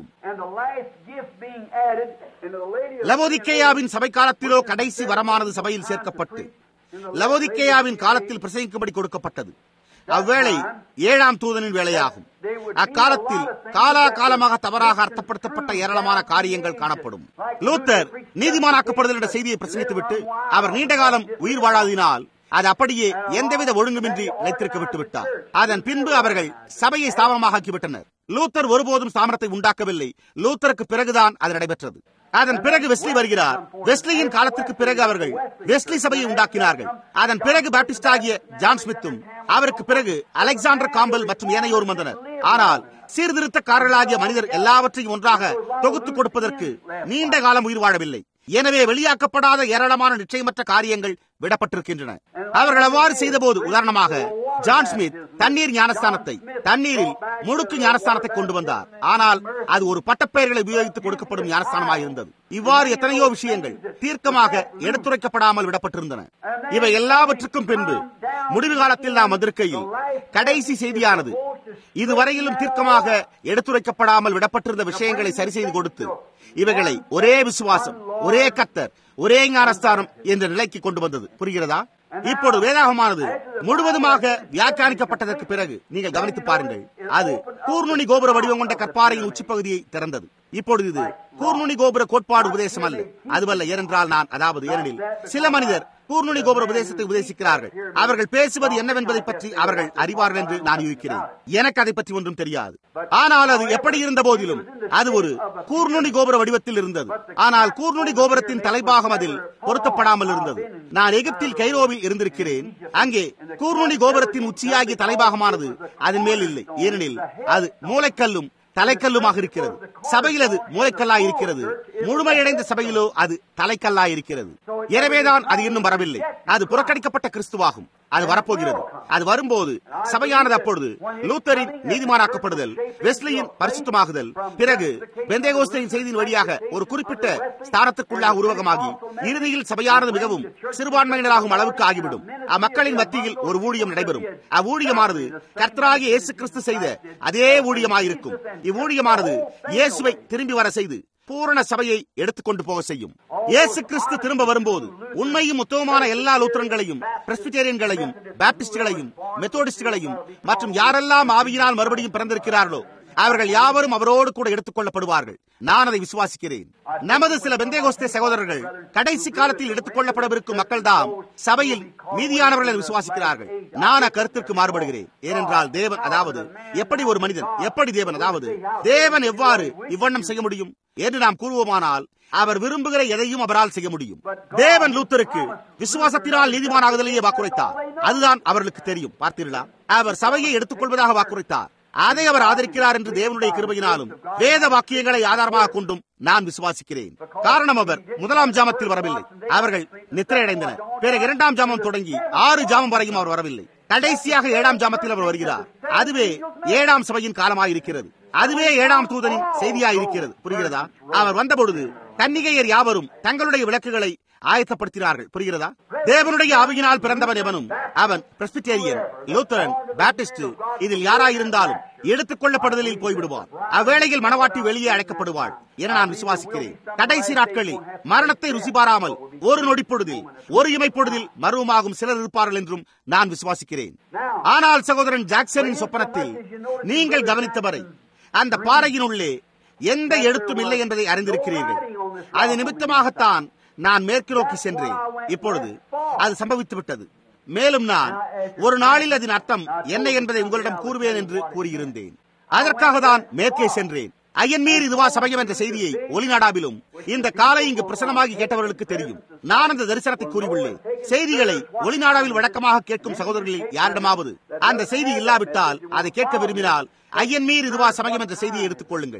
லவோதிக்கேயாவின் சபை காலத்திலோ கடைசி வரமானது சபையில் சேர்க்கப்பட்டு லவோதிக்கேயாவின் காலத்தில் பிரசங்கிக்கும்படி கொடுக்கப்பட்டது அவ்வேளை ஏழாம் தூதனின் வேலையாகும் அக்காலத்தில் காலா காலமாக தவறாக அர்த்தப்படுத்தப்பட்ட ஏராளமான காரியங்கள் காணப்படும் லூத்தர் நீதிமானாக்கப்படுதல் என்ற செய்தியை பிரசங்கித்துவிட்டு அவர் நீண்ட காலம் உயிர் வாழாதினால் அது அப்படியே எந்தவித ஒழுங்குமின்றி நிலைத்திருக்க விட்டு விட்டார் அதன் பின்பு அவர்கள் சபையை ஸ்தாபனமாக ஆக்கிவிட்டனர் லூத்தர் ஒருபோதும் ஸ்தாபனத்தை உண்டாக்கவில்லை லூத்தருக்கு பிறகுதான் அது நடைபெற்றது அதன் பிறகு வெஸ்லி வருகிறார் வெஸ்லியின் காலத்திற்கு பிறகு அவர்கள் வெஸ்லி சபையை உண்டாக்கினார்கள் அதன் பிறகு பாப்டிஸ்ட் ஆகிய ஜான் ஸ்மித்தும் அவருக்கு பிறகு அலெக்சாண்டர் காம்பல் மற்றும் ஏனையோரும் வந்தனர் ஆனால் சீர்திருத்தக்காரர்களாகிய மனிதர் எல்லாவற்றையும் ஒன்றாக தொகுத்து கொடுப்பதற்கு நீண்ட காலம் உயிர் வாழவில்லை எனவே வெளியாக்கப்படாத ஏராளமான நிச்சயமற்ற காரியங்கள் விடப்பட்டிருக்கின்றன அவர்கள் அவ்வாறு செய்தபோது உதாரணமாக ஜான் ஸ்மித் தண்ணீர் ஞானஸ்தானத்தை தண்ணீரில் முழுக்கு ஞானஸ்தானத்தை கொண்டு வந்தார் ஆனால் அது ஒரு பட்டப்பெயர்களை உபயோகித்து கொடுக்கப்படும் ஞானஸ்தானமாக இருந்தது இவ்வாறு எத்தனையோ விஷயங்கள் தீர்க்கமாக எடுத்துரைக்கப்படாமல் விடப்பட்டிருந்தன இவை எல்லாவற்றுக்கும் பின்பு முடிவு காலத்தில் நாம் வந்திருக்கையில் கடைசி செய்தியானது இதுவரையிலும் தீர்க்கமாக எடுத்துரைக்கப்படாமல் விடப்பட்டிருந்த விஷயங்களை சரி செய்து கொடுத்து இவைகளை ஒரே விசுவாசம் ஒரே கத்தர் ஒரே ஞானஸ்தானம் என்ற நிலைக்கு கொண்டு வந்தது புரிகிறதா இப்பொழுது வேதாகமானது முழுவதுமாக வியாக்கியானிக்கப்பட்டதற்கு பிறகு நீங்கள் கவனித்து பாருங்கள் அது கூர்நுனி கோபுர வடிவம் கொண்ட கற்பாறையின் உச்சிப்பகுதியை திறந்தது இப்பொழுது இது கூர்நுனி கோபுர கோட்பாடு உபதேசம் அல்ல அதுவல்ல ஏனென்றால் நான் அதாவது ஏனெனில் சில மனிதர் கூர்நுனி கோபுர உபதேசத்தை உபதேசிக்கிறார்கள் அவர்கள் பேசுவது என்னவென்பதை பற்றி அவர்கள் அறிவார்கள் என்று நான் யூகிக்கிறேன் எனக்கு அதை பற்றி ஒன்றும் தெரியாது ஆனால் அது எப்படி இருந்த போதிலும் அது ஒரு கூர்நுனி கோபுர வடிவத்தில் இருந்தது ஆனால் கூர்நுனி கோபுரத்தின் தலைபாகம் அதில் பொருத்தப்படாமல் இருந்தது நான் எகிப்தில் கைரோவில் இருந்திருக்கிறேன் அங்கே கூர்நுனி கோபுரத்தின் உச்சியாகிய தலைபாகமானது அதன் மேல் இல்லை ஏனெனில் அது மூளைக்கல்லும் தலைக்கல்லுமாக இருக்கிறது சபையில் அது மூளைக்கல்லாய் இருக்கிறது முழுமையடைந்த சபையிலோ அது தலைக்கல்லாய் இருக்கிறது எனவேதான் அது இன்னும் வரவில்லை அது புறக்கணிக்கப்பட்ட கிறிஸ்துவாகும் அது வரப்போகிறது அது வரும்போது சபையானது அப்பொழுது லூத்தரின் நீதிமானாக்கப்படுதல் வெஸ்லியின் பரிசுத்தமாகுதல் பிறகு பெந்தேகோஸ்தின் செய்தியின் வழியாக ஒரு குறிப்பிட்ட ஸ்தானத்திற்குள்ளாக உருவகமாகி இறுதியில் சபையானது மிகவும் சிறுபான்மையினராகும் அளவுக்கு ஆகிவிடும் அம்மக்களின் மத்தியில் ஒரு ஊழியம் நடைபெறும் அவ்வூழியமானது கர்த்தராகிய இயேசு கிறிஸ்து செய்த அதே ஊழியமாயிருக்கும் இவ்வூழியமானது இயேசுவை திரும்பி வர செய்து பூரண சபையை எடுத்துக்கொண்டு போக செய்யும் இயேசு கிறிஸ்து திரும்ப வரும்போது உண்மையும் உத்தமமான எல்லா லூத்திரன்களையும் பிரஸ்பிட்டேரியன்களையும் பாப்டிஸ்டுகளையும் மெத்தோடிஸ்டுகளையும் மற்றும் யாரெல்லாம் ஆவியினால் மறுபடியும் பிறந்திருக்கிறார்களோ அவர்கள் யாவரும் அவரோடு கூட எடுத்துக் கொள்ளப்படுவார்கள் நான் அதை விசுவாசிக்கிறேன் நமது சில பெந்தேகோஸ்தே சகோதரர்கள் கடைசி காலத்தில் எடுத்துக் கொள்ளப்படவிருக்கும் மக்கள் தாம் சபையில் மீதியானவர்கள் விசுவாசிக்கிறார்கள் நான் அக்கருத்திற்கு மாறுபடுகிறேன் ஏனென்றால் தேவன் அதாவது எப்படி ஒரு மனிதன் எப்படி தேவன் அதாவது தேவன் எவ்வாறு இவ்வண்ணம் செய்ய முடியும் என்று நாம் கூறுவோமானால் அவர் விரும்புகிற எதையும் அவரால் செய்ய முடியும் தேவன் லூத்தருக்கு விசுவாசத்தினால் நீதிமானாகுதலையே வாக்குரைத்தார் அதுதான் அவர்களுக்கு தெரியும் பார்த்தீர்களா அவர் சபையை எடுத்துக்கொள்வதாக வாக்குரைத்தார் அதை அவர் ஆதரிக்கிறார் என்று தேவனுடைய கிருபையினாலும் வேத வாக்கியங்களை ஆதாரமாக கொண்டும் நான் விசுவாசிக்கிறேன் காரணம் அவர் முதலாம் ஜாமத்தில் வரவில்லை அவர்கள் நித்திரையடைந்தனர் பிறகு இரண்டாம் ஜாமம் தொடங்கி ஆறு ஜாமம் வரையும் அவர் வரவில்லை கடைசியாக ஏழாம் ஜாமத்தில் அவர் வருகிறார் அதுவே ஏழாம் சபையின் காலமாயிருக்கிறது அதுவே ஏழாம் தூதனின் செய்தியாயிருக்கிறது புரிகிறதா அவர் வந்தபொழுது கன்னிகையர் யாவரும் தங்களுடைய விளக்குகளை ஆயத்தப்படுத்தினார்கள் புரிகிறதா தேவனுடைய ஆவியினால் பிறந்தவன் எவனும் அவன் பிரஸ்பிட்டேரியன் லூத்தரன் பாப்டிஸ்ட் இதில் யாராயிருந்தாலும் எடுத்துக் கொள்ளப்படுதலில் போய்விடுவார் அவ்வேளையில் மனவாட்டி வெளியே அழைக்கப்படுவாள் என நான் விசுவாசிக்கிறேன் கடைசி நாட்களில் மரணத்தை ருசி பாராமல் ஒரு நொடிப்பொழுதில் ஒரு இமைப்பொழுதில் மருவமாகும் சிலர் இருப்பார்கள் என்றும் நான் விசுவாசிக்கிறேன் ஆனால் சகோதரன் ஜாக்சனின் சொப்பனத்தில் நீங்கள் கவனித்தவரை அந்த பாறையினுள்ளே எந்த எழுத்தும் இல்லை என்பதை அறிந்திருக்கிறீர்கள் அது நிமித்தமாகத்தான் நான் மேற்கு நோக்கி சென்றேன் இப்பொழுது அது சம்பவித்து விட்டது மேலும் நான் ஒரு நாளில் அதன் அர்த்தம் என்ன என்பதை உங்களிடம் கூறுவேன் என்று கூறியிருந்தேன் அதற்காக தான் மேற்கே சென்றேன் ஐயன்மீர் இதுவா சமயம் என்ற செய்தியை ஒளிநாடாவிலும் இந்த காலை இங்கு பிரசனமாகி கேட்டவர்களுக்கு தெரியும் நான் அந்த தரிசனத்தை கூறியுள்ளேன் செய்திகளை ஒளிநாடாவில் வழக்கமாக கேட்கும் சகோதரர்களில் யாரிடமாவது அந்த செய்தி இல்லாவிட்டால் அதை கேட்க விரும்பினால் ஐயன்மீர் இதுவா சமயம் என்ற செய்தியை எடுத்துக் கொள்ளுங்கள்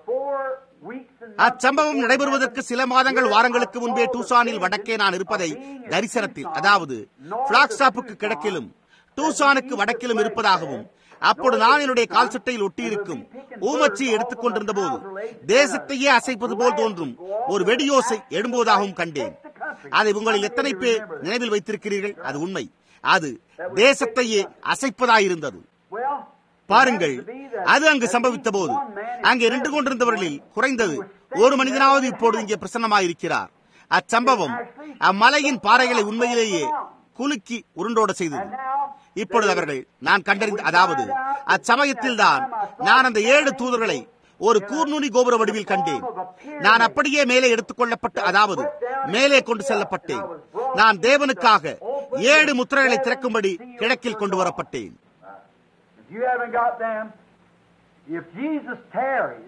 அச்சம்பவம் நடைபெறுவதற்கு சில மாதங்கள் வாரங்களுக்கு முன்பே டூசானில் வடக்கே நான் இருப்பதை தரிசனத்தில் அதாவது பிளாக்ஸ்டாப்புக்கு கிழக்கிலும் டூசானுக்கு வடக்கிலும் இருப்பதாகவும் அப்போது நான் என்னுடைய கால் சட்டையில் ஒட்டியிருக்கும் ஊமச்சியை எடுத்துக் கொண்டிருந்த போது தேசத்தையே அசைப்பது போல் தோன்றும் ஒரு வெடியோசை எழும்புவதாகவும் கண்டேன் அதை உங்களில் எத்தனை பேர் நினைவில் வைத்திருக்கிறீர்கள் அது உண்மை அது தேசத்தையே அசைப்பதாயிருந்தது Well, பாருங்கள் அது அங்கு சம்பவித்த போது அங்கே நின்று கொண்டிருந்தவர்களில் குறைந்தது ஒரு மனிதனாவது இப்பொழுது இங்கே பிரசன்னமாயிருக்கிறார் அச்சம்பவம் அம்மலையின் பாறைகளை உண்மையிலேயே குலுக்கி உருண்டோட செய்தது and now இப்பொழுது அவர்கள் நான் கண்டறிந்த அதாவது அச்சமயத்தில் தான் நான் அந்த ஏழு தூதர்களை ஒரு கூர்நுனி கோபுர வடிவில் கண்டேன் நான் அப்படியே மேலே எடுத்துக்கொள்ளப்பட்டு அதாவது மேலே கொண்டு செல்லப்பட்டேன் நான் தேவனுக்காக ஏழு முத்திரைகளை திறக்கும்படி கிழக்கில் கொண்டு வரப்பட்டேன் if you haven't got them, if Jesus tarries,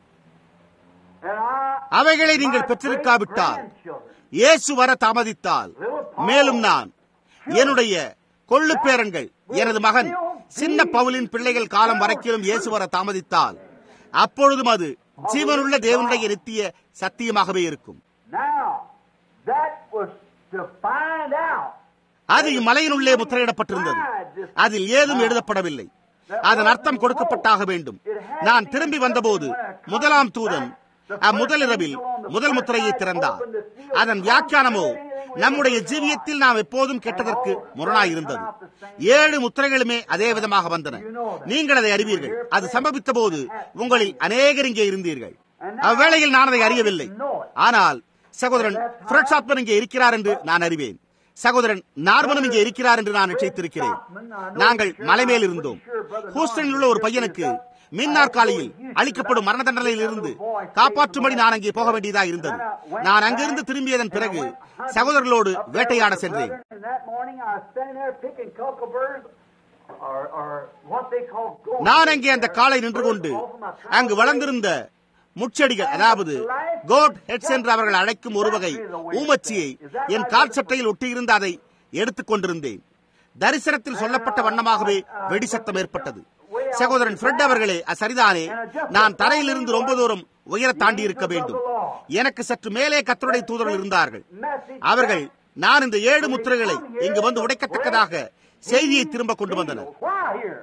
and I, அவைகளை my நீங்கள் பெற்றிருக்காவிட்டால் great-grandchildren, இயேசு வர தாமதித்தால் மேலும் நான் என்னுடைய கொள்ளு பேரன்கள் எனது மகன் சின்ன பவுலின் பிள்ளைகள் காலம் வரைக்கிலும் இயேசு வர தாமதித்தால் அப்பொழுதும் அது ஜீவனுள்ள தேவனுடைய நித்திய சத்தியமாகவே இருக்கும் Now, that was to find out அது இம்மலையினுள்ளே முத்திரையிடப்பட்டிருந்தது அதில் ஏதும் எழுதப்படவில்லை அதன் அர்த்தம் கொடுக்கப்பட்டாக வேண்டும் நான் திரும்பி வந்தபோது முதலாம் தூதன் அம்முதல் இரவில் முதல் முத்திரையை திறந்தார் அதன் வியாக்கியானமோ நம்முடைய ஜீவியத்தில் நாம் எப்போதும் கெட்டதற்கு முரணாயிருந்தது ஏழு முத்திரைகளுமே அதே விதமாக வந்தன நீங்கள் அதை அறிவீர்கள் அது சம்பவித்த போது உங்களில் அநேகர் இங்கே இருந்தீர்கள் அவ்வேளையில் நான் அதை அறியவில்லை ஆனால் சகோதரன் புரட்சாத்மன் இங்கே இருக்கிறார் என்று நான் அறிவேன் சகோதரன் நார்மனும் இங்கே இருக்கிறார் என்று நான் நிச்சயித்திருக்கிறேன் நாங்கள் மலை மேல் இருந்தோம் ஹூஸ்டனில் உள்ள ஒரு பையனுக்கு மின் நாற்காலியில் அளிக்கப்படும் மரண தண்டனையில் இருந்து காப்பாற்றும்படி நான் அங்கே போக வேண்டியதாக இருந்தது நான் அங்கிருந்து திரும்பியதன் பிறகு சகோதரர்களோடு வேட்டையாட சென்றேன் And that morning I was standing there picking cockleburrs, or, or what they call gold. நான் அங்கே அந்த காலை நின்று கொண்டு அங்கு வளர்ந்திருந்த முச்செடிகள் அதாவது கோட் ஹெட்ஸ் என்று அவர்கள் அழைக்கும் ஒரு வகை ஊமச்சியை என் கால் சட்டையில் ஒட்டியிருந்த அதை எடுத்துக் கொண்டிருந்தேன் தரிசனத்தில் சொல்லப்பட்ட வண்ணமாகவே வெடி சத்தம் ஏற்பட்டது சகோதரன் ஃப்ரெட் அவர்களே அது சரிதானே நான் தரையிலிருந்து ரொம்ப தூரம் உயர தாண்டி இருக்க வேண்டும் எனக்கு சற்று மேலே கத்தருடைய தூதர்கள் இருந்தார்கள் அவர்கள் நான் இந்த ஏழு முத்திரைகளை இங்கு வந்து உடைக்கத்தக்கதாக செய்தியை திரும்ப கொண்டு வந்தனர் Why here?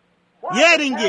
ஏன் இங்கே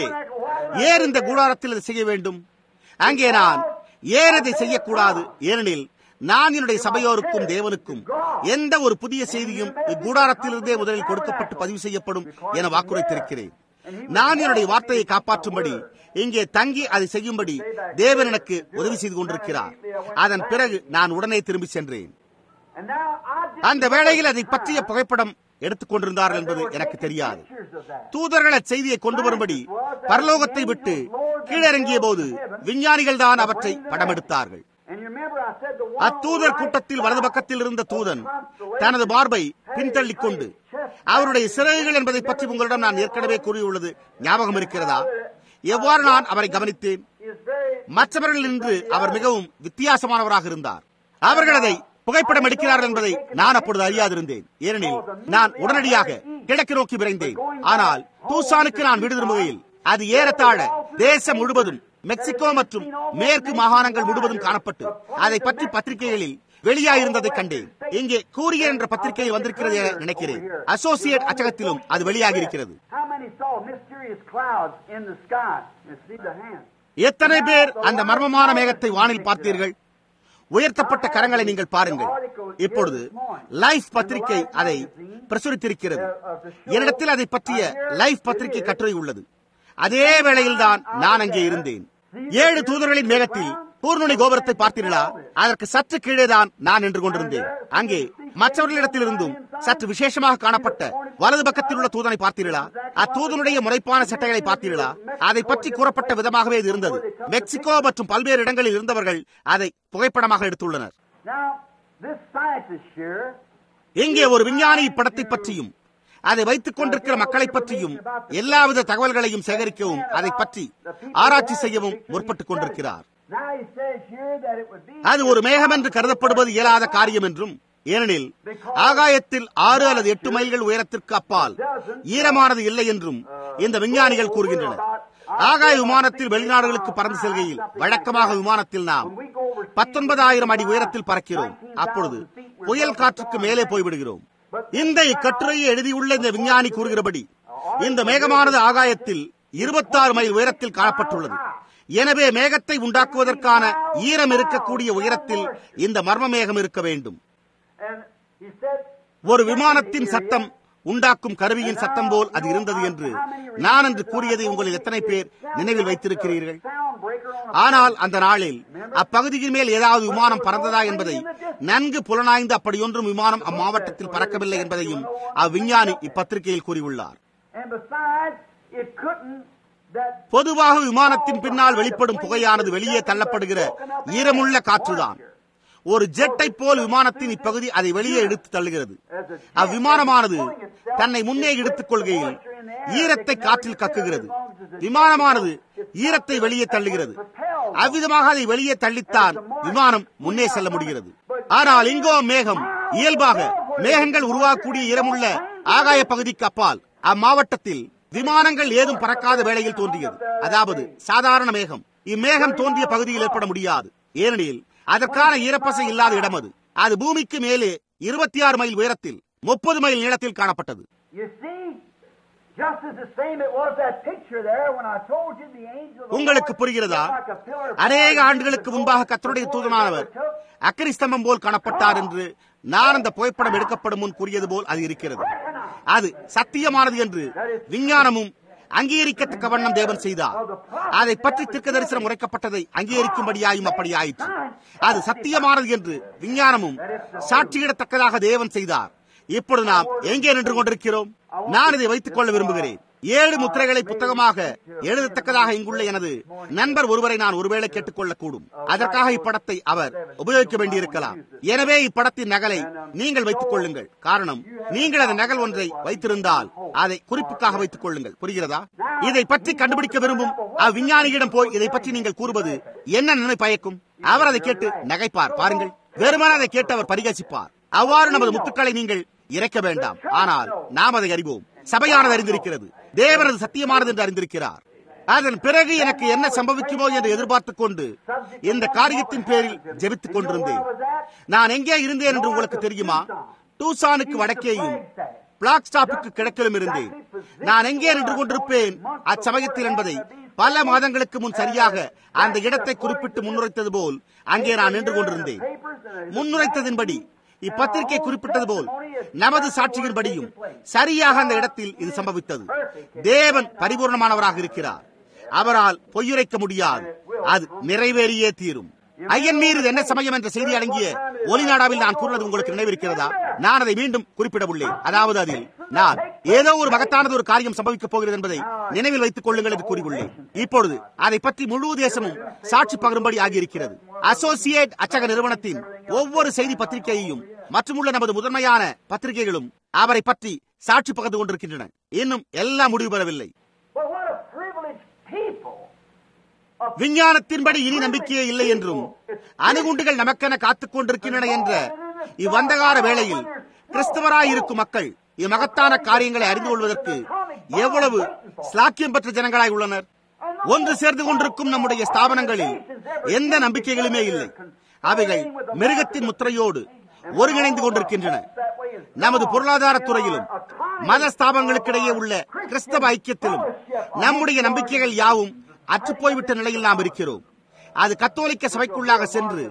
ஏன் இந்த கூடாரத்தில் இதை செய்ய வேண்டும் அங்கே நான் ஏன் அதை செய்யக்கூடாது ஏனெனில் நான் என்னுடைய சபையோருக்கும் தேவனுக்கும் எந்த ஒரு புதிய செய்தியும் இக்கூடாரத்திலிருந்தே முதலில் கொடுக்கப்பட்டு பதிவு செய்யப்படும் என வாக்குரைத்திருக்கிறேன் நான் என்னுடைய வார்த்தையை காப்பாற்றும்படி இங்கே தங்கி அதை செய்யும்படி தேவன் எனக்கு உதவி செய்து கொண்டிருக்கிறார் அதன் பிறகு நான் உடனே திரும்பி சென்றேன் And now I did அந்த வேளையில் அதை பற்றிய புகைப்படம் எடுத்துக் கொண்டிருந்தார்கள் என்பது எனக்கு தெரியாது pictures of that. தூதர்கள் அச்செய்தியை கொண்டு வரும்படி பரலோகத்தை விட்டு கீழிறங்கிய போது விஞ்ஞானிகள் தான் அவற்றை படமெடுத்தார்கள் And you remember I said the one அத்தூதர் கூட்டத்தில் வலது பக்கத்தில் இருந்த தூதன் தனது மார்பை பின்தள்ளிக் கொண்டு அவருடைய சிறகுகள் என்பதை பற்றி உங்களிடம் நான் ஏற்கனவே கூறியுள்ளது ஞாபகம் இருக்கிறதா எவ்வாறு நான் அவரை கவனித்தேன் is very மற்றவர்கள் நின்று அவர் மிகவும் வித்தியாசமானவராக இருந்தார் அவர்கள் அதை புகைப்படம் எடுக்கிறார்கள் என்பதை நான் அப்பொழுது அறியாதிருந்தேன் ஏனெனில் நான் உடனடியாக கிழக்கு நோக்கி விரைந்தேன் ஆனால் டூசானுக்கு நான் வீடு திரும்புகையில் அது ஏறத்தாழ தேசம் முழுவதும் மெக்சிகோ மற்றும் மேற்கு மாகாணங்கள் முழுவதும் காணப்பட்டு அதை பற்றி பத்திரிகைகளில் வெளியாயிருந்ததை கண்டேன் இங்கே கூரியர் என்ற பத்திரிகையில் வந்திருக்கிறது என நினைக்கிறேன் அசோசியேட் அச்சகத்திலும் அது வெளியாகி இருக்கிறது How many saw mysterious clouds in the sky? You see the hand. எத்தனை பேர் அந்த மர்மமான மேகத்தை வானில் பார்த்தீர்கள் உயர்த்தப்பட்ட கரங்களை நீங்கள் பாருங்கள் இப்பொழுது லைஃப் பத்திரிகை அதை பிரசுரித்திருக்கிறது என்னிடத்தில் அதை பற்றிய லைஃப் பத்திரிகை கட்டுரை உள்ளது அதே வேளையில்தான் நான் அங்கே இருந்தேன் ஏழு தூதர்களின் மேகத்தில் பூர்ணொலி கோபுரத்தை பார்த்தீர்களா அதற்கு சற்று கீழேதான் நான் நின்று கொண்டிருந்தேன் அங்கே மற்றவர்களிடத்திலிருந்தும் சற்று விசேஷமாக காணப்பட்ட வலது பக்கத்தில் உள்ள தூதனை பார்த்தீர்களா அத்தூதனுடைய முறைப்பான சட்டைகளை பார்த்தீர்களா அதை பற்றி கூறப்பட்ட விதமாகவே இது இருந்தது மெக்சிகோ மற்றும் பல்வேறு இடங்களில் இருந்தவர்கள் அதை புகைப்படமாக எடுத்துள்ளனர் Now, this scientist here, இங்கே ஒரு விஞ்ஞானி இப்படத்தை பற்றியும் அதை வைத்துக் கொண்டிருக்கிற மக்களை பற்றியும் எல்லாவித தகவல்களையும் சேகரிக்கவும் அதை பற்றி ஆராய்ச்சி செய்யவும் முற்பட்டுக் கொண்டிருக்கிறார் now he says here that it would be அது ஒரு மேகம் என்று கருதப்படுவது இயலாத காரியம் என்றும் ஏனெனில் ஆகாயத்தில் ஆறு அல்லது எட்டு மைல்கள் உயரத்திற்கு அப்பால் ஈரமானது இல்லை என்றும் இந்த விஞ்ஞானிகள் கூறுகின்றனர் ஆகாய விமானத்தில் வெளிநாடுகளுக்கு பறந்து செல்கையில் வழக்கமாக விமானத்தில் நாம் பத்தொன்பதாயிரம் அடி உயரத்தில் பறக்கிறோம் அப்பொழுது புயல் காற்றுக்கு மேலே போய்விடுகிறோம் இந்த இக்கட்டுரையை எழுதியுள்ள இந்த விஞ்ஞானி கூறுகிறபடி இந்த மேகமானது ஆகாயத்தில் இருபத்தாறு மைல் உயரத்தில் காணப்பட்டுள்ளது எனவே மேகத்தை உண்டாக்குவதற்கான ஈரம் இருக்கக்கூடிய உயரத்தில் இந்த மர்ம மேகம் இருக்க வேண்டும் And he said, ஒரு விமானத்தின் சத்தம் உண்டாக்கும் கருவியின் சத்தம் போல் அது இருந்தது என்று நான் என்று கூறியதை உங்களில் எத்தனை பேர் நினைவில் வைத்திருக்கிறீர்கள் ஆனால் அந்த நாளில் அப்பகுதியின் மேல் ஏதாவது விமானம் பறந்ததா என்பதை நன்கு புலனாய்ந்து அப்படியொன்றும் விமானம் அம்மாவட்டத்தில் பறக்கவில்லை என்பதையும் அவ்விஞ்ஞானி இப்பத்திரிகையில் கூறியுள்ளார் And besides, it couldn't that பொதுவாக விமானத்தின் பின்னால் வெளிப்படும் புகையானது வெளியே தள்ளப்படுகிற ஈரமுள்ள காற்றுதான் ஒரு ஜெட்டை போல் விமானத்தின் இப்பகுதி அதை வெளியே எடுத்து தள்ளுகிறது அவ்விமானமானது தன்னை முன்னே எடுத்துக் கொள்கையில் ஈரத்தை காற்றில் கக்குகிறது விமானமானது ஈரத்தை வெளியே தள்ளுகிறது அவ்விதமாக அதை வெளியே தள்ளித்தான் விமானம் முன்னே செல்ல முடிகிறது ஆனால் இங்கோ மேகம் இயல்பாக மேகங்கள் உருவாகக்கூடிய ஈரமுள்ள ஆகாய பகுதிக்கு அப்பால் அம்மாவட்டத்தில் விமானங்கள் ஏதும் பறக்காத வேளையில் தோன்றியது அதாவது சாதாரண மேகம் இம்மேகம் தோன்றிய பகுதியில் ஏற்பட முடியாது ஏனெனில் அதற்கான ஈரப்பசை இல்லாத இடம் அது அது பூமிக்கு மேலே இருபத்தி ஆறு மைல் உயரத்தில் முப்பது மைல் நீளத்தில் காணப்பட்டது you see, just as the same it was that picture there when I told you the angel of the உங்களுக்கு Lord புரிகிறதா was like a pillar of அநேக fire ஆண்டுகளுக்கு that முன்பாக goes கத்தருடைய before தூதனானவர் the took. அக்கரி ஸ்தம்பம் போல் காணப்பட்டார் என்று நான் அந்த புகைப்படம் எடுக்கப்படும் முன் கூறியது போல் அது இருக்கிறது அது சத்தியமானது என்று விஞ்ஞானமும் அங்கீகரிக்கத்தக்க வண்ணம் தேவன் செய்தார் அதை பற்றி தீர்க்க தரிசனம் உரைக்கப்பட்டதை அங்கீகரிக்கும்படியாயும் அப்படி ஆயிற்று அது சத்தியமானது என்று விஞ்ஞானமும் சாட்சியிடத்தக்கதாக தேவன் செய்தார் இப்பொழுது நாம் எங்கே நின்று கொண்டிருக்கிறோம் நான் இதை வைத்துக் கொள்ள விரும்புகிறேன் ஏழு முத்திரைகளை புத்தகமாக எழுதத்தக்கதாக இங்குள்ள எனது நண்பர் ஒருவரை நான் ஒருவேளை கேட்டுக்கொள்ளக்கூடும் அதற்காக இப்படத்தை அவர் உபயோகிக்க வேண்டியிருக்கலாம் எனவே இப்படத்தின் நகலை நீங்கள் வைத்துக் கொள்ளுங்கள் காரணம் நீங்கள் அந்த நகல் ஒன்றை வைத்திருந்தால் அதை குறிப்புக்காக வைத்துக் கொள்ளுங்கள் புரிகிறதா இதை பற்றி கண்டுபிடிக்க விரும்பும் அவ்விஞ்ஞானியிடம் போய் இதை பற்றி நீங்கள் கூறுவது என்ன நன்மை பயக்கும் அவர் அதை கேட்டு நகைப்பார் பாருங்கள் வெறுமனே அதை கேட்டு அவர் பரிகசிப்பார் அவ்வாறு நமது முத்துக்களை நீங்கள் இறைக்க வேண்டாம் ஆனால் நாம் அதை அறிவோம் சபையானது அறிந்திருக்கிறது தேவனது சத்தியமானது என்று அறிந்திருக்கிறார் அதன் பிறகு எனக்கு என்ன சம்பவிக்குமோ என்று எதிர்பார்த்துக் கொண்டு இந்த காரியத்தின் பேரில் ஜெபித்துக் கொண்டிருந்தேன் நான் எங்கே இருந்தேன் என்று உங்களுக்கு தெரியுமா டூசானுக்கு வடக்கேயும் பிளாக் ஸ்டாப்புக்கு கிழக்கிலும் இருந்தேன் நான் எங்கே நின்று கொண்டிருப்பேன் அச்சமயத்தில் என்பதை பல மாதங்களுக்கு முன் சரியாக அந்த இடத்தை குறிப்பிட்டு முன்னுரைத்தது போல் அங்கே நான் நின்று கொண்டிருந்தேன் முன்னுரைத்ததின்படி இப்பத்திரிகை குறிப்பிட்டது போல் நமது சாட்சியின்படியும் சரியாக அந்த இடத்தில் இது சம்பவித்தது தேவன் பரிபூர்ணமானவராக இருக்கிறார் அவரால் பொய்யுரைக்க முடியாது அது நிறைவேறியே தீரும் ஐயன் மீது இது என்ன சமயம் என்ற செய்தி அடங்கிய ஒலிநாடாவில் நான் கூறினது உங்களுக்கு நினைவிருக்கிறதா நான் அதை மீண்டும் குறிப்பிட உள்ளேன் அதாவது அதில் நான் ஏதோ ஒரு மகத்தானது ஒரு காரியம் சம்பவிக்கப் போகிறது என்பதை நினைவில் வைத்துக் கொள்ளுங்கள் என்று கூறியுள்ளேன் இப்பொழுது அதை பற்றி முழு தேசமும் சாட்சி பகரும்படி ஆகியிருக்கிறது அசோசியேட் அச்சக நிறுவனத்தின் ஒவ்வொரு செய்தி பத்திரிகையையும் மற்றுமுள்ள நமது முதன்மையான பத்திரிகைகளும் அவரை பற்றி சாட்சி பகிர்ந்து கொண்டிருக்கின்றன இன்னும் எல்லாம் முடிவு பெறவில்லை But what a privileged people. of- விஞ்ஞானத்தின்படி இனி நம்பிக்கையே இல்லை என்றும் அணுகுண்டுகள் நமக்கென காத்துக் கொண்டிருக்கின்றன என்ற இவ்வந்தகார வேளையில் கிறிஸ்தவராயிருக்கும் மக்கள் இம்மகத்தான காரியங்களை அறிந்து கொள்வதற்கு எவ்வளவு ஸ்லாக்கியம் பெற்ற ஜனங்களாய் உள்ளனர் ஒன்று சேர்ந்து கொண்டிருக்கும் நம்முடைய ஸ்தாபனங்களில் எந்த நம்பிக்கைகளுமே இல்லை அவைகள் மிருகத்தின் முத்திரையோடு ஒருங்கிணைந்து கொண்டிருக்கின்றன நமது பொருளாதார துறையிலும் மத ஸ்தாபங்களுக்கிடையே உள்ள கிறிஸ்தவ ஐக்கியத்திலும் நம்முடைய நம்பிக்கைகள் யாவும் அற்றுப்போய்விட்ட நிலையில் நாம் இருக்கிறோம் அது கத்தோலிக்க சபைக்குள்ளாக சென்று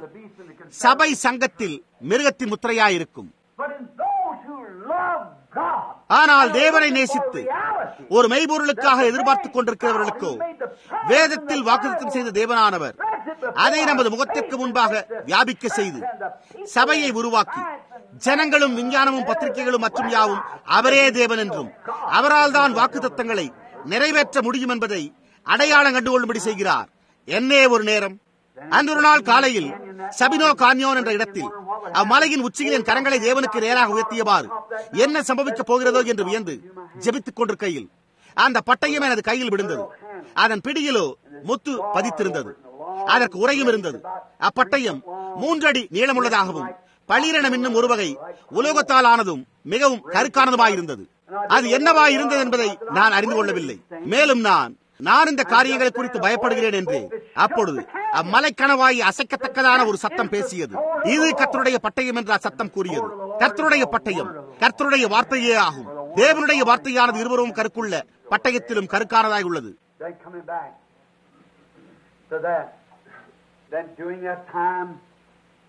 சபை சங்கத்தில் மிருகத்தின் முத்திரையாயிருக்கும் But in those who love God, ஆனால் தேவனை நேசித்து ஒரு மெய்பொருளுக்காக எதிர்பார்த்துக் கொண்டிருக்கிறவர்களுக்கோ வேதத்தில் வாக்குத்தம் செய்த தேவனானவர் அதை நமது முகத்திற்கு முன்பாக வியாபிக்க செய்து சபையை உருவாக்கி ஜனங்களும் விஞ்ஞானமும் பத்திரிகைகளும் மற்றும் யாவும் அவரே தேவன் என்றும் அவரால் தான் வாக்குத்தத்தங்களை நிறைவேற்ற முடியும் என்பதை அடையாளம் கண்டுகொள்ளும்படி செய்கிறார் என்னே ஒரு நேரம் அன்று ஒரு நாள் காலையில் சபினோ கான்யோன் என்ற இடத்தில் அம்மலையின் உச்சியில் என் கரங்களை தேவனுக்கு நேராக உயர்த்தியவாறு என்ன சம்பவிக்கப் போகிறதோ என்று வியந்து ஜெபித்துக் கொண்டிருக்கையில் அந்த பட்டயம் எனது கையில் விழுந்தது அதன் பிடியிலோ முத்து பதித்திருந்தது அதற்கு உரையும் இருந்தது அப்பட்டயம் மூன்றடி நீளமுள்ளதாகவும் பளிரென இன்னும் ஒரு வகை உலோகத்தால் ஆனதும் மிகவும் கருக்கானதுமாயிருந்தது அது என்னவா இருந்தது என்பதை நான் அறிந்து கொள்ளவில்லை மேலும் நான் நான் இந்த காரியங்களை குறித்து பயப்படுகிறேன் என்று அப்பொழுது அம்மலை கணவாய் அசைக்கத்தக்கதான ஒரு சத்தம் பேசியது இது கர்த்தருடைய பட்டயம் என்ற சத்தம் கூறியது கர்த்தருடைய பட்டயம் கர்த்தருடைய வார்த்தையே ஆகும் தேவனுடைய வார்த்தையானது இருவரும் கருக்குள்ள பட்டயத்திலும் கருக்கானதாய் உள்ளது then coming back to that, then during that time,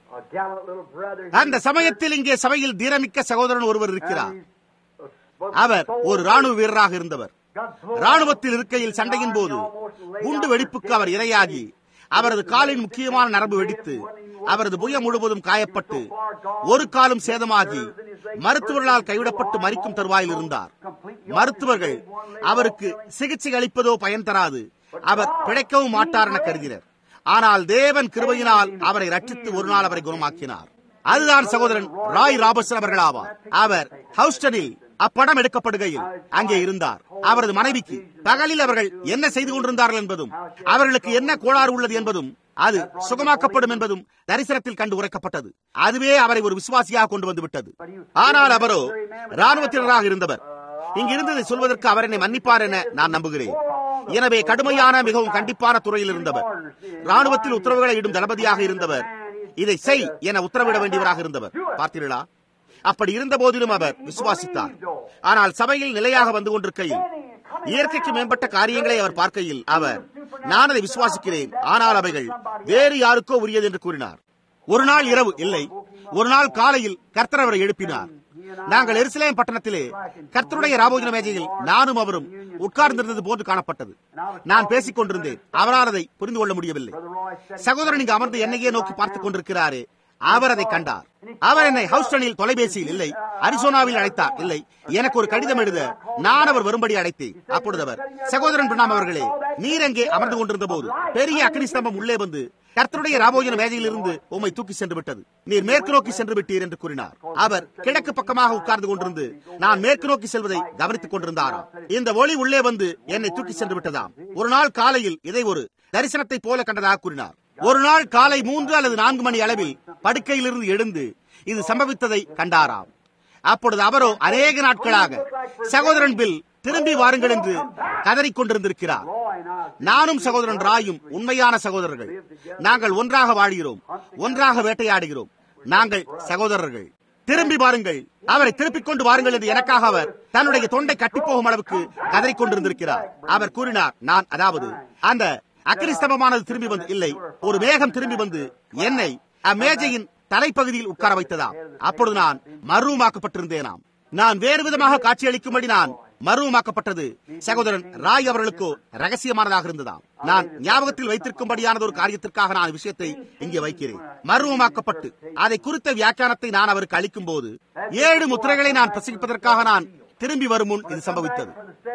a gallant little brother. அந்த சமயத்தில் இங்கே சபையில் தீரமிக்க சகோதரன் ஒருவர் இருக்கிறார் And he's a- a அவர் ஒரு ராணுவ வீரராக இருந்தவர் got so- ராணுவத்தில் இருக்கையில் சண்டையின் போது குண்டு வெடிப்புக்கு அவர் இரையாகி அவரது காலின் முக்கியமான நரம்பு வெடித்து அவரது புயம் முழுவதும் காயப்பட்டு ஒரு காலும் சேதமாகி மருத்துவர்களால் கைவிடப்பட்டு மறிக்கும் தருவாயில் இருந்தார் மருத்துவர்கள் அவருக்கு சிகிச்சை அளிப்பதோ பயன் தராது அவர் பிழைக்கவும் மாட்டார் என கருதினர் ஆனால் தேவன் கிருபையினால் அவரை ரட்சித்து ஒரு நாள் அவரை குணமாக்கினார் அதுதான் சகோதரன் ராய் ராபர்ட்சன் அவர்கள் ஆவார் அவர் ஹவுஸ்டனில் அப்படம் எடுக்கப்படுகையில் அங்கே இருந்தார் அவரது மனைவிக்கு பகலில் அவர்கள் என்ன செய்து கொண்டிருந்தார்கள் என்பதும் அவர்களுக்கு என்ன கோளாறு உள்ளது என்பதும் அது சுகமாக்கப்படும் என்பதும் தரிசனத்தில் கண்டு உரைக்கப்பட்டது அதுவே அவரை ஒரு விசுவாசியாக கொண்டு வந்து விட்டது ஆனால் அவரோ ராணுவத்தினராக இருந்தவர் இங்கிருந்ததை சொல்வதற்கு அவர் என்னை மன்னிப்பார் என நான் நம்புகிறேன் எனவே கடுமையான மிகவும் கண்டிப்பான துறையில் இருந்தவர் ராணுவத்தில் உத்தரவுகளை இடும் தளபதியாக இருந்தவர் இதை செய் என உத்தரவிட வேண்டியவராக இருந்தவர் பார்த்தீர்களா அப்படி இருந்த போதிலும் அவர் விசுவாசித்தார் ஆனால் சபையில் நிலையாக வந்து கொண்டிருக்கையில் இயற்கைக்கு மேம்பட்ட காரியங்களை அவர் பார்க்கையில் அவர் நான் அதை விசுவாசிக்கிறேன் ஆனால் அவைகள் வேறு யாருக்கோ உரியது என்று கூறினார் ஒரு நாள் இரவு இல்லை ஒரு நாள் காலையில் கர்த்தர் அவரை எழுப்பினார் நாங்கள் எருசலேம் பட்டணத்திலே கர்த்தருடைய ராபோஜன மேஜையில் நானும் அவரும் உட்கார்ந்திருந்தது போன்று காணப்பட்டது நான் பேசிக் கொண்டிருந்தேன் அவரால் அதை புரிந்து கொள்ள முடியவில்லை சகோதரன் இங்கு அமர்ந்து என்னையே நோக்கி பார்த்துக் கொண்டிருக்கிறாரே அவர் அதை கண்டார் அவர் என்னை ஹவுஸ்டனில் தொலைபேசியில் இல்லை அரிசோனாவில் அழைத்தார் இல்லை எனக்கு ஒரு கடிதம் எழுத நான் அவர் வரும்படி அழைத்தேன் அப்பொழுது அவர் சகோதரன் பிரணாம் அவர்களே நீர் எங்கே அமர்ந்து கொண்டிருந்த போது பெரிய அக்னி ஸ்தம்பம் உள்ளே வந்து கர்த்தருடைய ராபோஜன மேஜையில் இருந்து உம்மை தூக்கி சென்று விட்டது நீர் மேற்கு நோக்கி சென்று விட்டீர் என்று கூறினார் அவர் கிழக்கு பக்கமாக உட்கார்ந்து கொண்டிருந்து நான் மேற்கு நோக்கி செல்வதை கவனித்துக் கொண்டிருந்தாராம் இந்த ஒளி உள்ளே வந்து என்னை தூக்கி சென்று விட்டதாம் ஒரு நாள் காலையில் இதை ஒரு தரிசனத்தை போல கண்டதாக கூறினார் ஒரு நாள் காலை மூன்று அல்லது நான்கு மணி அளவில் படுக்கையிலிருந்து எழுந்து இது சம்பவித்ததை கண்டாராம் அப்பொழுது அவரோ அநேக நாட்களாக சகோதரன் பில் திரும்பி வாருங்கள் என்று கதறிக் கொண்டிருந்திருக்கிறார் நானும் சகோதரன் ராயும் உண்மையான சகோதரர்கள் நாங்கள் ஒன்றாக வாழ்கிறோம் ஒன்றாக வேட்டையாடுகிறோம் நாங்கள் சகோதரர்கள் திரும்பி வாருங்கள் அவரை திருப்பிக் கொண்டு வாருங்கள் என்று எனக்காக அவர் தன்னுடைய தொண்டை கட்டிப்போகும் அளவுக்கு கதறிக் கொண்டிருந்திருக்கிறார் அவர் கூறினார் நான் அதாவது அந்த அக்கிரிஸ்தபமானது திரும்பி வந்து இல்லை ஒரு மேகம் திரும்பி வந்து என்னை அம்மேஜையின் தலைப்பகுதியில் உட்கார வைத்ததாம் அப்பொழுது நான் மர்வமாக்கப்பட்டிருந்தேனாம் நான் வேறு விதமாக காட்சியளிக்கும்படி நான் மர்வமாக்கப்பட்டது சகோதரன் ராய் அவர்களுக்கோ ரகசியமானதாக இருந்ததாம் நான் ஞாபகத்தில் வைத்திருக்கும்படியானது ஒரு காரியத்திற்காக நான் விஷயத்தை இங்கே வைக்கிறேன் மர்வமாக்கப்பட்டு அதை குறித்த வியாக்கியானத்தை நான் அவருக்கு அளிக்கும் போது ஏழு முத்திரைகளை நான் பிரசங்கிப்பதற்காக நான் திரும்பி வரும் முன் இது சம்பவித்தது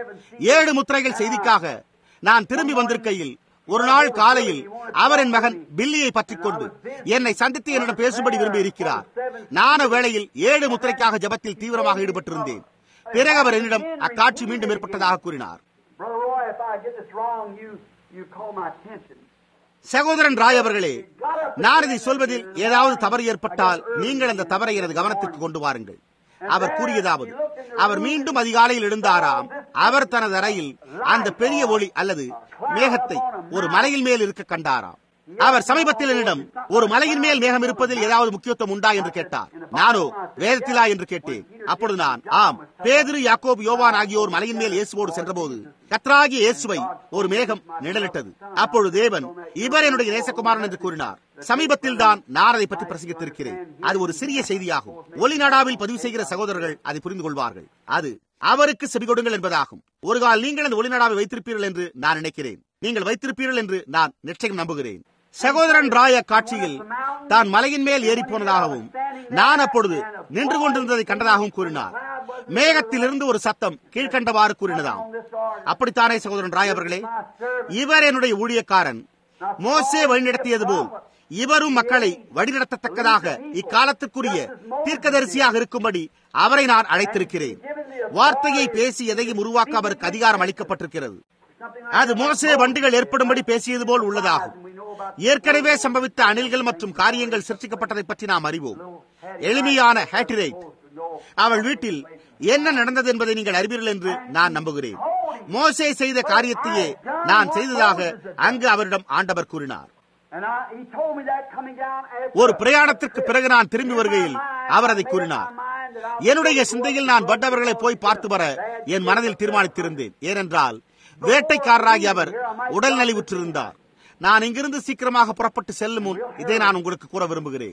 ஏழு முத்திரைகள் செய்திக்காக நான் திரும்பி வந்திருக்கையில் ஒரு நாள் காலையில் அவர் என் மகன் பில்லியை பற்றிக் கொண்டு என்னை சந்தித்து என்னிடம் பேசும்படி விரும்பி இருக்கிறார் நான வேளையில் ஏழு முத்திரைக்காக ஜபத்தில் தீவிரமாக ஈடுபட்டிருந்தேன் பிறகு அவர் என்னிடம் அக்காட்சி மீண்டும் ஏற்பட்டதாக கூறினார் Brother Roy, if I get this wrong, you, you call my attention. சகோதரன் ராய் அவர்களே நான் இதை சொல்வதில் ஏதாவது தவறு ஏற்பட்டால் நீங்கள் அந்த தவறை எனது கவனத்திற்கு கொண்டு வாருங்கள் அவர் கூறியதாவது அவர் மீண்டும் அதிகாலையில் எழுந்தாராம் அவர் தனது அறையில் அந்த பெரிய ஒளி அல்லது மேகத்தை ஒரு மலையின் மேல் இருக்க கண்டாராம் அவர் சமீபத்தில் என்னிடம் ஒரு மலையின் மேல் மேகம் இருப்பதில் ஏதாவது முக்கியத்துவம் உண்டா என்று கேட்டார் நானோ வேதத்திலா என்று கேட்டேன் அப்பொழுது நான் ஆம் பேதிரு யாக்கோப் யோவான் ஆகியோர் மலையின் மேல் இயேசுவோடு சென்றபோது கத்ராகிய இயேசுவை ஒரு மேகம் நிழலிட்டது அப்பொழுது தேவன் இவர் என்னுடைய நேசகுமாரன் என்று கூறினார் சமீபத்தில் தான் நான் அதை பற்றி பிரசங்கித்திருக்கிறேன் அது ஒரு சிறிய செய்தியாகும் ஒளிநாடாவில் பதிவு செய்கிற சகோதரர்கள் அதை புரிந்து கொள்வார்கள் அது அவருக்கு செவி கொடுங்கள் என்பதாகும் ஒரு கால் நீங்கள் அந்த ஒளிநாடாவை வைத்திருப்பீர்கள் என்று நான் நினைக்கிறேன் நீங்கள் வைத்திருப்பீர்கள் என்று நான் நிச்சயம் நம்புகிறேன் சகோதரன் ராய காட்சியில் தான் மலையின் மேல் ஏறி போனதாகவும் நான் அப்பொழுது நின்று கொண்டிருந்ததை கண்டதாகவும் கூறினார் மேகத்திலிருந்து ஒரு சத்தம் கீழ்கண்டவாறு கூறினதாம் அப்படித்தானே சகோதரன் ராய் அவர்களே இவர் என்னுடைய ஊழியக்காரன் மோசே வழிநடத்தியது போல் இவரும் மக்களை வழிநடத்தத்தக்கதாக இக்காலத்துக்குரிய தீர்க்கதரிசியாக இருக்கும்படி அவரை நான் அழைத்திருக்கிறேன் வார்த்தையை பேசி எதையும் உருவாக்க அவருக்கு அதிகாரம் அளிக்கப்பட்டிருக்கிறது அது மோசே வண்டிகள் ஏற்படும்படி பேசியது போல் உள்ளதாகும் ஏற்கனவே சம்பவித்த அணில்கள் மற்றும் காரியங்கள் சிருஷ்டிக்கப்பட்டதை பற்றி நாம் அறிவோம் எளிமையான ஹேட்டிரைட் அவள் வீட்டில் என்ன நடந்தது என்பதை நீங்கள் அறிவீர்கள் என்று நான் நம்புகிறேன் மோசே செய்த காரியத்தையே நான் செய்ததாக அங்கு அவரிடம் ஆண்டவர் கூறினார் And I, he told me that coming down after ஒரு பிரயாணத்திற்கு பிறகு நான் திரும்பி வருகையில் அவர் அதை கூறினார் என்னுடைய சிந்தையில் நான் பட்டவர்களை போய் பார்த்து வர என் மனதில் தீர்மானித்திருந்தேன் ஏனென்றால் வேட்டைக்காரராகி அவர் உடல் நலிவுற்றிருந்தார் நான் இங்கிருந்து சீக்கிரமாக புறப்பட்டு செல்லும் முன் இதை நான் உங்களுக்கு கூற விரும்புகிறேன்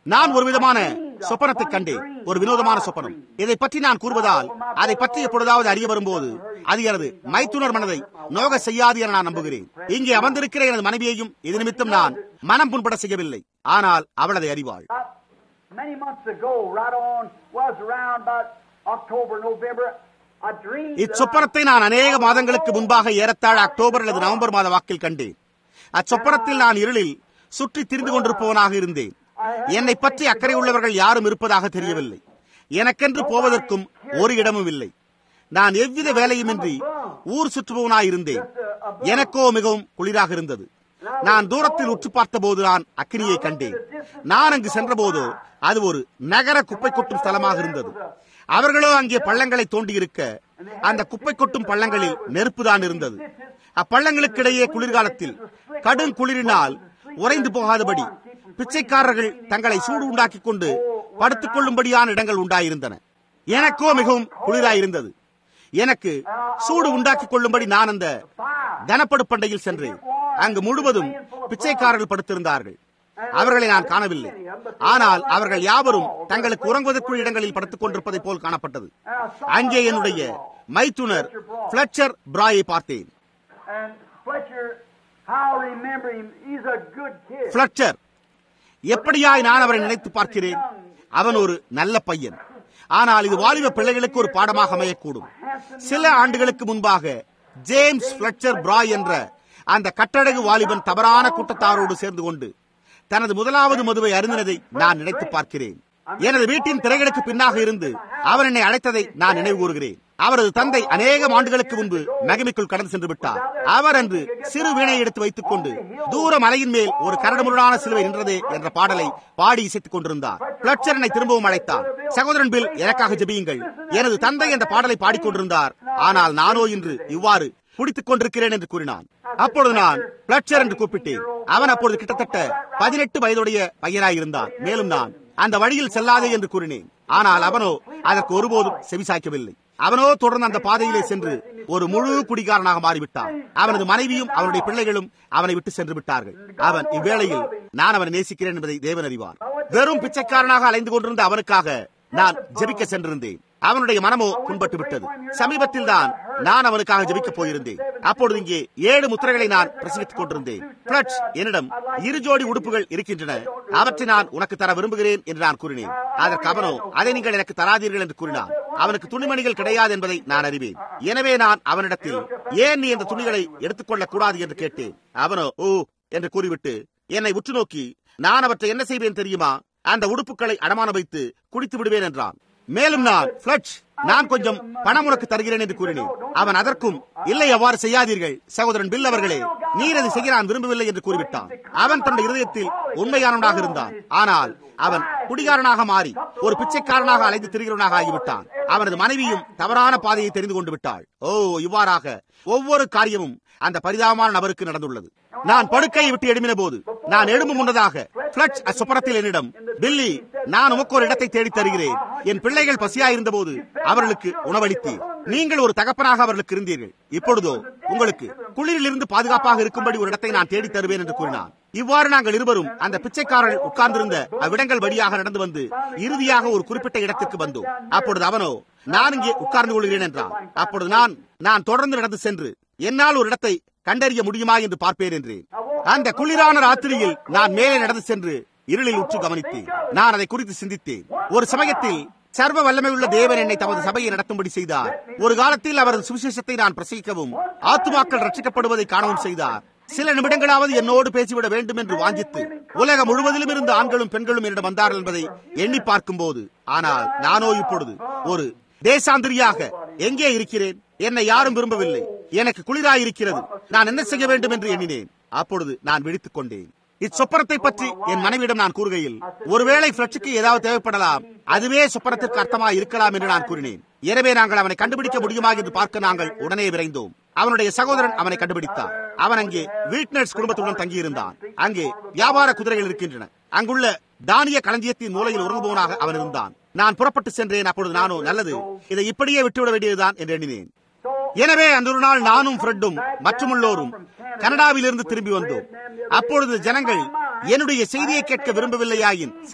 நான் ஒரு விதமான சொப்பனத்தை கண்டேன் ஒரு வினோதமான சொப்பனம் இதை பற்றி நான் கூறுவதால் அதை பற்றி எப்பொழுதாவது அறிய வரும்போது அது எனது மைத்துனர் மனதை நோக செய்யாது என நான் நம்புகிறேன் இங்கே அமர்ந்திருக்கிற எனது மனைவியையும் இது நிமித்தம் நான் மனம் புண்பட செய்யவில்லை ஆனால் அவள் அதை அறிவாள் About many months ago, right on, was around about October, November, I dreamed that இச்சொப்பனத்தை நான் அநேக மாதங்களுக்கு முன்பாக ஏறத்தாழ அக்டோபர் அல்லது நவம்பர் மாத வாக்கில் கண்டேன் அச்சொப்பனத்தில் நான் இருளில் சுற்றி திரிந்து கொண்டிருப்பவனாக இருந்தேன் என்னை பற்றி அக்கறை உள்ளவர்கள் யாரும் இருப்பதாக தெரியவில்லை எனக்கென்று போவதற்கும் ஒரு இடமும் இல்லை நான் எவ்வித வேலையுமின்றி ஊர் சுற்றுபவனாயிருந்தேன் எனக்கோ மிகவும் குளிராக இருந்தது நான் தூரத்தில் உற்று பார்த்தபோது நான் அக்கினியை கண்டேன் நான் அங்கு சென்றபோதோ அது ஒரு நகர குப்பை கொட்டும் ஸ்தலமாக இருந்தது அவர்களோ அங்கே பள்ளங்களை தோண்டியிருக்க அந்த குப்பை கொட்டும் பள்ளங்களில் நெருப்புதான் இருந்தது அப்பள்ளங்களுக்கிடையே குளிர்காலத்தில் கடும் குளிரினால் உறைந்து போகாதபடி பிச்சைக்காரர்கள் தங்களை சூடு உண்டாக்கிக் கொண்டு படுத்துக் கொள்ளும்படியான இடங்கள் உண்டாயிருந்தன எனக்கோ மிகவும் குளிராயிருந்தது எனக்கு சூடு உண்டாக்கிக் கொள்ளும்படி நான் அந்த கனப்படு பண்டையில் சென்றேன் அங்கு முழுவதும் பிச்சைக்காரர்கள் படுத்திருந்தார்கள் அவர்களை நான் காணவில்லை ஆனால் அவர்கள் யாவரும் தங்களுக்கு உறங்குவதற்குள் இடங்களில் படுத்துக் கொண்டிருப்பதைப் போல் காணப்பட்டது அங்கே என்னுடைய மைத்துனர் பிளச்சர் பிராயை பார்த்தேன் And Fletcher, how I remember him, he's a good kid. Fletcher எப்படியாய் நான் அவரை நினைத்து பார்க்கிறேன் அவன் ஒரு நல்ல பையன் ஆனால் இது வாலிப பிள்ளைகளுக்கு ஒரு பாடமாக அமையக்கூடும் சில ஆண்டுகளுக்கு முன்பாக ஜேம்ஸ் பிளச்சர் பிராய் என்ற அந்த கட்டடகு வாலிபன் தவறான கூட்டத்தாரோடு சேர்ந்து கொண்டு தனது முதலாவது மதுவை அருந்தினதை நான் நினைத்து பார்க்கிறேன் எனது வீட்டின் திரைகளுக்கு பின்னாக இருந்து அவர் என்னை அழைத்ததை நான் நினைவு கூறுகிறேன் அவரது தந்தை அநேகம் ஆண்டுகளுக்கு முன்பு மகிமைக்குள் கடந்து சென்று விட்டார் அவர் அன்று சிறு வீணை எடுத்து வைத்துக் கொண்டு தூர மலையின் மேல் ஒரு கரடுமுரடான சிலுவை நின்றதே என்ற பாடலை பாடி இசைத்துக் கொண்டிருந்தார் பிளட்சர் என்னை திரும்பவும் அழைத்தார் சகோதரன் பில் எனக்காக ஜெபியுங்கள் எனது தந்தை அந்த பாடலை பாடிக்கொண்டிருந்தார் ஆனால் நானோ இன்று இவ்வாறு குடித்துக் கொண்டிருக்கிறேன் என்று கூறினான் அப்பொழுது நான் பிளட்சர் என்று கூப்பிட்டேன் அவன் அப்பொழுது கிட்டத்தட்ட பதினெட்டு வயதுடைய பையனாயிருந்தான் மேலும் நான் அந்த வழியில் செல்லாதே என்று கூறினேன் ஆனால் அவனோ அதற்கு ஒருபோதும் செவிசாய்க்கவில்லை அவனோ தொடர்ந்து அந்த பாதையிலே சென்று ஒரு முழு குடிகாரனாக மாறிவிட்டான் அவனது மனைவியும் அவனுடைய பிள்ளைகளும் அவனை விட்டு சென்று விட்டார்கள் அவன் இவ்வேளையில் நான் அவனை நேசிக்கிறேன் என்பதை தேவன் அறிவார் வெறும் பிச்சைக்காரனாக அலைந்து கொண்டிருந்த அவனுக்காக நான் ஜெபிக்க சென்றிருந்தேன் அவனுடைய மனமோ புண்பட்டு விட்டது சமீபத்தில் தான் நான் அவனுக்காக ஜெபிக்கப் போயிருந்தேன் அப்பொழுது இங்கே ஏழு முத்திரைகளை நான் பிரசங்கித்துக் கொண்டிருந்தேன் பிளட்ஸ் என்னிடம் இரு ஜோடி உடுப்புகள் இருக்கின்றன அவற்றை நான் உனக்கு தர விரும்புகிறேன் என்று நான் கூறினேன் அதற்கு அவனோ அதை நீங்கள் எனக்கு தராதீர்கள் என்று கூறினான் அவனுக்கு துணிமணிகள் கிடையாது என்பதை நான் அறிவேன் எனவே நான் அவனிடத்தில் ஏன் நீ இந்த துணிகளை எடுத்துக்கொள்ளக் கூடாது என்று கேட்டேன் அவனோ ஓ என்று கூறிவிட்டு என்னை உற்று நோக்கி நான் அவற்றை என்ன செய்வேன் தெரியுமா அந்த உடுப்புகளை அடமான வைத்து குடித்து விடுவேன் என்றான் மேலும் நான் பிளட்ச் நான் கொஞ்சம் பணம் உனக்கு தருகிறேன் என்று கூறினேன் அவன் அதற்கும் இல்லை அவ்வாறு செய்யாதீர்கள் சகோதரன் பில் அவர்களே நீர் அதை செய்ய நான் விரும்பவில்லை என்று கூறிவிட்டான் அவன் தன்னுடைய இருதயத்தில் உண்மையானவனாக இருந்தான் ஆனால் அவன் குடிகாரனாக மாறி ஒரு பிச்சைக்காரனாக அலைந்து திரிகிறவனாக ஆகிவிட்டான் அவனது மனைவியும் தவறான பாதையை தெரிந்து கொண்டு விட்டாள் ஓ இவ்வாறாக ஒவ்வொரு காரியமும் அந்த பரிதாபமான நபருக்கு நடந்துள்ளது நான் படுக்கையை விட்டு எழுமின போது நான் எழும்பும் முன்னதாக பிளட்ச் அச்சொப்பனத்தில் என்னிடம் பில்லி நான் உமக்கு ஒரு இடத்தை தேடி தருகிறேன் என் பிள்ளைகள் பசியா இருந்தபோது அவர்களுக்கு உணவளித்தீர் நீங்கள் ஒரு தகப்பனாக அவர்களுக்கு இருந்தீர்கள் இப்பொழுதோ உங்களுக்கு குளிரில் இருந்து பாதுகாப்பாக இருக்கும்படி ஒரு இடத்தை நான் தேடி தருவேன் என்று கூறினான் இவ்வாறு நாங்கள் இருவரும் அந்த பிச்சைக்காரர்கள் உட்கார்ந்திருந்த அவ்விடங்கள் வழியாக நடந்து வந்து இறுதியாக ஒரு குறிப்பிட்ட இடத்துக்கு வந்தோம் அப்பொழுது அவனோ நான் இங்கே உட்கார்ந்து கொள்கிறேன் என்றான் அப்பொழுது நான் நான் தொடர்ந்து நடந்து சென்று என்னால் ஒரு இடத்தை கண்டறிய முடியுமா என்று பார்ப்பேன் என்றேன் அந்த குளிரான ராத்திரியில் நான் மேலே நடந்து சென்று இருளில் உற்று கவனித்தேன் நான் அதை குறித்து சிந்தித்தேன் ஒரு சமயத்தில் சர்வ வல்லமையுள்ள தேவன் என்னை தமது சபையை நடத்தும்படி செய்தார் ஒரு காலத்தில் அவரது சுவிசேஷத்தை நான் பிரசங்கிக்கவும் ஆத்துமாக்கள் ரட்சிக்கப்படுவதை காணவும் செய்தார் சில நிமிடங்களாவது என்னோடு பேசிவிட வேண்டும் என்று வாஞ்சித்து உலகம் முழுவதிலும் இருந்து ஆண்களும் பெண்களும் என்னிடம் வந்தார்கள் என்பதை எண்ணி பார்க்கும் போது ஆனால் நானோ இப்பொழுது ஒரு தேசாந்திரியாக எங்கே இருக்கிறேன் என்னை யாரும் விரும்பவில்லை எனக்கு குளிராயிருக்கிறது நான் என்ன செய்ய வேண்டும் என்று எண்ணினேன் அப்பொழுது நான் விழித்துக் கொண்டேன் இச்சொப்பனத்தை பற்றி என் மனைவியிடம் நான் கூறுகையில் ஒருவேளை பிளட்சுக்கு ஏதாவது தேவைப்படலாம் அதுவே சொப்பனத்திற்கு அர்த்தமா இருக்கலாம் என்று நான் கூறினேன் எனவே நாங்கள் அவனை கண்டுபிடிக்க முடியுமா என்று பார்க்க நாங்கள் உடனே விரைந்தோம் அவனுடைய சகோதரன் அவனை கண்டுபிடித்தார் அவன் அங்கே வீட்னர்ஸ் குடும்பத்துடன் தங்கியிருந்தான் அங்கே வியாபார குதிரைகள் இருக்கின்றன அங்குள்ள தானிய களஞ்சியத்தின் மூலையில் உறங்குபவனாக அவன் இருந்தான் நான் புறப்பட்டு சென்றேன் அப்பொழுது நானோ நல்லது இதை இப்படியே விட்டுவிட வேண்டியதுதான் என்று எண்ணினேன் எனவே அந்த ஒரு நாள் நானும் ஃப்ரெண்டும் மற்றுமுள்ளோரும் கனடாவிலிருந்து திரும்பி வந்தோம் அப்பொழுது ஜனங்கள் என்னுடைய செய்தியை கேட்க விரும்பவில்லையாயின் சரி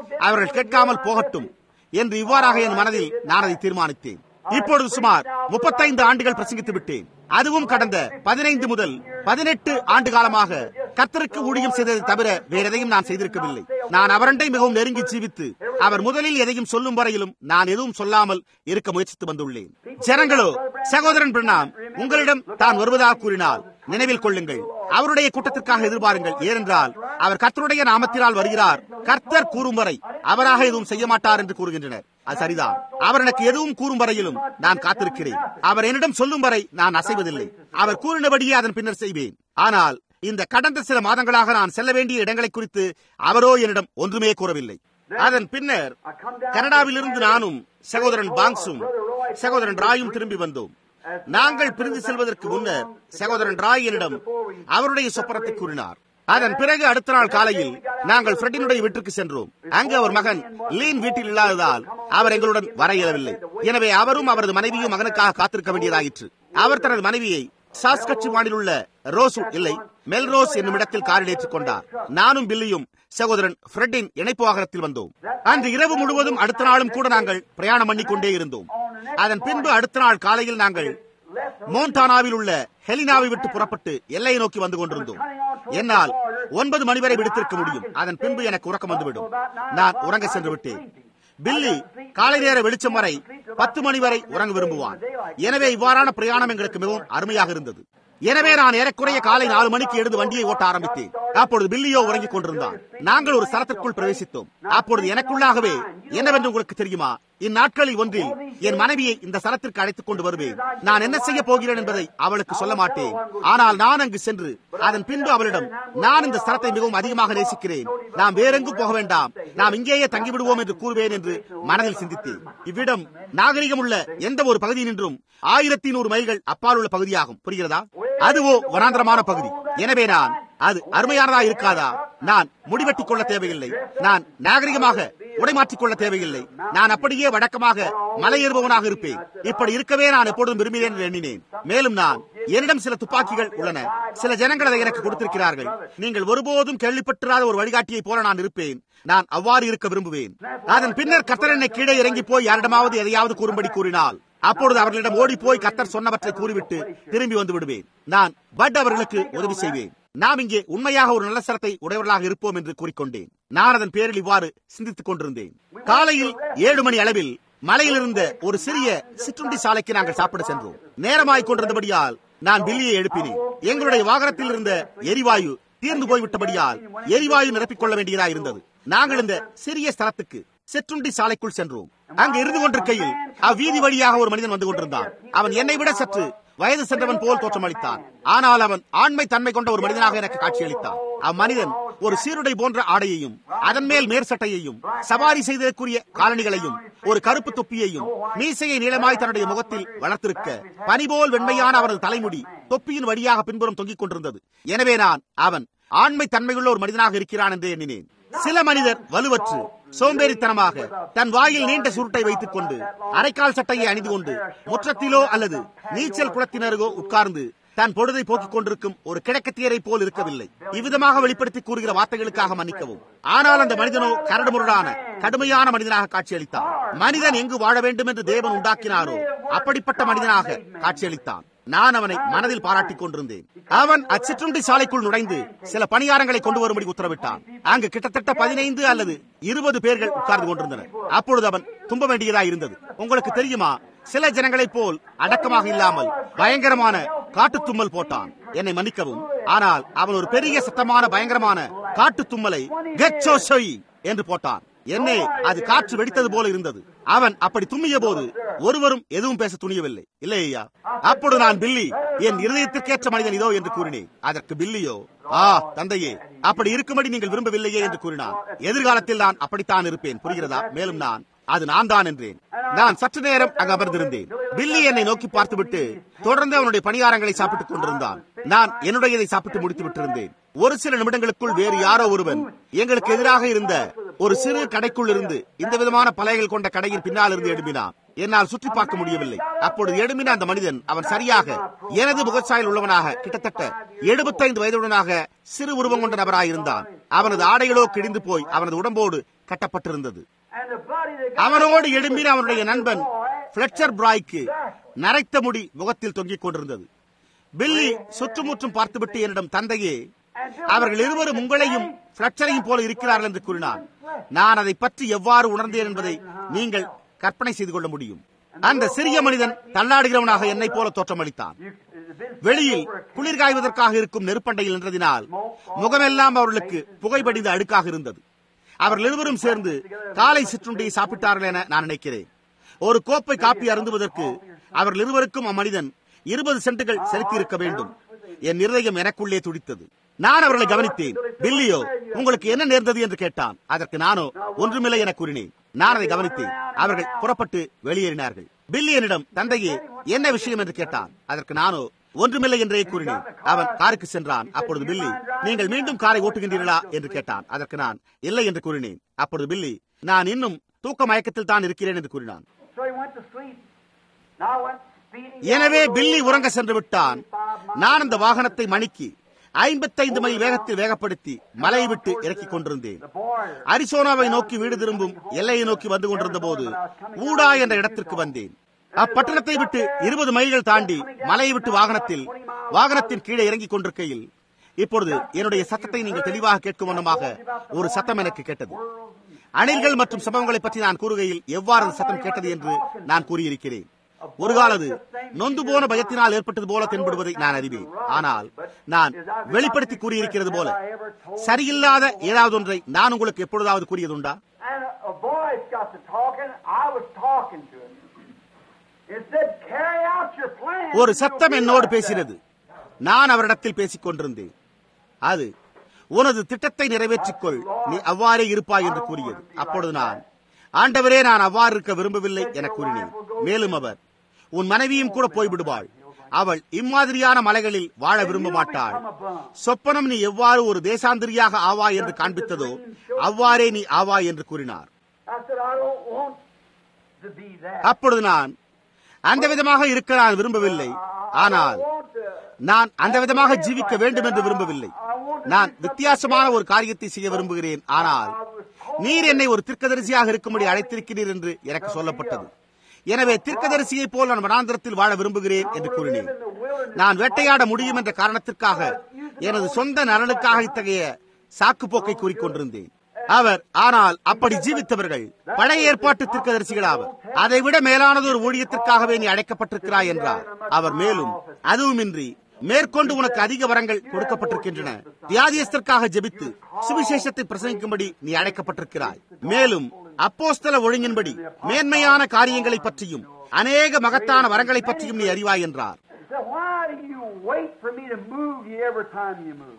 அவர்கள் கேட்காமல் போகட்டும் என்று இவ்வாறாக என் மனதில் நான் அதை தீர்மானித்தேன் இப்பொழுது சுமார் முப்பத்தைந்து ஆண்டுகள் பிரசங்கித்து விட்டேன் அதுவும் கடந்த பதினைந்து முதல் பதினெட்டு ஆண்டு காலமாக கத்தருக்கு ஊழியம் செய்ததை தவிர வேற எதையும் நான் செய்திருக்கவில்லை நான் அவரண்டை மிகவும் நெருங்கி ஜீவித்து அவர் முதலில் எதையும் சொல்லும் வரையிலும் நான் எதுவும் சொல்லாமல் இருக்க முயற்சித்து வந்துள்ளேன் ஜனங்களோ சகோதரன் பிரணாம் உங்களிடம் தான் வருவதாக கூறினால் நினைவில் கொள்ளுங்கள் அவருடைய கூட்டத்திற்காக எதிர்பாருங்கள் ஏனென்றால் அவர் கர்த்தருடைய நாமத்தினால் வருகிறார் கர்த்தர் கூறும் வரை அவராக எதுவும் செய்ய மாட்டார் என்று கூறுகின்றனர் அது சரிதான் அவர் எனக்கு எதுவும் கூறும் வரையிலும் நான் காத்திருக்கிறேன் அவர் என்னிடம் சொல்லும் வரை நான் அசைவதில்லை அவர் கூறினபடியே அதன் பின்னர் செய்வேன் ஆனால் இந்த கடந்த சில மாதங்களாக நான் செல்ல வேண்டிய இடங்களை குறித்து அவரோ என்னிடம் ஒன்றுமே கூறவில்லை அதன் பின்னர் கனடாவிலிருந்து நானும் சகோதரன் பாங்ஸும் சகோதரன் ராயும் திரும்பி வந்தோம் நாங்கள் பிரிந்து செல்வதற்கு முன்னர் சகோதரன் ராய் என்னிடம் அவருடைய சொப்பனத்தை கூறினார் அதன் பிறகு அடுத்த நாள் காலையில் நாங்கள் ஃப்ரெட்டினுடைய வீட்டிற்கு சென்றோம் அங்கு அவர் மகன் லீன் வீட்டில் இல்லாததால் அவர் எங்களுடன் வர இயலவில்லை எனவே அவரும் அவரது மனைவியும் மகனுக்காக காத்திருக்க வேண்டியதாயிற்று அவர் தனது மனைவியை சாஸ்கட்சிவானில் உள்ள ரோஸ் இல்லை மெல்ரோஸ் என்னும் இடத்தில் காரில் ஏற்றிக் கொண்டார் நானும் பில்லியும் சகோதரன் ஃப்ரெட்டின் இணைப்பு வாகனத்தில் வந்தோம் அன்று இரவு முழுவதும் அடுத்த நாளும் கூட நாங்கள் பிரயாணம் பண்ணி கொண்டே இருந்தோம் அதன் பின்பு அடுத்த நாள் காலையில் நாங்கள் மோன்டானாவில் உள்ள ஹெலினாவை விட்டு புறப்பட்டு எல்லையை நோக்கி வந்து கொண்டிருந்தோம் என்னால் ஒன்பது மணி வரை விடுத்திருக்க முடியும் அதன் பின்பு எனக்கு உறக்கம் வந்துவிடும் நான் உறங்க சென்று விட்டேன் பில்லி காலை நேர வெளிச்சம் வரை பத்து மணி வரை உறங்க விரும்புவான் எனவே இவ்வாறான பிரயாணம் எங்களுக்கு மிகவும் அருமையாக இருந்தது எனவே நான் ஏறக்குறைய காலை நாலு மணிக்கு எழுந்து வண்டியை ஓட்ட ஆரம்பித்தேன் அப்பொழுது பில்லியோ உறங்கிக் கொண்டிருந்தான் நாங்கள் ஒரு சரத்திற்குள் பிரவேசித்தோம் அப்பொழுது எனக்குள்ளாகவே என்னவென்று உங்களுக்கு தெரியுமா இந்நாட்களில் ஒன்றில் என் மனைவியை இந்த சரத்திற்கு அழைத்துக் கொண்டு வருவேன் நான் என்ன செய்ய போகிறேன் என்பதை அவளுக்கு சொல்ல மாட்டேன் ஆனால் நான் அங்கு சென்று அதன் பின்பு அவளிடம் நான் இந்த ஸ்தலத்தை மிகவும் அதிகமாக நேசிக்கிறேன் நாம் வேறெங்கும் போக வேண்டாம் நாம் இங்கேயே தங்கிவிடுவோம் என்று கூறுவேன் என்று மனதில் சிந்தித்தேன் இவ்விடம் நாகரிகம் உள்ள எந்த ஒரு பகுதியினின்றும் ஆயிரத்தி நூறு மைல்கள் அப்பால் உள்ள பகுதியாகும் புரிகிறதா அதுவோ வனாந்திரமான பகுதி எனவே நான் அது அருமையானதா இருக்காதா நான் முடிவெட்டிக் கொள்ள தேவையில்லை நான் நாகரிகமாக உடைமாற்றிக் கொள்ள தேவையில்லை நான் அப்படியே வழக்கமாக மலையேறுபவனாக இருப்பேன் இப்படி இருக்கவே நான் எப்பொழுதும் விரும்பினேன் என்று எண்ணினேன் மேலும் நான் என்னிடம் சில துப்பாக்கிகள் உள்ளன சில ஜனங்கள் அதை எனக்கு கொடுத்திருக்கிறார்கள் நீங்கள் ஒருபோதும் கேள்விப்பட்டிராத ஒரு வழிகாட்டியை போல நான் இருப்பேன் நான் அவ்வாறு இருக்க விரும்புவேன் அதன் பின்னர் கத்தர் என்னை கீழே இறங்கி போய் யாரிடமாவது எதையாவது கூறும்படி கூறினால் அப்பொழுது அவர்களிடம் ஓடி போய் கத்தர் சொன்னவற்றை கூறிவிட்டு திரும்பி வந்து விடுவேன் நான் பட் அவர்களுக்கு உதவி செய்வேன் நாம் இங்கே உண்மையாக ஒரு நல்ல சரத்தை உடையவர்களாக இருப்போம் என்று கூறிக்கொண்டேன் நான் அதன் பேரில் இவ்வாறு சிந்தித்துக் கொண்டிருந்தேன் காலையில் ஏழு மணி அளவில் மலையில் இருந்த ஒரு சிறிய சிற்றுண்டி சாலைக்கு நாங்கள் சாப்பிட சென்றோம் நேரமாய் கொண்டிருந்தபடியால் நான் பில்லியை எழுப்பினேன் எங்களுடைய வாகனத்தில் இருந்த எரிவாயு தீர்ந்து போய்விட்டபடியால் எரிவாயு நிரப்பிக் கொள்ள வேண்டியதாக இருந்தது நாங்கள் இந்த சிறிய ஸ்தலத்துக்கு சிற்றுண்டி சாலைக்குள் சென்றோம் அங்கு இருந்து கொண்டிருக்கையில் அவ்வீதி வழியாக ஒரு மனிதன் வந்து கொண்டிருந்தான் அவன் என்னை விட சற்று வயது சென்றவன் போல் தோற்றமளித்தான் ஆனால் அவன் ஆண்மை தன்மை கொண்ட ஒரு மனிதனாக எனக்கு காட்சியளித்தான் அம்மனிதன் ஒரு சீருடை போன்ற ஆடையையும் அதன் மேல் மேற்சட்டையையும் சவாரி செய்ததற்குரிய காலணிகளையும் ஒரு கருப்பு தொப்பியையும் மீசையை நீளமாய் தன்னுடைய முகத்தில் வளர்த்திருக்க பனிபோல் வெண்மையான அவரது தலைமுடி தொப்பியின் வழியாக பின்புறம் தொங்கிக் கொண்டிருந்தது எனவே நான் அவன் ஆண்மை தன்மையுள்ள ஒரு மனிதனாக இருக்கிறான் என்று எண்ணினேன் சில மனிதர் வலுவற்று சோம்பேறித்தனமாக தன் வாயில் நீண்ட சுருட்டை வைத்துக் கொண்டு அரைக்கால் சட்டையை அணிந்து கொண்டு முற்றத்திலோ அல்லது நீச்சல் குளத்தினருகோ உட்கார்ந்து தன் பொழுதை போக்கிக் கொண்டிருக்கும் ஒரு கிழக்கத்தியரை போல் இருக்கவில்லை இவ்விதமாக வெளிப்படுத்தி கூறுகிற வார்த்தைகளுக்காக மன்னிக்கவும் ஆனால் அந்த மனிதனோ கரடுமுரடான கடுமையான மனிதனாக காட்சியளித்தான் மனிதன் எங்கு வாழ வேண்டும் என்று தேவன் உண்டாக்கினாரோ அப்படிப்பட்ட மனிதனாக காட்சியளித்தான் நான் அவனை மனதில் பாராட்டிக் கொண்டிருந்தேன் அவன் அச்சிற்றுண்டி சாலைக்குள் நுழைந்து சில பணியாரங்களை கொண்டு வரும்படி உத்தரவிட்டான் அங்கு கிட்டத்தட்ட பதினைந்து அல்லது இருபது பேர்கள் உட்கார்ந்து கொண்டிருந்தனர் அப்பொழுது அவன் தும்ப வேண்டியதா இருந்தது உங்களுக்கு தெரியுமா சில ஜனங்களைப் போல் அடக்கமாக இல்லாமல் பயங்கரமான காட்டு தும்மல் போட்டான் என்னை மன்னிக்கவும் ஆனால் அவன் ஒரு பெரிய சத்தமான பயங்கரமான காட்டு தும்மலை கெச்சோ சொய் என்று போட்டான் என்னே அது காற்று வெடித்தது போல இருந்தது அவன் அப்படி தும்மிய போது ஒருவரும் எதுவும் பேச துணியவில்லை இல்லையா அப்பொழுது நான் பில்லி என் இருதயத்திற்கேற்ற மனிதன் இதோ என்று கூறினேன் அதற்கு பில்லியோ ஆ தந்தையே அப்படி இருக்கும்படி நீங்கள் விரும்பவில்லையே என்று கூறினான் எதிர்காலத்தில் நான் அப்படித்தான் இருப்பேன் புரிகிறதா மேலும் நான் அது நான் தான் என்றேன் நான் சற்று நேரம் அங்கு அமர்ந்திருந்தேன் பில்லி என்னை நோக்கி பார்த்துவிட்டு தொடர்ந்து அவனுடைய பணியாரங்களை சாப்பிட்டுக் கொண்டிருந்தான் நான் என்னுடையதை சாப்பிட்டு முடித்து விட்டிருந்தேன் ஒரு சில நிமிடங்களுக்குள் வேறு யாரோ ஒருவன் எங்களுக்கு எதிராக இருந்த ஒரு சிறு கடைக்குள் இருந்து இந்த விதமான பலைகள் கொண்ட கடையின் பின்னால் இருந்து எழுப்பினான் என்னால் சுற்றி பார்க்க முடியவில்லை அப்பொழுது எழுப்பின அந்த மனிதன் அவன் சரியாக எனது முகச்சாயில் உள்ளவனாக கிட்டத்தட்ட எழுபத்தைந்து வயதுடனாக சிறு உருவம் கொண்ட நபராக இருந்தான் அவனது ஆடைகளோ கிழிந்து போய் அவனது உடம்போடு கட்டப்பட்டிருந்தது And the buddy that got அவனோடு up எழும்பின was அவனுடைய நண்பன் பிளெச்சர் பிராய்க்கு நரைத்த முடி முகத்தில் தொங்கிக் கொண்டிருந்தது பில்லி சுற்றுமுற்றும் பார்த்துவிட்டு என்னிடம் தந்தையே அவர்கள் இருவரும் உங்களையும் பிளட்சரையும் போல இருக்கிறார்கள் என்று கூறினான் நான் அதை பற்றி எவ்வாறு உணர்ந்தேன் என்பதை நீங்கள் கற்பனை செய்து கொள்ள முடியும் அந்த சிறிய மனிதன் தள்ளாடுகிறவனாக என்னை போல தோற்றமளித்தான் You- it's been வெளியில் over a குளிர் காய்வதற்காக இருக்கும் நெருப்பண்டையில் நின்றதினால் முகமெல்லாம் அவர்களுக்கு புகைபடிந்த அடுக்காக இருந்தது அவர்கள் இருவரும் சேர்ந்து காலை சிற்றுண்டியை சாப்பிட்டார்கள் என நான் நினைக்கிறேன் ஒரு கோப்பை காப்பி அருந்துவதற்கு அவர்கள் இருவருக்கும் அம்மனிதன் இருபது சென்ட்டுகள் செலுத்தியிருக்க வேண்டும் என் இருதயம் எனக்குள்ளே துடித்தது நான் அவர்களை கவனித்தேன் பில்லியோ உங்களுக்கு என்ன நேர்ந்தது என்று கேட்டான் அதற்கு நானோ ஒன்றுமில்லை என கூறினேன் நான் அதை கவனித்தேன் அவர்கள் புறப்பட்டு வெளியேறினார்கள் பில்லி என்னிடம் தந்தையே என்ன விஷயம் என்று கேட்டான் அதற்கு நானோ ஒன்றுமில்லை என்றே கூறினேன் அவன் காருக்கு சென்றான் அப்பொழுது பில்லி நீங்கள் மீண்டும் காரை ஓட்டுகின்றீர்களா என்று கேட்டான் அதற்கு நான் இல்லை என்று கூறினேன் அப்பொழுது பில்லி நான் இன்னும் தூக்க மயக்கத்தில் தான் இருக்கிறேன் என்று கூறினான் So he went to sleep. Now I went speeding. எனவே பில்லி உறங்க சென்று விட்டான் நான் அந்த வாகனத்தை மணிக்கு ஐம்பத்தைந்து மைல் வேகத்தில் வேகப்படுத்தி மலையை விட்டு இறக்கிக் கொண்டிருந்தேன் The border. அரிசோனாவை நோக்கி வீடு திரும்பும் எல்லையை நோக்கி வந்து கொண்டிருந்த போது ஊடா என்ற இடத்திற்கு வந்தேன் அப்பட்டணத்தை விட்டு இருபது மைல்கள் தாண்டி மலையை விட்டு வாகனத்தில் வாகனத்தின் கீழே இறங்கிக் கொண்டிருக்கையில் இப்பொழுது என்னுடைய சத்தத்தை நீங்கள் தெளிவாக கேட்கும் வண்ணமாக ஒரு சத்தம் எனக்கு கேட்டது அணில்கள் மற்றும் சம்பவங்களை பற்றி நான் கூறுகையில் எவ்வாறு அந்த சத்தம் கேட்டது என்று நான் கூறியிருக்கிறேன் ஒரு காலது நொந்து போன பயத்தினால் ஏற்பட்டது போல தென்படுவதை நான் அறிவேன் ஆனால் நான் வெளிப்படுத்தி கூறியிருக்கிறது போல சரியில்லாத ஏதாவது ஒன்றை நான் உங்களுக்கு எப்பொழுதாவது கூறியதுண்டா And a, a voice got to talking. I was talking to him. It said, carry out your plan. ஒரு சத்தம் என்னோடு பேசினது நான் அவரிடத்தில் பேசிக் கொண்டிருந்தேன் அது உனது திட்டத்தை நிறைவேற்றிக்கொள் நீ அவ்வாறே இருப்பாய் என்று கூறியது அப்பொழுது நான் ஆண்டவரே நான் அவ்வாறு இருக்க விரும்பவில்லை என கூறினேன் மேலும் அவர் உன் மனைவியும் கூட போய்விடுவாள் அவள் இம்மாதிரியான மலைகளில் வாழ விரும்ப மாட்டாள் சொப்பனம் நீ எவ்வாறு ஒரு தேசாந்திரியாக ஆவாய் என்று காண்பித்ததோ அவ்வாறே நீ ஆவாய் என்று கூறினார் I said, I don't want to be that. அப்பொழுது நான் அந்த விதமாக இருக்க நான் விரும்பவில்லை ஆனால் I want to. நான் அந்த விதமாக ஜீவிக்க வேண்டும் என்று விரும்பவில்லை நான் வித்தியாசமான ஒரு காரியத்தை செய்ய விரும்புகிறேன் ஆனால் நீர் என்னை ஒரு தீர்க்கதரிசியாக இருக்கும்படி அழைத்திருக்கிறீர் என்று எனக்கு சொல்லப்பட்டது எனவே தீர்க்கதரிசியைப் போல் நான் வனாந்திரத்தில் வாழ விரும்புகிறேன் என்று கூறினேன் நான் வேட்டையாட முடியும் என்ற காரணத்திற்காக எனது சொந்த நலனுக்காக இத்தகைய சாக்குப்போக்கை கூறிக்கொண்டிருந்தேன் அவர் ஆனால் அப்படி ஜீவித்தவர்கள் பழைய ஏற்பாட்டு தீர்க்கதரிசிகள் ஆவர் அதைவிட மேலானது ஒரு ஊழியத்திற்காகவே நீ அழைக்கப்பட்டிருக்கிறாய் என்றார் அவர் மேலும் அதுவுமின்றி மேற்கொண்டு உனக்கு அதிக வரங்கள் கொடுக்கப்பட்டிருக்கின்றன வியாதியஸ்தற்காக ஜெபித்து சுவிசேஷத்தை பிரசங்கிக்கும்படி நீ அழைக்கப்பட்டிருக்கிறாய் மேலும் அப்போஸ்தல ஒழுங்கின்படி மேன்மையான காரியங்களை பற்றியும் அநேக மகத்தான வரங்களை பற்றியும் நீ அறிவாய் என்றார் He said, Why do you wait for me to move you every time you move?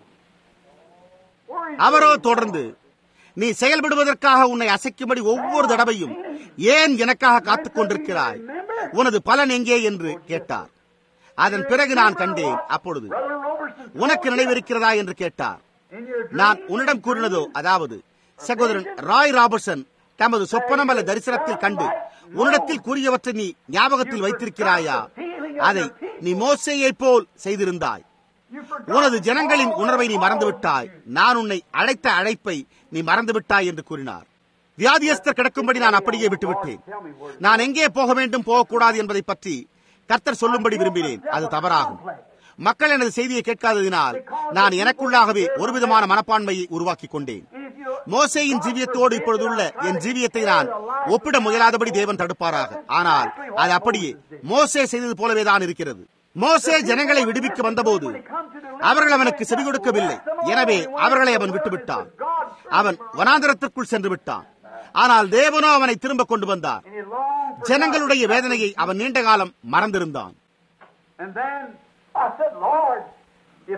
Where is அவரோ தொடர்ந்து நீ செயல்படுவதற்காக உன்னை அசைக்கும்படி ஒவ்வொரு தடவையும் ஏன் எனக்காக காத்துக் கொண்டிருக்கிறாய் உனது பலன் எங்கே என்று கேட்டார் அதன் பிறகு நான் கண்டேன் அப்பொழுது Brother Robertson? உனக்கு நினைவிருக்கிறதா என்று கேட்டார் In your நான் உன்னிடம் கூறினதோ அதாவது சகோதரன் ராய் ராபர்ட்சன் தமது சொப்பனம் அல்ல தரிசனத்தில் கண்டு உன்னிடத்தில் கூறியவற்றை நீ ஞாபகத்தில் வைத்திருக்கிறாயா அதை நீ மோசேயைப் போல் செய்திருந்தாய் you forgot. உனது ஜனங்களின் உணர்வை நீ மறந்துவிட்டாய் நான் உன்னை அழைத்த அழைப்பை நீ மறந்துவிட்டாய் என்று கூறினார் வியாதியஸ்தர் கிடக்கும்படி நான் அப்படியே விட்டுவிட்டேன் நான் எங்கே போக வேண்டும் போகக்கூடாது என்பதை பற்றி கர்த்தர் சொல்லும்படி விரும்பினேன் அது தவறாகும் மக்கள் எனது செய்தியை கேட்காததினால் நான் எனக்குள்ளாகவே ஒருவிதமான மனப்பான்மையை உருவாக்கிக் கொண்டேன் And if you மோசேயின் ஜீவியத்தோடு இப்பொழுதுள்ள என் ஜீவியத்தை நான் ஒப்பிட முயலாதபடி தேவன் தடுப்பாராக ஆனால் அது அப்படியே மோசே செய்தது போலவே தான் இருக்கிறது மோசே ஜனங்களை விடுவிக்க வந்தபோது அவர்கள் அவனுக்கு செவி கொடுக்கவில்லை எனவே அவர்களை அவன் விட்டுவிட்டான் அவன் வனாந்திரத்திற்குள் சென்று விட்டான் ஆனால் தேவனோ அவனை திரும்ப கொண்டு வந்தார் and he longed for ஜனங்களுடைய வேதனையை அவன் நீண்ட காலம் மறந்திருந்தான் And then I said, Lord, if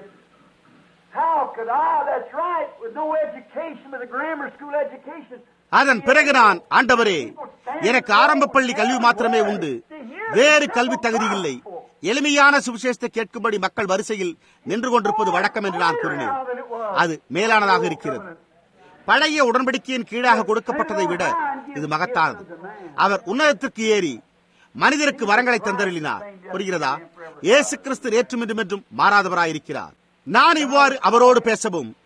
how could I, that's right, with no education, with a grammar school education, அதன் பிறகு நான் ஆண்டவரே எனக்கு ஆரம்ப பள்ளி கல்வி மாத்திரமே உண்டு வேறு கல்வி தகுதி இல்லை எளிமையான சுவிசேஷத்தை கேட்கும்படி மக்கள் வரிசையில் நின்று கொண்டிருப்பது வழக்கம் என்று நான் கூறினேன் அது மேலானதாக இருக்கிறது பழைய உடன்படிக்கையின் கீழாக கொடுக்கப்பட்டதை விட இது மகத்தானது அவர் உன்னதத்திற்கு ஏறி மனிதருக்கு வரங்களை தந்தருளினார் புரிகிறதா இயேசு கிறிஸ்து ஏற்றும் என்றும் என்றும் மாறாதவராயிருக்கிறார் நான் இவ்வாறு அவரோடு பேசவும்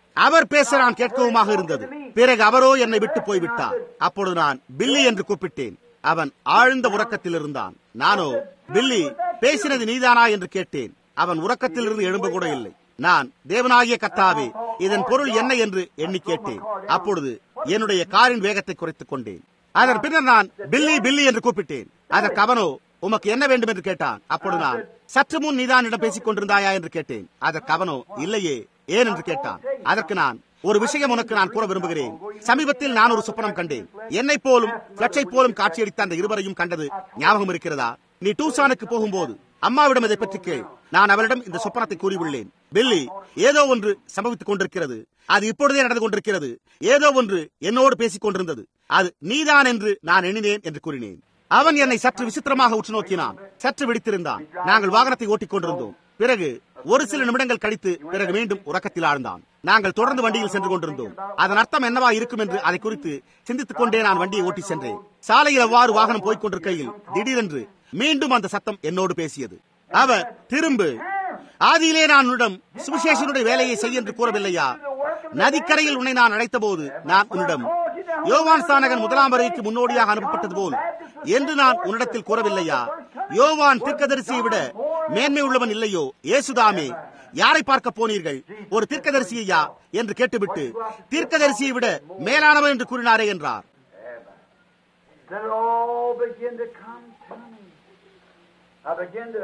அவர் பேச நான் கேட்கவுமாக இருந்தது பிறகு அவரோ என்னை விட்டு போய்விட்டார் அப்பொழுது நான் பில்லி என்று கூப்பிட்டேன் அவன் ஆழ்ந்த உறக்கத்தில் இருந்தான் நானோ பில்லி பேசினது நீதானா என்று கேட்டேன் அவன் உறக்கத்தில் இருந்து எழும்ப கூட இல்லை நான் தேவனாகிய கத்தாவே இதன் பொருள் என்ன என்று எண்ணி கேட்டேன் அப்பொழுது என்னுடைய காரின் வேகத்தை குறைத்துக் கொண்டேன் அதன் பின்னர் நான் பில்லி பில்லி என்று கூப்பிட்டேன் அதற்கு அவனோ உமக்கு என்ன வேண்டும் என்று கேட்டான் அப்பொழுது நான் சற்று முன் நீதானிடம் பேசிக் கொண்டிருந்தாயா என்று கேட்டேன் அதற்கு அவனோ இல்லையே ஏன் என்று கேட்டான் அதற்கு நான் ஒரு விஷயம் உனக்கு நான் கூற விரும்புகிறேன் சமீபத்தில் நான் ஒரு சுப்பனம் கண்டேன் என்னை போலும் பிளட்சை போலும் காட்சியளித்த அந்த இருவரையும் கண்டது ஞாபகம் இருக்கிறதா நீ டூசானுக்கு போகும்போது அம்மாவிடம் இதை பற்றி கேள் நான் அவளிடம் இந்த சொப்பனத்தை கூறியுள்ளேன் பில்லி ஏதோ ஒன்று சம்பவித்துக் கொண்டிருக்கிறது அது இப்பொழுதே நடந்து கொண்டிருக்கிறது ஏதோ ஒன்று என்னோடு பேசிக் கொண்டிருந்தது அது நீதான் என்று நான் எண்ணினேன் என்று கூறினேன் அவன் என்னை சற்று விசித்திரமாக உற்று நோக்கினான் சற்று விழித்திருந்தான் நாங்கள் வாகனத்தை ஓட்டிக் கொண்டிருந்தோம் பிறகு ஒரு சில நிமிடங்கள் கழித்து பிறகு மீண்டும் உறக்கத்தில் ஆழ்ந்தான் நாங்கள் தொடர்ந்து வண்டியில் சென்று கொண்டிருந்தோம் அதன் அர்த்தம் என்னவா இருக்கும் என்று அதை குறித்து சிந்தித்துக் கொண்டே நான் வண்டியை ஓட்டி சென்றேன் சாலையில் அவ்வாறு வாகனம் போய்க் கொண்டிருக்கையில் திடீரென்று மீண்டும் அந்த சத்தம் என்னோடு பேசியது அவர் திரும்பு ஆதியிலே நான் உன்னிடம் சுவிசேஷனுடைய வேலையை செய் என்று கூறவில்லையா நதிக்கரையில் உன்னை நான் அழைத்த போது நான் உன்னிடம் யோவான் ஸ்தானகன் முதலாம் வரைக்கு முன்னோடியாக அனுப்பப்பட்டது போல் என்று நான் உன்னிடத்தில் கூறவில்லையா யோவான் தீர்க்கதரிசியை விட மேன்மை உள்ளவன் இல்லையோ ஏசுதாமே யாரை பார்க்க போனீர்கள் ஒரு தீர்க்கதரிசியா என்று கேட்டுவிட்டு தீர்க்கதரிசியை விட மேலானவன் என்று கூறினாரே என்றார் Then it all began to come to me. I began to,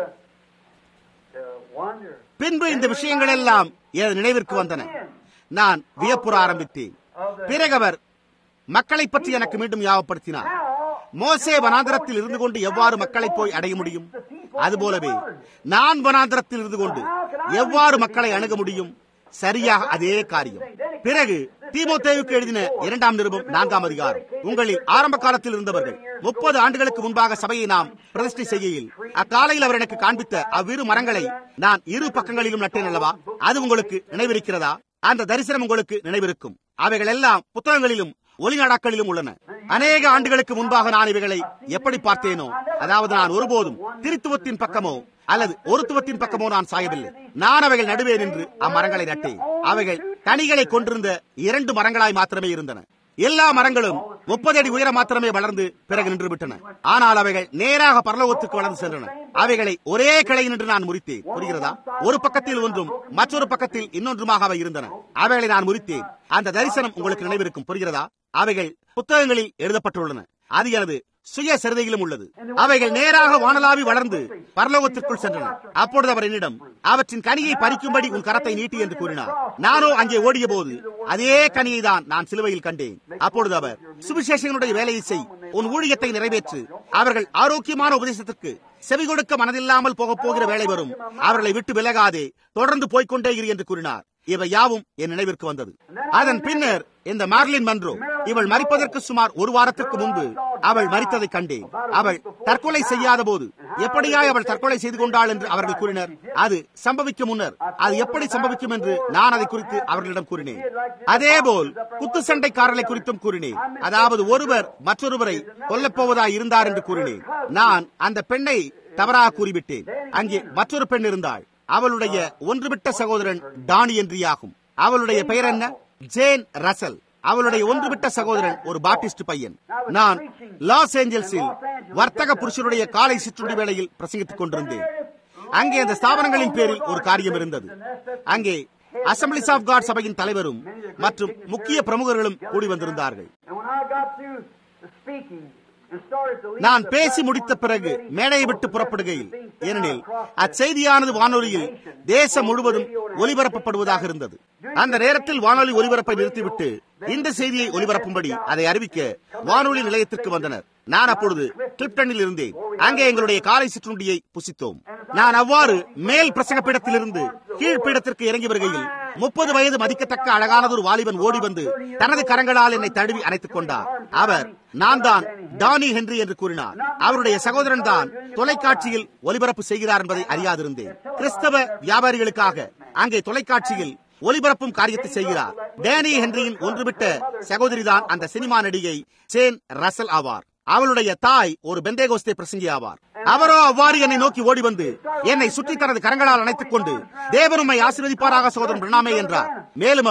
to wonder. பின்பு இந்த விஷயங்கள் எல்லாம் என் நினைவிற்கு வந்தன நான் வியப்புற ஆரம்பித்தேன் பிறகு அவர் மக்களை பற்றி எனக்கு மீண்டும் ஞாபகப்படுத்தினார் மோசே வனாந்தரத்தில் இருந்து கொண்டு எவ்வாறு மக்களை போய் அடைய முடியும் அதுபோலவே நான் வனாந்தரத்தில் இருந்து கொண்டு எவ்வாறு மக்களை அணுக முடியும் சரியாக அதே காரியம் பிறகு தீமோத்தேவுக்கு எழுதின இரண்டாம் நிருபம் நான்காம் அதிகாரம் உங்களில் ஆரம்ப காலத்தில் இருந்தவர்கள் முப்பது ஆண்டுகளுக்கு முன்பாக சபையை நாம் பிரதிஷ்டை செய்கையில் அக்காலையில் அவர் எனக்கு காண்பித்த அவ்விரு மரங்களை நான் இரு பக்கங்களிலும் நட்டேன் அல்லவா அது உங்களுக்கு நினைவிருக்கிறதா அந்த தரிசனம் உங்களுக்கு நினைவிருக்கும் அவைகள் எல்லாம் புத்தகங்களிலும் ஒளிநாடாக்களிலும் உள்ளன அநேக ஆண்டுகளுக்கு முன்பாக நான் இவைகளை எப்படி பார்த்தேனோ அதாவது நான் ஒருபோதும் திருத்துவத்தின் பக்கமோ அல்லது ஒருத்துவத்தின் பக்கமோ நான் சாயவில்லை நான் அவைகள் நடுவே நின்று அம்மரங்களை நட்டேன் அவைகள் கனிகளை கொண்டிருந்த இரண்டு மரங்களாய் மாத்திரமே இருந்தன எல்லா மரங்களும் முப்பது அடி உயரம் மாத்திரமே வளர்ந்து பிறகு நின்று விட்டன ஆனால் அவைகள் நேராக பரலோகத்துக்கு வளர்ந்து சென்றன அவைகளை ஒரே கிளை நின்று நான் முறித்தேன் புரிகிறதா ஒரு பக்கத்தில் ஒன்றும் மற்றொரு பக்கத்தில் இன்னொன்றுமாக அவை இருந்தன அவைகளை நான் முறித்தேன் அந்த தரிசனம் உங்களுக்கு நினைவிருக்கும் புரிகிறதா அவைகள் புத்தகங்களில் எழுதப்பட்டுள்ளன அது எனது சுய சரிதையிலும் உள்ளது அவைகள் நேராக வானலாவி வளர்ந்து பரலோகத்திற்குள் சென்றன அப்பொழுது அவர் என்னிடம் அவற்றின் கனியை பறிக்கும்படி உன் கரத்தை நீட்டி என்று கூறினார் நானோ அங்கே ஓடிய போது அதே கனியை தான் நான் சிலுவையில் கண்டேன் அப்பொழுது அவர் சுவிசேஷனுடைய வேலையை செய் உன் ஊழியத்தை நிறைவேற்று அவர்கள் ஆரோக்கியமான உபதேசத்திற்கு செவி கொடுக்க மனதில்லாமல் போகப் போகிற வேலை வரும் அவர்களை விட்டு விலகாதே தொடர்ந்து போய்க்கொண்டே இரு என்று கூறினார் இவை யாவும் என் நினைவிற்கு வந்தது அதன் பின்னர் இந்த மார்லின் மன்றோ இவள் மறிப்பதற்கு சுமார் ஒரு வாரத்திற்கு முன்பு அவள் மறித்ததை கண்டேன் அவள் தற்கொலை செய்யாத போது எப்படியாய் அவள் தற்கொலை செய்து கொண்டாள் என்று அவர்கள் கூறினர் அது சம்பவிக்கும் முன்னர் அது எப்படி சம்பவிக்கும் என்று நான் அதை குறித்து அவர்களிடம் கூறினேன் அதேபோல் குத்து சண்டைக்காரர்களை குறித்தும் கூறினேன் அதாவது ஒருவர் மற்றொருவரை கொல்லப் போவதாய் இருந்தார் என்று கூறினேன் நான் அந்த பெண்ணை தவறாக கூறிவிட்டேன் அங்கே மற்றொரு பெண் இருந்தாள் அவளுடைய ஒன்றுவிட்ட சகோதரன் டானி என்றியாகும் அவளுடைய பெயர் என்ன ஜேன் ரசல் அவளுடைய ஒன்றுவிட்ட சகோதரன் ஒரு பாப்டிஸ்ட் பையன் நான் லாஸ் ஏஞ்சல்ஸில் வர்த்தக புருஷனுடைய காலை சிற்றுண்டி வேளையில் பிரசங்கித்துக் கொண்டிருந்தேன் அங்கே அந்த ஸ்தாபனங்களின் பேரில் ஒரு காரியம் இருந்தது அங்கே அசம்பிளிஸ் ஆஃப் காட் சபையின் தலைவரும் மற்றும் முக்கிய பிரமுகர்களும் கூடி வந்திருந்தார்கள் And when I got through the speaking and started to leave நான் the பேசி முடித்த பிறகு மேடையை விட்டு புறப்படுகையில் ஏனெனில் அச்செய்தியானது வானொலியில் தேசம் முழுவதும் ஒலிபரப்பப்படுவதாக இருந்தது அந்த நேரத்தில் வானொலி ஒலிபரப்பை நிறுத்திவிட்டு இந்த செய்தியை ஒலிபரப்பும்படி அதை அறிவிக்க வானொலி நிலையத்திற்கு வந்தனர் நான் அப்பொழுது கிளிப்டனில் இருந்தேன் அங்கே எங்களுடைய காலை சிற்றுண்டியை புசித்தோம் நான் அவ்வாறு மேல் பிரசங்கப்பீடத்திலிருந்து கீழ்ப்பீடத்திற்கு இறங்கி வருகையில் முப்பது வயது மதிக்கத்தக்க அழகானதொரு வாலிபன் ஓடி வந்து தனது கரங்களால் என்னை தழுவி அணைத்துக் கொண்டார் அவர் நான் தான் டானி ஹென்றி என்று கூறினார் அவருடைய சகோதரன் தான் தொலைக்காட்சியில் ஒலிபரப்பு செய்கிறார் என்பதை அறியாதிருந்தேன் கிறிஸ்தவ வியாபாரிகளுக்காக அங்கே தொலைக்காட்சியில் ஒலிபரப்பும் காரியத்தை செய்கிறார் டேனி ஹென்ரியின் ஒன்றுவிட்ட சகோதரிதான் அந்த சினிமா நடிகை சேன் ரசல் ஆவார் அவளுடைய தாய் ஒரு பெந்தேகோஸ்தே பிரசங்கி ஆவார் அவரோ அவ்வாறு என்னை நோக்கி ஓடி வந்து என்னை சுற்றி தனது கரங்களால் அணைத்துக் கொண்டு தேவன் உம்மை ஆசீர்வதிப்பாராக சகோதரன் பிரணாமே என்றார் மேலும் அவர்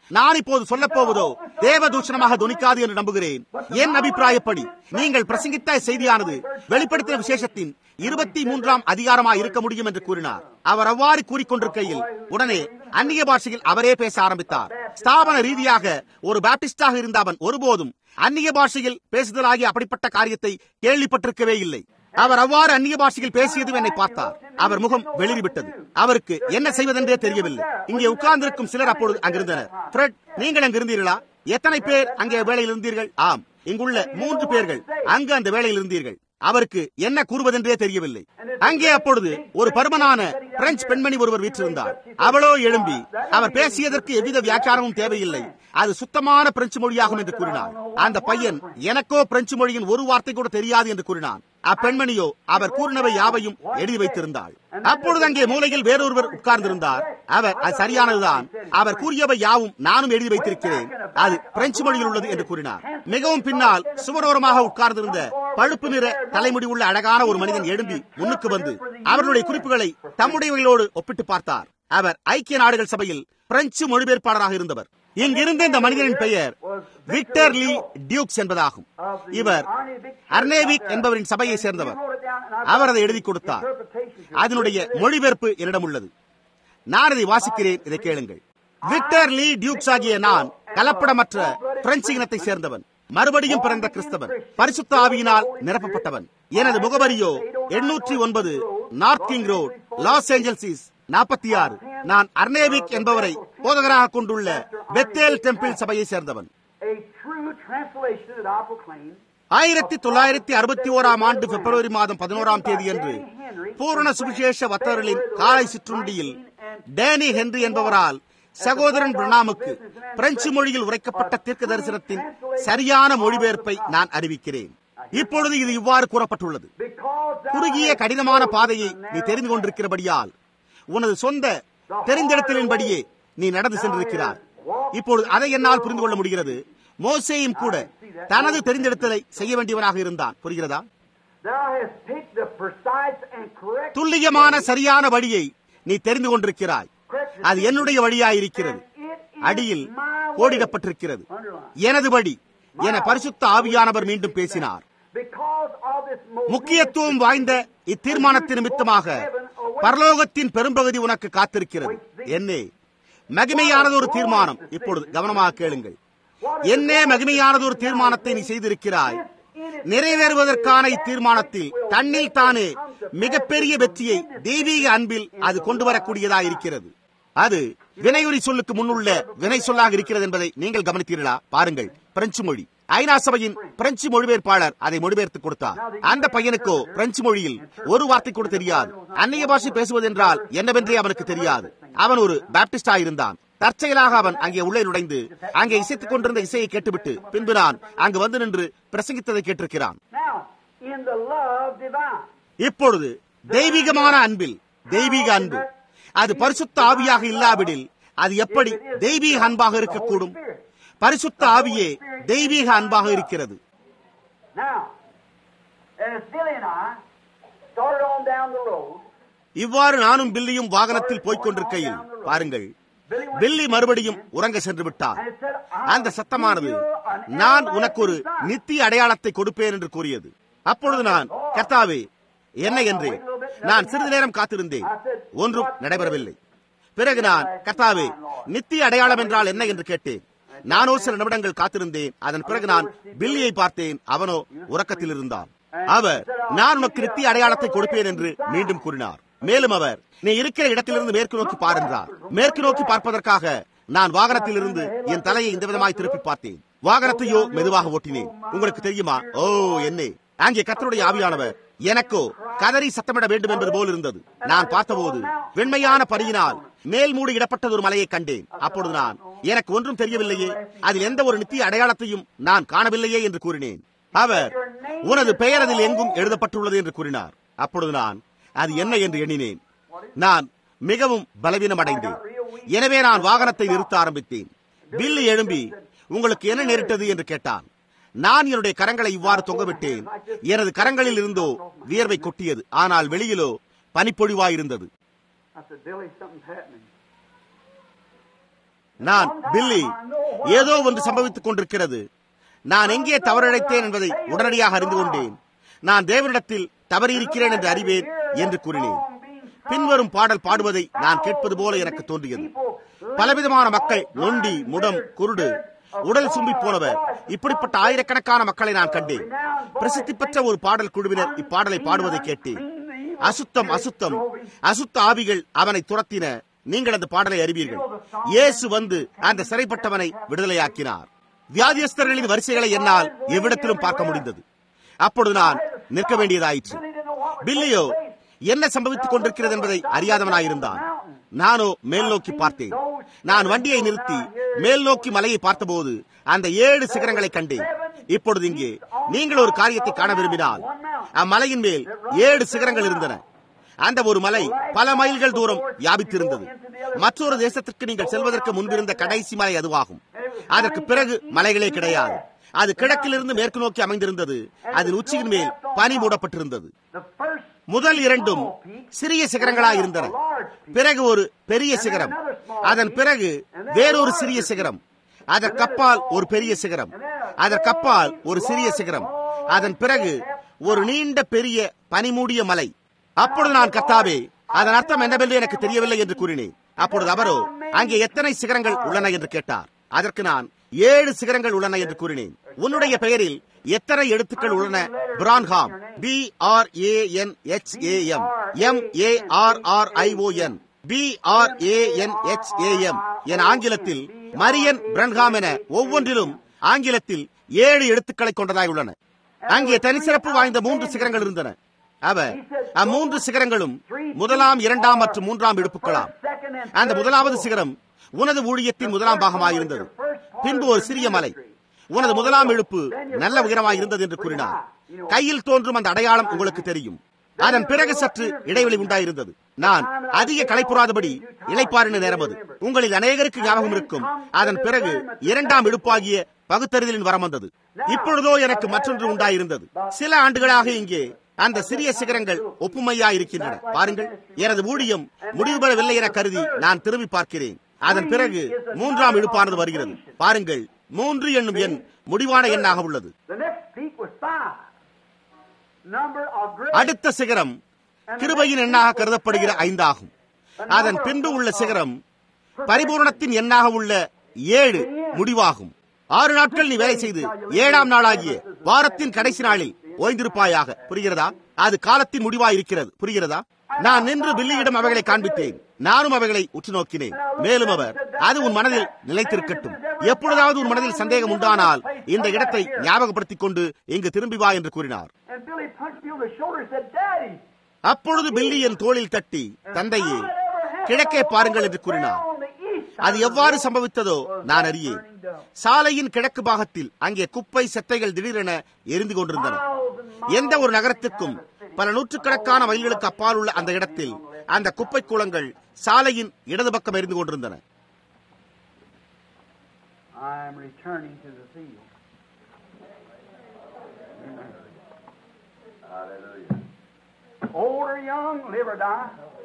நான் இப்போது சொல்லப் போவதோ தேவதூஷணமாக துணிக்காது என்று நம்புகிறேன் என் அபிப்பிராயப்படி நீங்கள் பிரசங்கித்த செய்தியானது வெளிப்படுத்தின விசேஷத்தின் இருபத்தி மூன்றாம் அதிகாரமாக இருக்க முடியும் என்று கூறினார் அவர் அவ்வாறு கூறிக்கொண்டிருக்கையில் உடனே அந்நிய பாஷையில் அவரே பேச ஆரம்பித்தார் ஸ்தாபன ரீதியாக ஒரு பாப்டிஸ்டாக இருந்த அவன் ஒருபோதும் அந்நிய பாஷையில் பேசுதலாகிய அப்படிப்பட்ட காரியத்தை கேள்விப்பட்டிருக்கவே இல்லை அவர் அவ்வாறு அந்நிய பாஷையில் பேசியதும் என்னை பார்த்தார் அவர் முகம் வெளிறிவிட்டது அவருக்கு என்ன செய்வதென்றே தெரியவில்லை இங்கே உட்கார்ந்திருக்கும் சிலர் அப்பொழுது அங்கிருந்தனர் ஃப்ரெட் நீங்கள் அங்கிருந்தீர்களா எத்தனை பேர் அங்கே வேலையில் இருந்தீர்கள் ஆம் இங்குள்ள மூன்று பேர்கள் அங்கு அந்த வேலையில் இருந்தீர்கள் அவருக்கு என்ன கூறுவதென்றே தெரியவில்லை அங்கே அப்பொழுது ஒரு பருமனான பிரெஞ்சு பெண்மணி ஒருவர் வீற்றிருந்தார் அவளோ எழும்பி அவர் பேசியதற்கு எவ்வித வியாக்கியானமும் தேவையில்லை அது சுத்தமான பிரெஞ்சு மொழியாகும் என்று கூறினார் அந்த பையன் எனக்கோ பிரெஞ்சு மொழியின் ஒரு வார்த்தை கூட தெரியாது என்று கூறினான் அப்பெண்மணியோ அவர் கூறினவை யாவையும் எழுதி வைத்திருந்தாள் அப்பொழுது அங்கே மூலையில் வேறொருவர் உட்கார்ந்திருந்தார் அவர் அது சரியானதுதான் அவர் கூறியவை யாவும் நானும் எழுதி வைத்திருக்கிறேன் அது பிரெஞ்சு மொழியில் உள்ளது என்று கூறினார் மிகவும் பின்னால் சுவரோரமாக உட்கார்ந்திருந்த பழுப்பு நிற தலைமுடி உள்ள அழகான ஒரு மனிதன் எழும்பி முன்னுக்கு வந்து அவர்களுடைய குறிப்புகளை தம்முடையவர்களோடு ஒப்பிட்டு பார்த்தார் அவர் ஐக்கிய நாடுகள் சபையில் பிரெஞ்சு மொழிபெயர்ப்பாளராக இருந்தவர் இங்கிருந்த இந்த மனிதனின் பெயர் விக்டர் லீ டியூக்ஸ் என்பதாகும் இவர் அர்னேவிக் என்பவரின் சபையை சேர்ந்தவர் அவர் அதை எழுதி கொடுத்தார் அதனுடைய மொழிபெயர்ப்பு என்னிடம் உள்ளது நான் இதை வாசிக்கிறேன் இதை கேளுங்கள் விக்டர் லீ டியூக்ஸ் ஆகிய நான் கலப்படமற்ற பிரெஞ்சு இனத்தை சேர்ந்தவன் மறுபடியும் பிறந்த கிறிஸ்தவன் பரிசுத்த ஆவியினால் நிரப்பப்பட்டவன் எனது முகவரியோ எண்ணூற்றி ஒன்பது North King Road Los Angeles நாற்பத்தி ஆறு நான் அர்னேவிக் என்பவரை போதகராக கொண்டுள்ள பெத்தேல் டெம்பிள் சபையை சேர்ந்தவன் A true translation that I proclaim ஆயிரத்தி தொள்ளாயிரத்தி அறுபத்தி ஓராம் ஆண்டு பிப்ரவரி மாதம் பதினோராம் தேதி அன்று பூரண சுவிசேஷ வத்தவர்களின் காலை சிற்றுண்டியில் டேனி ஹென்றி என்பவரால் சகோதரன் பிரணாமுக்கு பிரெஞ்சு மொழியில் உரைக்கப்பட்ட தீர்க்க தரிசனத்தின் சரியான மொழிபெயர்ப்பை நான் அறிவிக்கிறேன் இப்பொழுது இது இவ்வாறு கூறப்பட்டுள்ளது because thou குறுகிய கடினமான பாதையை நீ தெரிந்து கொண்டிருக்கிறபடியால் உனது சொந்த தெரிந்தெடுத்தலின்படியே நீ நடந்து சென்றிருக்கிறார் இப்பொழுது அதை என்னால் புரிந்து கொள்ள முடிகிறது மோசேயும் கூட தனது தெரிந்தெடுத்தலை செய்ய வேண்டியவனாக இருந்தான் புரிகிறதா thou hast picked the precise and correct துல்லியமான சரியான வழியை நீ தெரிந்து கொண்டிருக்கிறாய் அது என்னுடைய வழியாயிருக்கிறது அடியில் கோடிடப்பட்டிருக்கிறது எனது வழி என பரிசுத்த ஆவியானவர் மீண்டும் பேசினார் because of this most முக்கியத்துவம் வாய்ந்த இத்தீர்மானத்தின் நிமித்தமாக பரலோகத்தின் பெரும்பகுதி உனக்கு காத்திருக்கிறது என்னே மகிமையானது ஒரு தீர்மானம் இப்பொழுது கவனமாக கேளுங்கள் என்னே மகிமையானது ஒரு தீர்மானத்தை நீ செய்திருக்கிறாய் நிறைவேறுவதற்கான இத்தீர்மானத்தில் தன்னில் தானே மிகப்பெரிய வெற்றியை தெய்வீக அன்பில் அது கொண்டு வரக்கூடியதா இருக்கிறது அது வினையுரி சொல்லுக்கு முன்னுள்ள வினை சொல்லாக இருக்கிறது என்பதை நீங்கள் கவனித்தீர்களா பாருங்கள் பிரெஞ்சு மொழி ஐநா சபையின் பிரெஞ்சு மொழிபெயர்ப்பாளர் அதை மொழிபெயர்த்து கொடுத்தார் அந்த பையனுக்கோ பிரெஞ்சு மொழியில் ஒரு வார்த்தை கூட தெரியாது அந்நிய பாஷை பேசுவதென்றால் என்னவென்றே அவனுக்கு தெரியாது அவன் ஒரு பாப்டிஸ்டா இருந்தான் தற்செயலாக அவன் அங்கே உள்ளே நுழைந்து அங்கே இசைத்துக் கொண்டிருந்த இசையை கேட்டுவிட்டு பின்பு நான் அங்கு வந்து நின்று பிரசங்கித்ததை கேட்டிருக்கிறான் now in the love divine இப்பொழுது தெய்வீகமான அன்பில் தெய்வீக அன்பு அது பரிசுத்த ஆவியாக இல்லாவிடில் அது எப்படி தெய்வீக அன்பாக இருக்கக்கூடும் பரிசுத்த ஆவியே தெய்வீக அன்பாக இருக்கிறது now as Billy and I started on down the road இவ்வாறு நானும் பில்லியும் வாகனத்தில் போய்க் கொண்டிருக்கையில் பாருங்கள் பில்லி மறுபடியும் உறங்க சென்று விட்டார் and it said அந்த சத்தமானது நான் உனக்கு ஒரு நித்திய அடையாளத்தை கொடுப்பேன் என்று கூறியது அப்பொழுது நான் கர்த்தாவே என்ன என்றேன் நான் சிறிது நேரம் காத்திருந்தேன் ஒன்றும் நடைபெறவில்லை பிறகு நான் கர்த்தாவே நித்திய அடையாளம் என்றால் என்ன என்று கேட்டேன் நானோ சில நிமிடங்கள் காத்திருந்தேன் அதன் பிறகு நான் பில்லியை பார்த்தேன் அவனோ உறக்கத்தில் இருந்தான் அவர் நான் உனக்கு நித்திய அடையாளத்தை கொடுப்பேன் என்று மீண்டும் கூறினார் மேலும் அவர் நீ இருக்கிற இடத்திலிருந்து மேற்கு நோக்கி பார் என்றார் மேற்கு நோக்கி பார்ப்பதற்காக நான் வாகனத்தில் இருந்து என் தலையை இந்த விதமாய் திருப்பி பார்த்தேன் வாகனத்தையோ மெதுவாக ஓட்டினேன் உங்களுக்கு தெரியுமா ஓ என்னே அங்கே கத்தருடைய ஆவியானவர் எனக்கோ கதறி சத்தமிட வேண்டும் என்பது போல் இருந்தது நான் பார்த்தபோது வெண்மையான பரியினால் மேல் மூடி இடப்பட்டது ஒரு மலையை கண்டேன் அப்பொழுது நான் எனக்கு ஒன்றும் தெரியவில்லையே அதில் எந்த ஒரு நித்திய அடையாளத்தையும் நான் காணவில்லையே என்று கூறினேன் அவர் உனது பெயர் அதில் எங்கும் எழுதப்பட்டுள்ளது என்று கூறினார் அப்பொழுது நான் அது என்ன என்று எண்ணினேன் நான் மிகவும் பலவீனம் அடைந்தேன் எனவே நான் வாகனத்தை நிறுத்த ஆரம்பித்தேன் பில்லு எழும்பி உங்களுக்கு என்ன நேரிட்டது என்று கேட்டான் நான் என்னுடைய கரங்களை இவ்வாறு தொங்கவிட்டேன் எனது கரங்களில் இருந்தோ வியர்வை கொட்டியது ஆனால் வெளியிலோ பனிப்பொழிவாயிருந்தது I said, Billy, something's happening. நான் பில்லி ஏதோ ஒன்று சம்பவித்துக் கொண்டிருக்கிறது நான் எங்கே தவறிழைத்தேன் என்பதை உடனடியாக அறிந்து கொண்டேன் நான் தேவனிடத்தில் தவறியிருக்கிறேன் என்று அறிவேன் என்று கூறினேன் பின்வரும் பாடல் பாடுவதை நான் கேட்பது போல எனக்கு தோன்றியது பலவிதமான மக்கள் நொண்டி முடம் குருடு உடல் சும்பி போனவர் இப்படிப்பட்ட ஆயிரக்கணக்கான மக்களை நான் கண்டேன் பிரசித்தி பெற்ற ஒரு பாடல் குழுவினர் இப்பாடலை பாடுவதை கேட்டேன் அசுத்தம் அசுத்தம் அசுத்த ஆவிகள் அவனை துரத்தின நீங்கள் அந்த பாடலை அறிவீர்கள் இயேசு வந்து அந்த சிறைப்பட்டவனை விடுதலையாக்கினார் வியாதியஸ்தர்களின் வரிசைகளை என்னால் எவ்விடத்திலும் பார்க்க முடிந்தது அப்பொழுது நான் நிற்க வேண்டியதாயிற்று பில்லியோ என்ன சம்பவித்துக் கொண்டிருக்கிறது என்பதை அறியாதவனாயிருந்தான் நானோ மேல் நோக்கி பார்த்தேன் நான் வண்டியை நிறுத்தி மேல் நோக்கி மலையை பார்த்தபோது அந்த ஏழு சிகரங்களை கண்டேன் இப்பொழுது இங்கே நீங்கள் ஒரு காரியத்தை காண விரும்பினால் அம்மலையின் மேல் ஏழு சிகரங்கள் இருந்தன அந்த ஒரு மலை பல மைல்கள் தூரம் வியாபித்திருந்தது மற்றொரு தேசத்திற்கு நீங்கள் செல்வதற்கு முன்பிருந்த கடைசி மலை அதுவாகும் அதற்கு பிறகு மலைகளே கிடையாது அது கிழக்கிலிருந்து மேற்கு நோக்கி அமைந்திருந்தது அதன் உச்சியின் மேல் பனி மூடப்பட்டிருந்தது முதல் இரண்டும் சிறிய சிகரங்களாய் இருந்தன பிறகு ஒரு பெரிய சிகரம் அதன் பிறகு வேறொரு சிறிய சிகரம் அதற்கப்பால் ஒரு பெரிய சிகரம் அதற்கப்பால் ஒரு சிறிய சிகரம் அதன் பிறகு ஒரு நீண்ட பெரிய பனிமூடிய மலை அப்பொழுது நான் கத்தாவே அதன் அர்த்தம் என்னவென்று எனக்கு தெரியவில்லை என்று கூறினேன் அப்பொழுது அவரோ அங்கே எத்தனை சிகரங்கள் உள்ளன என்று கேட்டார் அதற்கு நான் ஏழு சிகரங்கள் உள்ளன என்று கூறினேன் உன்னுடைய பெயரில் எத்தனை எழுத்துக்கள் உள்ளன Branham B R A N H A M M A R R I O N B R A N H A M என ஆங்கிலத்தில் மரியன் பிரன்ஹாம் என ஒவ்வொன்றிலும் ஆங்கிலத்தில் ஏழு எழுத்துக்களை கொண்டதாய் உள்ளன அங்கே தனிச்சிறப்பு வாய்ந்த மூன்று சிகரங்கள் இருந்தன அவர் அம்மூன்று சிகரங்களும் முதலாம் இரண்டாம் மற்றும் மூன்றாம் இடுப்புகளாம் அந்த முதலாவது சிகரம் உனது ஊழியத்தின் முதலாம் பாகமாயிருந்தது பின்பு ஒரு சிறிய மலை உனது முதலாம் இழுப்பு நல்ல உயரமாக இருந்தது என்று கூறினார் கையில் தோன்றும் அந்த அடையாளம் உங்களுக்கு தெரியும் அதன் பிறகு சற்று இடைவெளி உண்டாயிருந்தது நான் அதிக களைப்புறாதபடி இழைப்பாரின நேரம் அது உங்களில் அநேகருக்கு ஞாபகம் இருக்கும் அதன் பிறகு இரண்டாம் இடுப்பாகிய பகுத்தறிதலின் வரம் வந்தது இப்பொழுதோ எனக்கு மற்றொன்று உண்டாயிருந்தது சில ஆண்டுகளாக இங்கே அந்த சிறிய சிகரங்கள் ஒப்புமையா இருக்கின்றன பாருங்கள் எனது ஊழியம் முடிவு பெறவில்லை என கருதி நான் திரும்பி பார்க்கிறேன் அதன் பிறகு மூன்றாம் இழுப்பானது வருகிறது பாருங்கள் மூன்று என்னும் எண் முடிவான எண்ணாக உள்ளது அடுத்த சிகரம் கிருபையின் எண்ணாக கருதப்படுகிற ஐந்தாகும் அதன் பின்பு உள்ள சிகரம் பரிபூரணத்தின் எண்ணாக உள்ள ஏழு முடிவாகும் ஆறு நாட்கள் நீ வேலை செய்து ஏழாம் நாளாகிய வாரத்தின் கடைசி நாளில் ஓய்ந்திருப்பாயாக புரிகிறதா அது காலத்தின் முடிவாய் இருக்கிறது புரிகிறதா நான் நின்று பில்லியிடம் அவைகளை காண்பித்தேன் நானும் அவைகளை உற்று நோக்கினேன் மேலும் அவர் அது உன் மனதில் நிலைத்திருக்கட்டும் எப்பொழுதாவது உன் மனதில் சந்தேகம் உண்டானால் இந்த இடத்தை ஞாபகப்படுத்திக் கொண்டு இங்கு திரும்பி வா என்று கூறினார் அப்பொழுது பில்லி என் தோளில் தட்டி தந்தையே கிழக்கே பாருங்கள் என்று கூறினார் அது எவ்வாறு சம்பவித்ததோ நான் அறியேன் சாலையின் கிழக்கு பாகத்தில் அங்கே குப்பை செத்தைகள் திடீரென எரிந்து கொண்டிருந்தன எந்த ஒரு நகரத்திற்கும் பல நூற்றுக்கணக்கான மைல்களுக்கு அப்பால் உள்ள அந்த இடத்தில் அந்த குப்பை கூலங்கள் சாலையின் இடது பக்கம் எரிந்து கொண்டிருந்தன Old or young, live or die.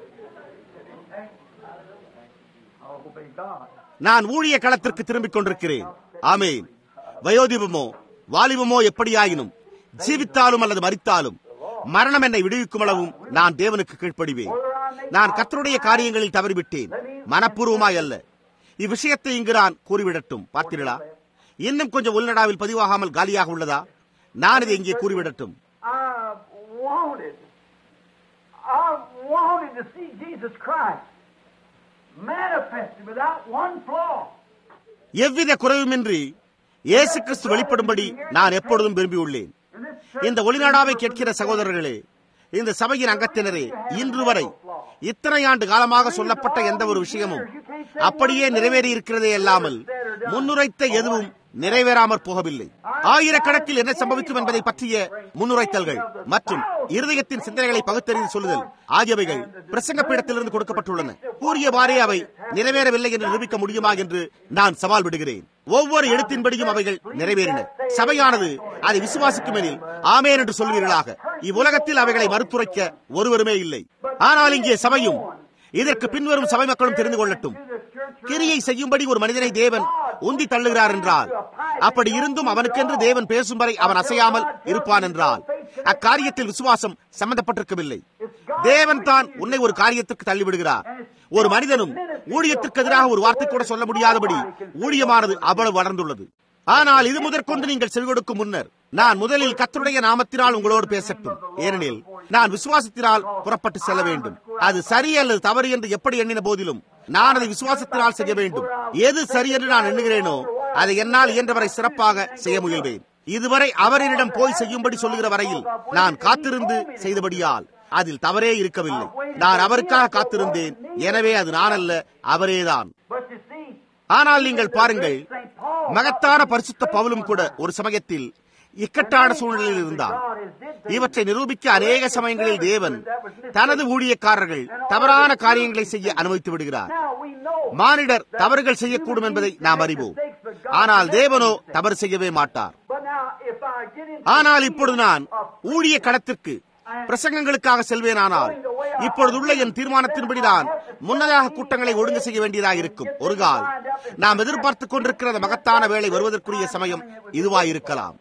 Obey God. நான் ஊழிய களத்திற்கு திரும்பிக் கொண்டிருக்கிறேன் ஆமேன் வயோதிபமோ வாலிபமோ எப்படியாயினும் ஜீவித்தாலும் அல்லது மறித்தாலும் மரணம் என்னை விடுவிக்கும் அளவும் நான் தேவனுக்கு கீழ்ப்படிவேன் நான் கத்தருடைய காரியங்களில் தவறிவிட்டேன் மனப்பூர்வமாய் அல்ல இவ்விஷயத்தை இங்கு நான் கூறிவிடட்டும் பார்த்தீர்களா இன்னும் கொஞ்சம் உள்நடாவில் பதிவாகாமல் காலியாக உள்ளதா நான் இதை இங்கே கூறிவிடட்டும் I wanted, I wanted to see Jesus Christ manifested without one flaw. எவ்வித குறைவுமின்றி இயேசு கிறிஸ்து வெளிப்படும்படி நான் எப்பொழுதும் விரும்பியுள்ளேன் And this இந்த ஒளிநாடாவை கேட்கிற சகோதரர்களே இந்த சபையின் அங்கத்தினரே இன்று வரை இத்தனை ஆண்டு காலமாக சொல்லப்பட்ட எந்த ஒரு விஷயமும் அப்படியே நிறைவேறி இருக்கிறதே அல்லாமல் முன்னுரைத்த எதுவும் நிறைவேறாமற் போகவில்லை ஆயிரக்கணக்கில் என்ன சம்பவிக்கும் என்பதை பற்றிய முன்னுரைத்தல்கள் மற்றும் இருதயத்தின் சிந்தனைகளை பகுத்தறிந்து சொல்லுதல் ஆகியவைகள் பிரசங்க பீடத்திலிருந்து கொடுக்கப்பட்டுள்ளன கூறியவாறே அவை நிறைவேறவில்லை என்று நிரூபிக்க முடியுமா என்று நான் சவால் விடுகிறேன் ஒவ்வொரு எழுத்தின்படியும் அவைகள் நிறைவேறின சபையானது அதை விசுவாசிக்கும் எனில் ஆமேன் என்று சொல்வீர்களாக இவ்வுலகத்தில் அவைகளை மறுத்துரைக்க ஒருவருமே இல்லை ஆனால் இங்கே சபையும் இதற்கு பின்வரும் சபை மக்களும் தெரிந்து கொள்ளட்டும் கிரியை செய்யும்படி ஒரு மனிதனை தேவன் உந்தி தள்ளுகிறார் என்றால் அப்படி இருந்தும் அவனுக்கென்று தேவன் பேசும் வரை அவன் அசையாமல் இருப்பான் என்றால் அக்காரியத்தில் விசுவாசம் சம்பந்தப்பட்டிருக்கவில்லை தேவன் தான் உன்னை ஒரு காரியத்திற்கு தள்ளிவிடுகிறார் ஒரு மனிதனும் ஊழியத்திற்கு எதிராக ஒரு வார்த்தை கூட சொல்ல முடியாதபடி ஊழியமானது அவ்வளவு வளர்ந்துள்ளது ஆனால் இது முதற்கொண்டு நீங்கள் செவி கொடுக்கும் முன்னர் நான் முதலில் கத்தருடைய நாமத்தினால் உங்களோடு பேசட்டும் ஏனெனில் நான் விசுவாசத்தினால் புறப்பட்டு செல்ல வேண்டும் அது சரி அல்லது தவறு என்று எப்படி எண்ணின போதிலும் நான் அதை விசுவாசத்தினால் செய்ய வேண்டும் எது சரி என்று நான் எண்ணுகிறேனோ அதை என்னால் இயன்றவரை சிறப்பாக செய்ய முயல்வேன் இதுவரை அவரிடம் போய் செய்யும்படி சொல்லுகிற வரையில் நான் காத்திருந்து செய்தபடியால் அதில் தவறே இருக்கவில்லை நான் அவருக்காக காத்திருந்தேன் எனவே அது நான் அல்ல அவரேதான் ஆனால் நீங்கள் பாருங்கள் மகத்தான பரிசுத்த பவுலும் கூட ஒரு சமயத்தில் இக்கட்டான சூழ்நிலையில் இருந்தார் இவற்றை நிரூபிக்க அநேக சமயங்களில் தேவன் தனது ஊழியக்காரர்கள் தவறான காரியங்களை செய்ய அனுமதித்து விடுகிறார் மானிடர் தவறுகள் செய்யக்கூடும் என்பதை நாம் அறிவோம் ஆனால் தேவனோ தவறு செய்யவே மாட்டார் ஆனால் இப்பொழுது நான் ஊழிய களத்திற்கு பிரசங்கங்களுக்காக செல்வேனானால் இப்பொழுதுள்ள என் தீர்மானத்தின்படி நான் முன்னதாக கூட்டங்களை ஒழுங்கு செய்ய வேண்டியதாக இருக்கும் ஒரு கால் நாம் எதிர்பார்த்துக் கொண்டிருக்கிற மகத்தான வேலை வருவதற்குரிய சமயம் இதுவாயிருக்கலாம்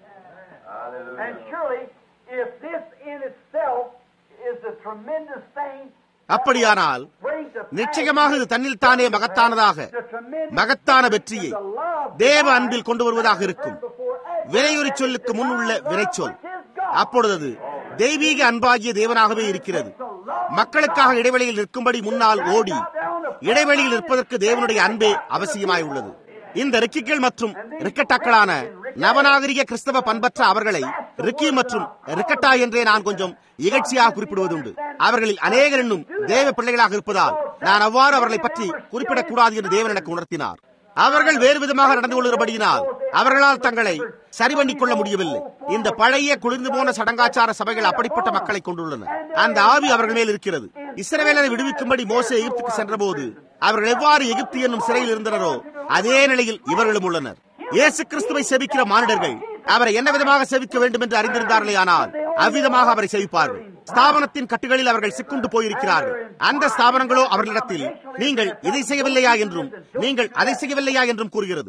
அப்படியானால் நிச்சயமாக இது தன்னில் தானே மகத்தானதாக மகத்தான வெற்றியை தேவ அன்பில் கொண்டு வருவதாக இருக்கும் வினையுறி சொல்லுக்கு முன் உள்ள வினைச்சொல் அப்பொழுது தெய்வீக அன்பாகிய தேவனாகவே இருக்கிறது மக்களுக்காக இடைவெளியில் நிற்கும்படி முன்னால் ஓடி இடைவெளியில் நிற்பதற்கு தேவனுடைய அன்பே அவசியமாய் உள்ளது இந்த ரிக்கிகள் மற்றும் ரிக்கட்டாக்களான நவநாகரிக கிறிஸ்தவ பண்பற்ற அவர்களை ரிக்கி மற்றும் ரிக்கட்டா என்றே நான் கொஞ்சம் இகழ்ச்சியாக குறிப்பிடுவதுண்டு அவர்களில் அநேகர் இன்னும் தேவ பிள்ளைகளாக இருப்பதால் நான் அவ்வாறு அவர்களை பற்றி குறிப்பிடக்கூடாது என்று தேவன் எனக்கு உணர்த்தினார் அவர்கள் வேறு விதமாக நடந்து கொள்கிறபடியினால் அவர்களால் தங்களை சரி பண்ணிக் கொள்ள முடியவில்லை இந்த பழைய குளிர்ந்து போன சடங்காச்சார சபைகள் அப்படிப்பட்ட மக்களை கொண்டுள்ளன அந்த ஆவி அவர்கள் மேல் இருக்கிறது இஸ்ரவேலரை விடுவிக்கும்படி மோசே எகிப்துக்கு சென்றபோது அவர்கள் எவ்வாறு எகிப்து என்னும் சிறையில் இருந்தனரோ அதே நிலையில் இவர்களும் உள்ளனர் இயேசு கிறிஸ்துவை செவிக்கிற மானிடர்கள் அவரை என்ன விதமாக செவிக்க வேண்டும் என்று அறிந்திருந்தார்களே ஆனால் அவ்விதமாக அவரை செவிப்பார்கள் ஸ்தாபனத்தின் கட்டுகளில் அவர்கள் சிக்குண்டு போயிருக்கிறார்கள் அந்த ஸ்தாபனங்களோ அவர்களிடத்தில் நீங்கள் இதை செய்யவில்லையா என்றும் நீங்கள் அதை செய்யவில்லையா என்றும் கூறுகிறது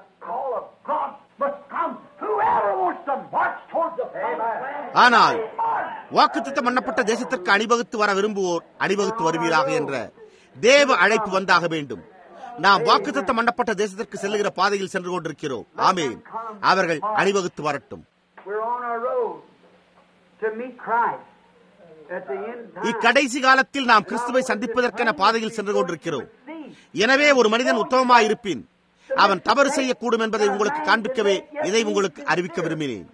ஆனால் வாக்குத்தம் பண்ணப்பட்ட தேசத்திற்கு அணிவகுத்து வர விரும்புவோர் அணிவகுத்து வருவீராக என்ற தேவ அழைப்பு வந்தாக வேண்டும் நாம் வாக்குத்தம் பண்ணப்பட்ட தேசத்திற்கு செல்லுகிற பாதையில் சென்று கொண்டிருக்கிறோம் ஆமேன் அவர்கள் அணிவகுத்து வரட்டும் இக்கடைசி காலத்தில் நாம் கிறிஸ்துவை சந்திப்பதற்கென பாதையில் சென்று கொண்டிருக்கிறோம் எனவே ஒரு மனிதன் உத்தமமாய் இருப்பின் அவன் தவறு செய்யக்கூடும் என்பதை உங்களுக்கு காண்பிக்கவே இதை உங்களுக்கு அறிவிக்க விரும்பினேன்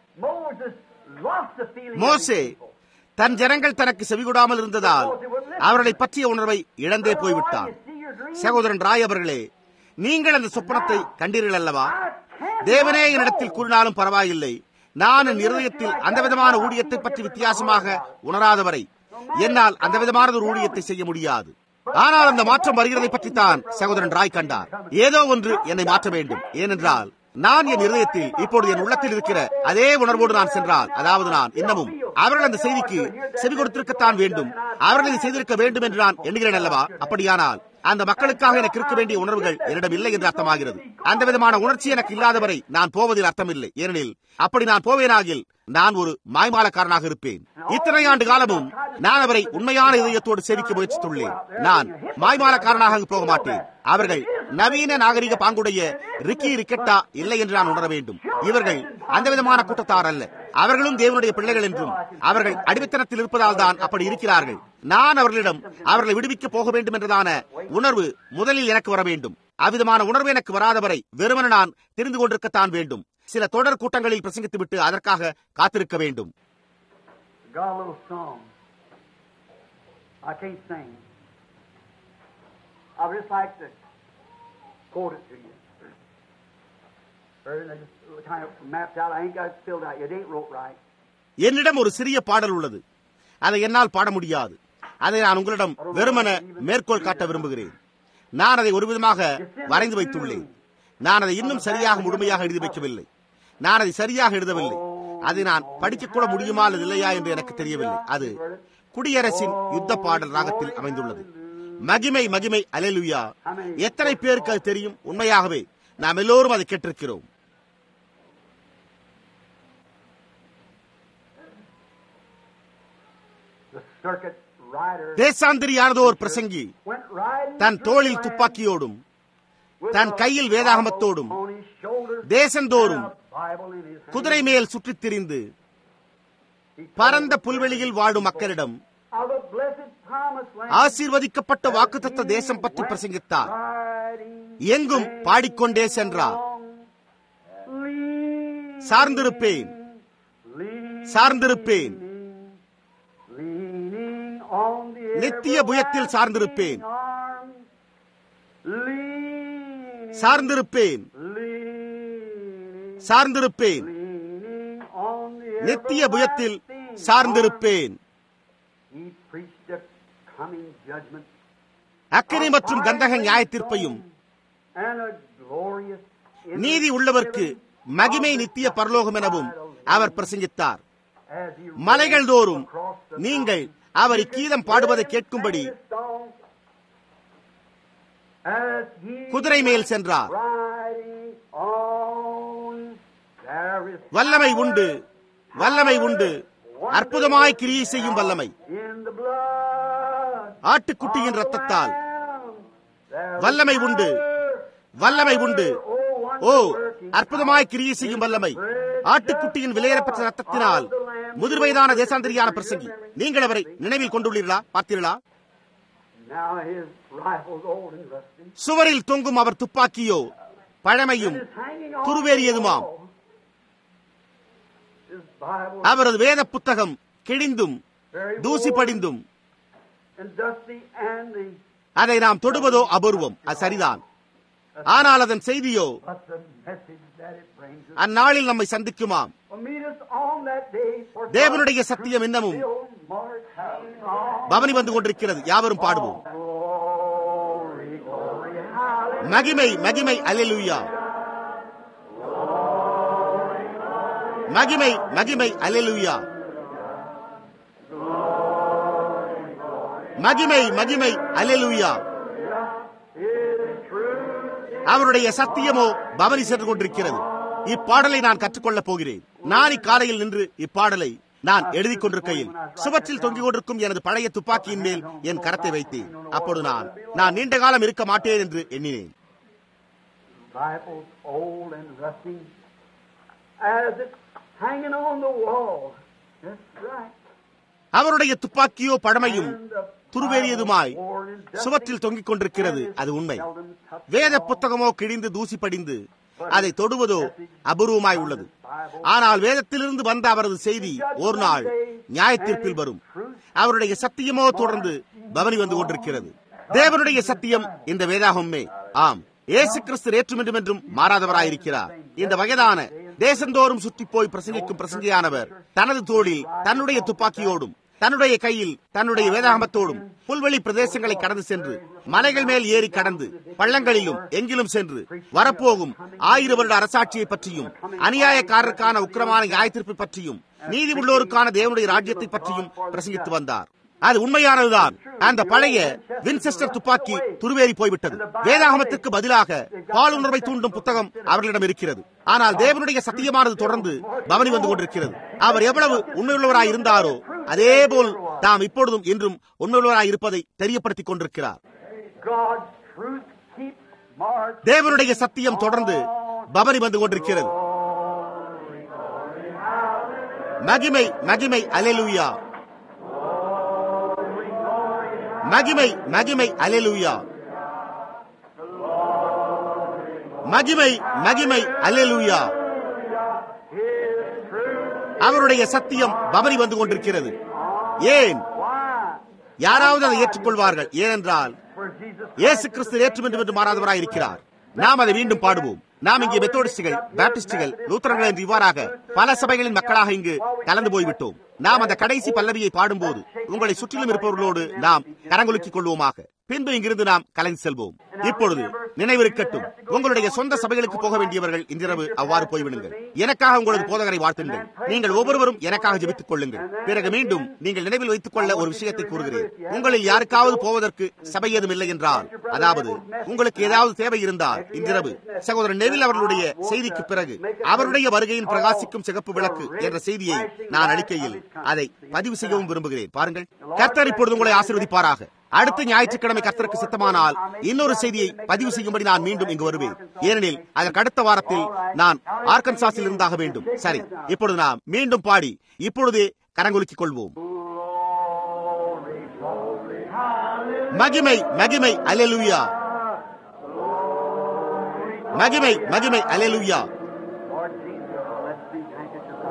மோசே தன் ஜனங்கள் தனக்கு செவிகொடாமல் இருந்ததால் அவர்களை பற்றிய உணர்வை இழந்தே போய்விட்டான் சகோதரன் ராய் அவர்களே நீங்கள் அந்த சொப்பனத்தை கண்டீர்கள் அல்லவா தேவனே என்னிடத்தில் கூறினாலும் பரவாயில்லை நான் என் இருதயத்தில் அந்த விதமான ஊழியத்தை பற்றி வித்தியாசமாக உணராதவரை என்னால் அந்த விதமான ஒரு ஊழியத்தை செய்ய முடியாது ஆனால் அந்த மாற்றம் வருகிறதை பற்றித்தான் சகோதரன் ராய் கண்டார் ஏதோ ஒன்று என்னை மாற்ற வேண்டும் ஏனென்றால் நான் என் இருதயத்தில் இப்பொழுது என் உள்ளத்தில் இருக்கிற அதே உணர்வோடு நான் சென்றால் அதாவது நான் இன்னமும் அவர்கள் அந்த செய்திக்கு செவி கொடுத்திருக்கத்தான் வேண்டும் அவர்கள் இதை செய்திருக்க வேண்டும் என்று நான் எண்ணுகிறேன் அல்லவா அப்படியானால் அந்த மக்களுக்காக எனக்கு இருக்க வேண்டிய உணர்வுகள் என்னிடம் இல்லை என்று அர்த்தமாகிறது அந்த விதமான உணர்ச்சி எனக்கு இல்லாதவரை நான் போவதில் அர்த்தமில்லை ஏனெனில் அப்படி நான் போவேனாகில் நான் ஒரு மாய்மாலக்காரனாக இருப்பேன் இத்தனை ஆண்டு காலமும் நான் அவரை உண்மையான இதயத்தோடு சேவிக்க முயற்சித்துள்ளேன் நான் மாய்மாலக்காரனாக போக மாட்டேன் அவர்கள் நவீன நாகரிக பாங்குடைய ரிக்கி ரிக்கெட்டா இல்லை என்று நான் உணர வேண்டும் இவர்கள் அந்த விதமான கூட்டத்தார் அல்ல அவர்களும் தேவனுடைய பிள்ளைகள் என்றும் அவர்கள் அடிமைத்தனத்தில் இருப்பதால் தான் அப்படி இருக்கிறார்கள் நான் அவர்களிடம் அவர்களை விடுவிக்க போக வேண்டும் என்றதான உணர்வு முதலில் எனக்கு வர வேண்டும் அவ்விதமான உணர்வு எனக்கு வராதவரை வெறுமன நான் தெரிந்து கொண்டிருக்கத்தான் வேண்டும் சில தொடர் கூட்டங்களில் பிரசங்கித்துவிட்டு அதற்காக காத்திருக்க வேண்டும் Got a little song. I can't sing. I would just like to quote it to you. Brother, I just kind of mapped out. I ain't got it filled out. It ain't wrote right. என்னிடம் ஒரு சிறிய பாடல் உள்ளது அதை என்னால் பாட முடியாது அதை நான் உங்களிடம் வெறுமன மேற்கோள் காட்ட விரும்புகிறேன் நான் அதை ஒரு விதமாக வரைந்து வைத்துள்ளேன் நான் அதை இன்னும் சரியாக முழுமையாக எழுதி வைக்கவில்லை நான் அதை சரியாக எழுதவில்லை அதை நான் படிக்கக்கூட முடியுமா அல்லது இல்லையா என்று எனக்கு தெரியவில்லை அது குடியரசின் யுத்த பாடல் ராகத்தில் அமைந்துள்ளது மகிமை மகிமை அலலுயா எத்தனை பேருக்கு அது தெரியும் உண்மையாகவே நாம் எல்லோரும் அதை கேட்டிருக்கிறோம் The circuit rider தேசாந்திரியானதோ ஒரு பிரசங்கி went riding தன் through தோளில் the land துப்பாக்கியோடும் with than a கையில் Bible வேதாகமத்தோடும் on his shoulders தேசந்தோறும் and a Bible in his hand. குதிரை மேல் சுற்றித் திரிந்து He told பரந்த the புல்வெளியில் வாழும் மக்களிடம் of the blessed promised land, ஆசீர்வதிக்கப்பட்ட வாக்குத்தத்த தேசம் பற்றி பிரசங்கித்தார் riding எங்கும் பாடிக்கொண்டே சென்றார் along, leaning, சார்ந்திருப்பேன் leaning, சார்ந்திருப்பேன் leaning on the நித்திய புயத்தில் சார்ந்திருப்பேன். everlasting arms, leaning, சார்ந்திருப்பேன் leaning, சார்ந்திருப்பேன் leaning on the நித்திய புயத்தில் everlasting சார்ந்திருப்பேன் arms. He preached a coming judgment அக்கினி மற்றும் கந்தக நியாயத்தீர்ப்பையும் and a glorious நீதி உள்ளவர்க்கு மகிமை நித்திய பரலோகம் எனவும் அவர் பிரசங்கித்தார் as he மலைகள் தோறும் across the நீங்கள் அவர் இக்கீதம் பாடுவதை கேட்கும்படி As he குதிரை மேல் சென்றார் riding on, there is வல்லமை உண்டு வல்லமை உண்டு அற்புதமாய் கிரியை செய்யும் வல்லமை in the blood ஆட்டுக்குட்டியின் ரத்தத்தால் There is வல்லமை உண்டு வல்லமை உண்டு oh, ஓ wonder-working அற்புதமாய் கிரியை செய்யும் வல்லமை ஆட்டுக்குட்டியின் விலையேறப்பட்ட ரத்தத்தினால் முதிர் வயதான தேசாந்திரியான பிரசங்கி நீங்கள் அவரை நினைவில் கொண்டுள்ளீர்களா பார்த்தீர்களா Now his rifle's old and rusty. சுவரில் தொங்கும் அவர் துப்பாக்கியோ பழமையும் It's hanging on துருவேறியதுமாம். the wall. His Bible அவரது வேத புத்தகம் கிழிந்தும் very தூசி worn படிந்தும் and dusty and the அதை நாம் தொடுவதோ அபூர்வம் அது சரிதான் ஆனால் அதன் செய்தியோ but the message that it brings us அந்நாளில் நம்மை சந்திக்குமாம் will meet us on that day for தேவனுடைய God's சத்தியம் இன்னமும் still marching on. பவனி வந்து கொண்டிருக்கிறது யாவரும் பாடுவோம் Glory, glory, hallelujah. மகிமை மகிமை அல்லேலூயா மகிமை மகிமை அல்லேலூயா மகிமை மகிமை அல்லேலூயா அவருடைய சத்தியமோ பவனி சென்று கொண்டிருக்கிறது இப்பாடலை நான் கற்றுக்கொள்ளப் போகிறேன் நான் இக்காலையில் நின்று இப்பாடலை நான் எழுதிக் கொண்டிருக்கையில் சுவற்றில் தொங்கிக் கொண்டிருக்கும் எனது பழைய துப்பாக்கியின் மேல் என் கரத்தை வைத்தேன் அப்பொழுது நான் நான் நீண்ட காலம் இருக்க மாட்டேன் என்று எண்ணினேன் Bible's old and rusty as it's hanging on the wall. That's right. அவருடைய துப்பாக்கியோ பழமையும் And the துருவேறியதுமாய் Bible worn and dusty, சுவற்றில் தொங்கிக் கொண்டிருக்கிறது அது உண்மை seldom touched வேத the wall. புத்தகமோ கிழிந்து தூசி படிந்து அதை தொடுவதோ அபூர்வமாய் உள்ளது ஆனால் வேதத்திலிருந்து வந்த அவரது செய்தி ஒரு நாள் நியாயத்தீர்ப்பில் வரும் அவருடைய சத்தியமோ தொடர்ந்து பவனி வந்து கொண்டிருக்கிறது தேவனுடைய சத்தியம் இந்த வேதாகமே ஆம் இயேசு கிறிஸ்து ஏற்றும் என்றும் என்றும் மாறாதவராயிருக்கிறார் இந்த வயதான தேசந்தோறும் சுற்றி போய் பிரசங்கிக்கும் பிரசங்கியானவர் தனது தோளில் தன்னுடைய துப்பாக்கியோடும் தன்னுடைய கையில் தன்னுடைய வேதாகமத்தோடும் புல்வெளி பிரதேசங்களை கடந்து சென்று மலைகள் மேல் ஏறி கடந்து பள்ளங்களிலும் எங்கிலும் சென்று வரப்போகும் ஆயிரம் வருட அரசாட்சியை பற்றியும் அநியாயக்காரருக்கான உக்கிரமான நியாயத்தீர்ப்பை பற்றியும் நீதி உள்ளோருக்கான தேவனுடைய ராஜ்யத்தை பற்றியும் பிரசங்கித்து வந்தார் அது உண்மையானதுதான் அந்த பழைய வின்செஸ்டர் துப்பாக்கி துருவேறி போய்விட்டது வேதாகமத்திற்கு பதிலாக பாலுணர்வை தூண்டும் புத்தகம் அவர்களிடம் இருக்கிறது ஆனால் தேவனுடைய சத்தியமானது தொடர்ந்து பவனி வந்து கொண்டிருக்கிறது அவர் எவ்வளவு உண்மையுள்ளவராய் இருந்தாரோ அதே போல் தாம் இப்பொழுதும் இன்றும் உண்மையுள்ளவராய் இருப்பதை தெரியப்படுத்திக் கொண்டிருக்கிறார் God's truth keeps marching. தேவனுடைய சத்தியம் தொடர்ந்து பவனி வந்து கொண்டிருக்கிறது மகிமை மகிமை அலெலுயா மகிமை மகிமை அலெலுயா மகிமை மகிமை அலெலுயா அவருடைய சத்தியம் பவனி வந்து கொண்டிருக்கிறது ஏன் Why? யாராவது அதை ஏற்றுக்கொள்வார்கள் ஏனென்றால் For Jesus இயேசு கிறிஸ்து ஏற்றும் என்று என்று மாறாதவராய் இருக்கிறார் நாம் அதை மீண்டும் பாடுவோம் நாம் இங்கே மெத்தோடிஸ்டுகள் பேப்டிஸ்டுகள் லூத்தரன்கள் என்று இவ்வாறாக பல சபைகளின் மக்களாக இங்கு கலந்து போய்விட்டோம் நாம் அந்த கடைசி பல்லவியை பாடும்போது உங்களை சுற்றிலும் இருப்பவர்களோடு நாம் கரங்குலுக்கிக் கொள்வோமாக பின்பு இங்கிருந்து நாம் கலைந்து செல்வோம் இப்பொழுது நினைவிருக்கட்டும் உங்களுடைய சொந்த சபைகளுக்கு போக வேண்டியவர்கள் இன்றிரவு அவ்வாறு போய்விடுங்கள் எனக்காக உங்களது போதகரை வாழ்த்துங்கள் நீங்கள் ஒவ்வொருவரும் எனக்காக ஜெபித்துக் கொள்ளுங்கள் பிறகு மீண்டும் நீங்கள் நினைவில் வைத்துக் கொள்ள ஒரு விஷயத்தை கூறுகிறேன் உங்களில் யாருக்காவது போவதற்கு சபை ஏதும் இல்லை என்றால் அதாவது உங்களுக்கு ஏதாவது தேவை இருந்தால் இன்றிரவு சகோதரர் நெவில் அவர்களுடைய செய்திக்கு பிறகு அவருடைய வருகையின் பிரகாசிக்கும் சிகப்பு விளக்கு என்ற செய்தியை நான் அளிக்கையில் அதை பதிவு செய்யவும் விரும்புகிறேன் பாருங்கள் கர்த்தர் இப்பொழுது உங்களை ஆசீர்வதிப்பாராக அடுத்த ஞாயிற்றுக்கிழமை கர்த்தருக்கு சித்தமானால் இன்னொரு செய்தியை பதிவு செய்யும்படி நான் மீண்டும் இங்கு வருவேன் ஏனெனில் அதற்கு அடுத்த வாரத்தில் நான் ஆர்கன்சாஸில் இருந்தாக வேண்டும் சரி இப்பொழுது நாம் மீண்டும் பாடி இப்பொழுதே கரங்குலுக்கிக் கொள்வோம் மகிமை மகிமை அலெலுயா மகிமை மகிமை அலெலுயா Lord Jesus, let's be handkerchiefs.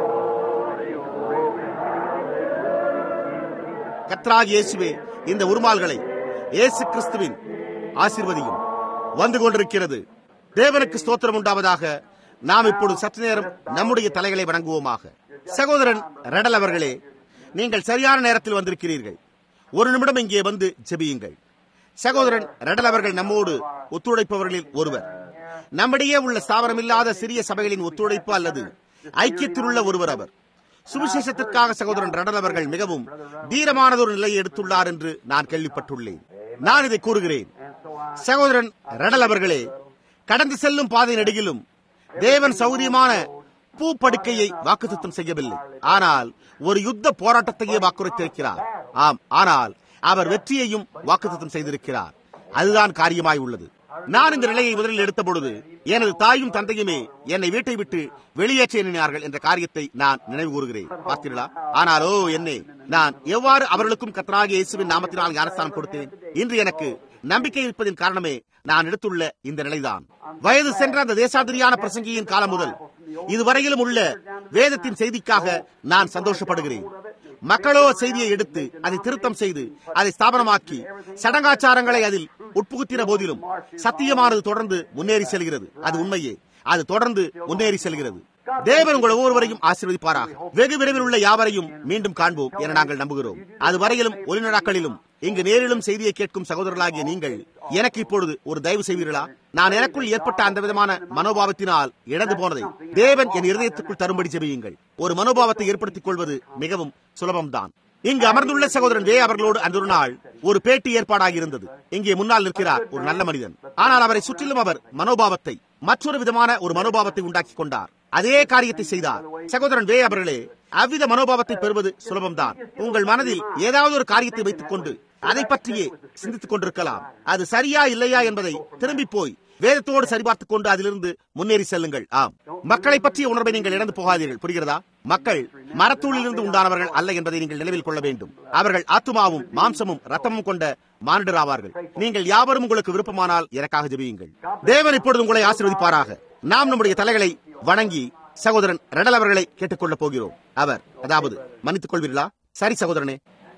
கத்ராக் இயேசுவே இந்த உருமால்களை இயேசு கிறிஸ்துவின் ஆசீர்வதியும் வந்து கொண்டிருக்கிறது தேவனுக்கு ஸ்தோத்திரம் உண்டாவதாக நாம் இப்பொழுது சற்று நேரம் நம்முடைய தலைகளை வணங்குவோமாக சகோதரன் ரெடல் அவர்களே நீங்கள் சரியான நேரத்தில் வந்திருக்கிறீர்கள் ஒரு நிமிடம் இங்கே வந்து ஜெபியுங்கள் சகோதரன் ரெடல் அவர்கள் நம்மோடு ஒத்துழைப்பவர்களில் ஒருவர் நம்மிடையே உள்ள ஸ்தாபனமில்லாத சிறிய சபைகளின் ஒத்துழைப்பு அல்லது ஐக்கியத்தில் உள்ள ஒருவர் அவர் சுவிசேஷத்திற்காக சகோதரன் ரடல் அவர்கள் மிகவும் தீரமானதொரு நிலையை எடுத்துள்ளார் என்று நான் கேள்விப்பட்டுள்ளேன் நான் இதை கூறுகிறேன் சகோதரன் ரடல் அவர்களே கடந்து செல்லும் பாதை நெடுகிலும் தேவன் சௌரியமான பூப்படுக்கையை வாக்குத்தம் செய்யவில்லை ஆனால் ஒரு யுத்த போராட்டத்தையே வாக்குறுத்திருக்கிறார் ஆம் ஆனால் அவர் வெற்றியையும் வாக்குத்தம் செய்திருக்கிறார் அதுதான் காரியமாய் உள்ளது நான் இந்த நிலையை முதலில் எடுத்த பொழுது எனது தாயும் தந்தையுமே என்னை வீட்டை விட்டு வெளியேற்ற எண்ணினார்கள் என்ற காரியத்தை நான் நினைவு கூறுகிறேன் பார்த்தீர்களா ஆனாலோ என்னே நான் எவ்வாறு அவர்களுக்கும் கத்தராகிய இயேசுவின் நாமத்தினால் ஞானஸ்தானம் கொடுத்தேன் இன்று எனக்கு நம்பிக்கை இருப்பதின் காரணமே நான் எடுத்துள்ள இந்த நிலைதான் வயது சென்ற அந்த தேசாதிரியான பிரசங்கியின் காலம் முதல் இதுவரையிலும் உள்ள வேதத்தின் செய்திக்காக நான் சந்தோஷப்படுகிறேன் மக்களோ செய்தியை எடுத்து அதை திருத்தம் செய்து அதை ஸ்தாபனமாக்கி சடங்காச்சாரங்களை அதில் உட்புகுத்தின போதிலும் சத்தியமானது தொடர்ந்து முன்னேறி செல்கிறது அது உண்மையே அது தொடர்ந்து முன்னேறி செல்கிறது தேவன் உங்கள் ஒவ்வொருவரையும் ஆசீர்வதிப்பாராக வெகு விரைவில் உள்ள யாவரையும் மீண்டும் காண்போம் என நாங்கள் நம்புகிறோம் அது வரையிலும் ஒளிநடாக்களிலும் இங்கு நேரிலும் செய்தியை கேட்கும் சகோதரர்களாகிய நீங்கள் எனக்கு இப்பொழுது ஒரு தயவு செய்வீர்களா நான் எனக்குள் ஏற்பட்ட அந்த விதமான மனோபாவத்தினால் இழந்து போனதை தேவன் என் இருதயத்துக்குள் தரும்படி ஜெபியுங்கள் ஒரு மனோபாவத்தை ஏற்படுத்திக் கொள்வது மிகவும் சுலபம்தான் இங்கு அமர்ந்துள்ள சகோதரன் வே அவர்களோடு அந்த ஒரு நாள் ஒரு பேட்டி ஏற்பாடாகி இருந்தது இங்கே முன்னால் நிற்கிறார் ஒரு நல்ல மனிதன் ஆனால் அவரை சுற்றிலும் அவர் மனோபாவத்தை மற்றொரு விதமான ஒரு மனோபாவத்தை உண்டாக்கி கொண்டார் அதே காரியத்தை செய்தார் சகோதரன் வே அவர்களே அவ்வித மனோபாவத்தை பெறுவது சுலபம்தான் உங்கள் மனதில் ஏதாவது ஒரு காரியத்தை வைத்துக் கொண்டு அதை பற்றியே சிந்தித்துக் கொண்டிருக்கலாம் அது சரியா இல்லையா என்பதை திரும்பி போய் வேதத்தோடு சரிபார்த்துக் கொண்டு அதிலிருந்து முன்னேறி செல்லுங்கள் ஆம் மக்களை பற்றிய உணர்வை நீங்கள் இழந்து போகாதீர்கள் புரிகிறதா மக்கள் மரத்தூளிலிருந்து உண்டானவர்கள் அல்ல என்பதை நீங்கள் நினைவில் கொள்ள வேண்டும் அவர்கள் ஆத்துமாவும் மாம்சமும் ரத்தமும் கொண்ட மானிடராவார்கள் நீங்கள் யாவரும் உங்களுக்கு விருப்பமானால் எனக்காக ஜெபியுங்கள் தேவன் இப்பொழுது உங்களை ஆசீர்வதிப்பாராக நாம் நம்முடைய தலைகளை வணங்கி சகோதரன் ரெடல் அவர்களை கேட்டுக்கொள்ளப் போகிறோம் அவர் அதாவது மன்னித்துக் கொள்வீர்களா சரி சகோதரனே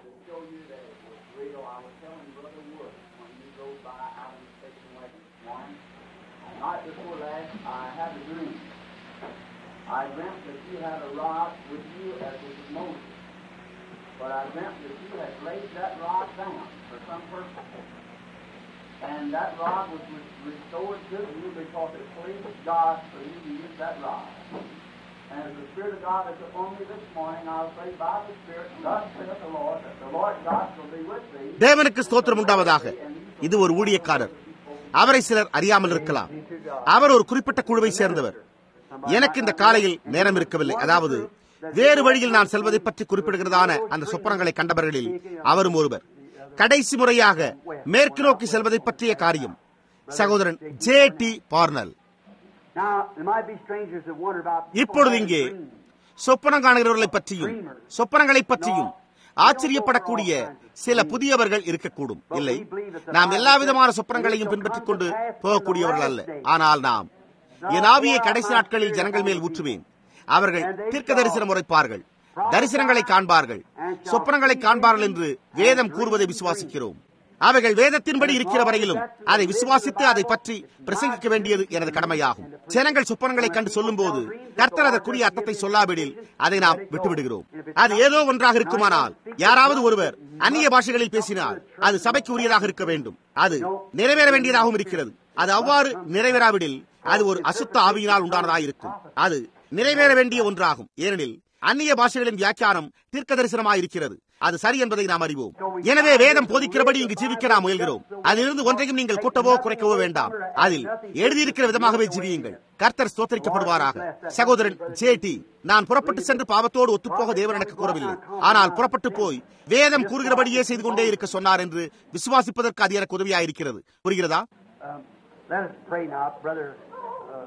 Night before last, I had a dream. I dreamt that you had a rod with you as with Moses. But I dreamt that you had laid that rod down for some purpose. And that rod was re- restored to you because it pleased God for you to use that rod. And as the Spirit of God is upon me this morning, I'll say by the Spirit, thus saith the Lord, that the Lord God will be with thee. தேவனுக்கு ஸ்தோத்திரம் உண்டாவதாக இது ஒரு ஊழியக்காரர் அவரை சிலர் அறியாமல் இருக்கலாம் அவர் ஒரு குறிப்பிட்ட குழுவை சேர்ந்தவர் எனக்கு இந்த காலையில் நேரம் இருக்கவில்லை அதாவது வேறு வழியில் நான் செல்வதை பற்றி குறிப்பிடுகிறதான அந்த சொப்பனங்களை கண்டவர்களில் அவரும் ஒருவர் கடைசி முறையாக மேற்கு நோக்கி செல்வதை பற்றிய காரியம் சகோதரன் J D Parnell Now, there might be strangers that wonder about இப்பொழுது இங்கே சொப்பனம் காணுகிறவர்களை பற்றியும் சொப்பனங்களை பற்றியும் ஆச்சரியப்படக்கூடிய சில புதியவர்கள் இருக்கக்கூடும் இல்லை நாம் எல்லா விதமான சொப்பனங்களையும் பின்பற்றிக் கொண்டு போகக்கூடியவர்கள் அல்ல ஆனால் நாம் என் ஆவியை கடைசி நாட்களில் ஜனங்கள் மேல் ஊற்றுவேன் அவர்கள் தீர்க்க தரிசனம் உரைப்பார்கள் தரிசனங்களை காண்பார்கள் சொப்பனங்களை காண்பார்கள் என்று வேதம் கூறுவதை விசுவாசிக்கிறோம் அவைகள் வேதத்தின்படி இருக்கிற வரையிலும் அதை விசுவாசித்து அதை பற்றி பிரசங்கிக்க வேண்டியது எனது கடமையாகும் ஜனங்கள் சொப்பனங்களை கண்டு சொல்லும் போது கர்த்தர் அதற்குரிய அர்த்தத்தை சொல்லாவிடில் அதை நாம் விட்டுவிடுகிறோம் அது ஏதோ ஒன்றாக இருக்குமானால் யாராவது ஒருவர் அந்நிய பாஷைகளில் பேசினால் அது சபைக்கு உரியதாக இருக்க வேண்டும் அது நிறைவேற வேண்டியதாகவும் இருக்கிறது அது அவ்வாறு நிறைவேறாவிடில் அது ஒரு அசுத்த ஆவியினால் உண்டானதாக இருக்கும் அது நிறைவேற வேண்டிய ஒன்றாகும் ஏனெனில் அந்நிய பாஷைகளின் வியாக்கியானம் தீர்க்க தரிசனமாக இருக்கிறது அது சரி என்பதை நாம் அறிவோம் எனவே வேதம் போதிக்கிறபடி இங்கு ஜீவிக்க நாம் முயல்கிறோம் அதிலிருந்து ஒன்றையும் நீங்கள் கூட்டவோ குறைக்கவோ வேண்டாம் அதில் எழுதியிருக்கிற விதமாகவே ஜீவியுங்கள் கர்த்தர் ஸ்தோத்தரிக்கப்படுவாராக சகோதரன் ஜே டி நான் புறப்பட்டு சென்று பாவத்தோடு ஒத்துப்போக தேவன் எனக்கு கூறவில்லை ஆனால் புறப்பட்டு போய் வேதம் கூறுகிறபடியே செய்து கொண்டே இருக்க சொன்னார் என்று விசுவாசிப்பதற்கு அது எனக்கு உதவியாயிருக்கிறது புரிகிறதா Um, let us pray now, brother. Uh,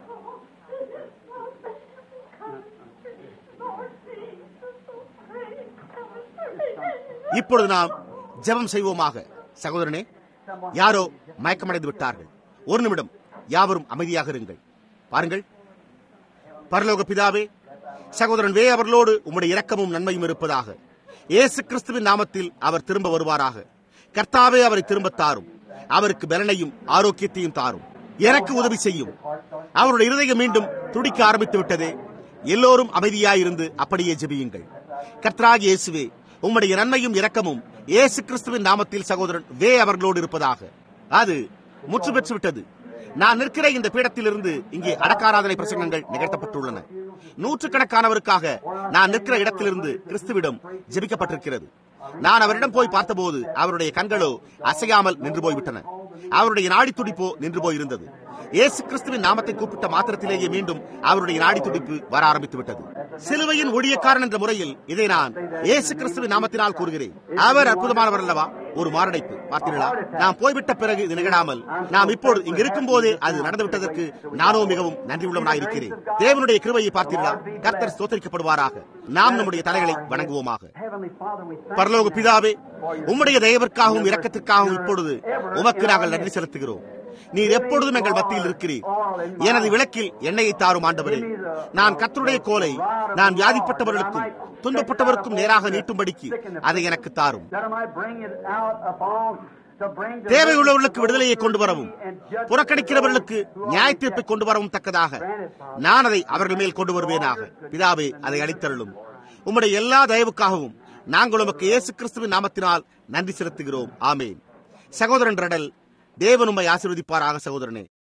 இப்பொழுது நாம் ஜெபம் செய்வோமாக சகோதரனே யாரோ மயக்கமடைந்து விட்டார்கள் ஒரு நிமிடம் யாவரும் அமைதியாக இருங்கள் பாருங்கள் பரலோக பிதாவே சகோதரன் வே அவர்களோடு உம்முடைய இரக்கமும் நன்மையும் இருப்பதாக இயேசு கிறிஸ்துவின் நாமத்தில் அவர் திரும்ப வருவாராக கர்த்தாவே அவரை திரும்ப தாரும் அவருக்கு பலனையும் ஆரோக்கியத்தையும் தாரும் எனக்கு உதவி செய்யும் அவருடைய இருதயம் மீண்டும் துடிக்க ஆரம்பித்து விட்டதே எல்லோரும் அமைதியாயிருந்து அப்படியே ஜெபியுங்கள் கர்த்தராகி இயேசுவே உம்முடைய நன்மையும் இரக்கமும் இயேசு கிறிஸ்துவின் நாமத்தில் சகோதரன் வே அவர்களோடு இருப்பதாக அது முற்று பெற்று விட்டது நான் நிற்கிற இந்த பீடத்திலிருந்து இங்கே அடக்காராதனை பிரசங்கங்கள் நிகழ்த்தப்பட்டுள்ளன நூற்றுக்கணக்கானவருக்காக நான் நிற்கிற இடத்திலிருந்து கிறிஸ்துவிடம் ஜெபிக்கப்பட்டிருக்கிறது நான் அவரிடம் போய் பார்த்தபோது அவருடைய கண்களோ அசையாமல் நின்று போய்விட்டன அவருடைய நாடி துடிப்போ நின்று போயிருந்தது இயேசு கிறிஸ்துவின் நாமத்தை கூப்பிட்ட மாத்திரத்திலேயே மீண்டும் அவருடைய நாடி துடிப்பு வர ஆரம்பித்து விட்டது சிலுவையின் ஒழியக்காரன் என்ற முறையில் இதை நான் இயேசு கிறிஸ்துவின் நாமத்தினால் கூறுகிறேன் அவர் அற்புதமானவர் அல்லவா ஒரு மாரடைப்பு பார்த்தீர்களா நாம் போய்விட்ட பிறகு இது நிகழாமல் நாம் இப்போது இங்கு இருக்கும் போதே அது நடந்துவிட்டதற்கு நானோ மிகவும் நன்றி உள்ளவனாயிருக்கிறேன் தேவனுடைய கிருபையை பார்த்தீர்களா கர்த்தர் ஸ்தோத்தரிக்கப்படுவாராக நாம் நம்முடைய தலைகளை வணங்குவோமாக Heavenly Father, we thank பரலோக பிதாவே உம்முடைய தயவிற்காகவும் இரக்கத்திற்காகவும் இப்பொழுது உமக்கு நாங்கள் நன்றி செலுத்துகிறோம் நீர் எப்பொழுதும் எங்கள் மத்தியில் இருக்கிறீர் எனது விளக்கில் எண்ணெயை தாரும் ஆண்டவரே நான் கர்த்தருடைய கோலை நான் வியாதிப்பட்டவர்களுக்கும் துன்பப்பட்டவருக்கும் நேராக நீட்டும்படிக்கு அதை எனக்கு தாரும் that I might bring it out upon to bring the தேவை உள்ளவர்களுக்கு விடுதலையை கொண்டு வரவும் புறக்கணிக்கிறவர்களுக்கு நியாய தீர்ப்பை கொண்டு வரவும் தக்கதாக நான் அதை அவர்கள் மேல் கொண்டு வருவேனாக பிதாவே அதை அளித்தருளும் உம்முடைய எல்லா தயவுக்காகவும் நாங்கள் உமக்கு இயேசு கிறிஸ்துவின் நாமத்தினால் நன்றி செலுத்துகிறோம் ஆமேன் சகோதரன் ரடல் தேவன் உம்மை ஆசீர்வதிப்பாராக சகோதரனே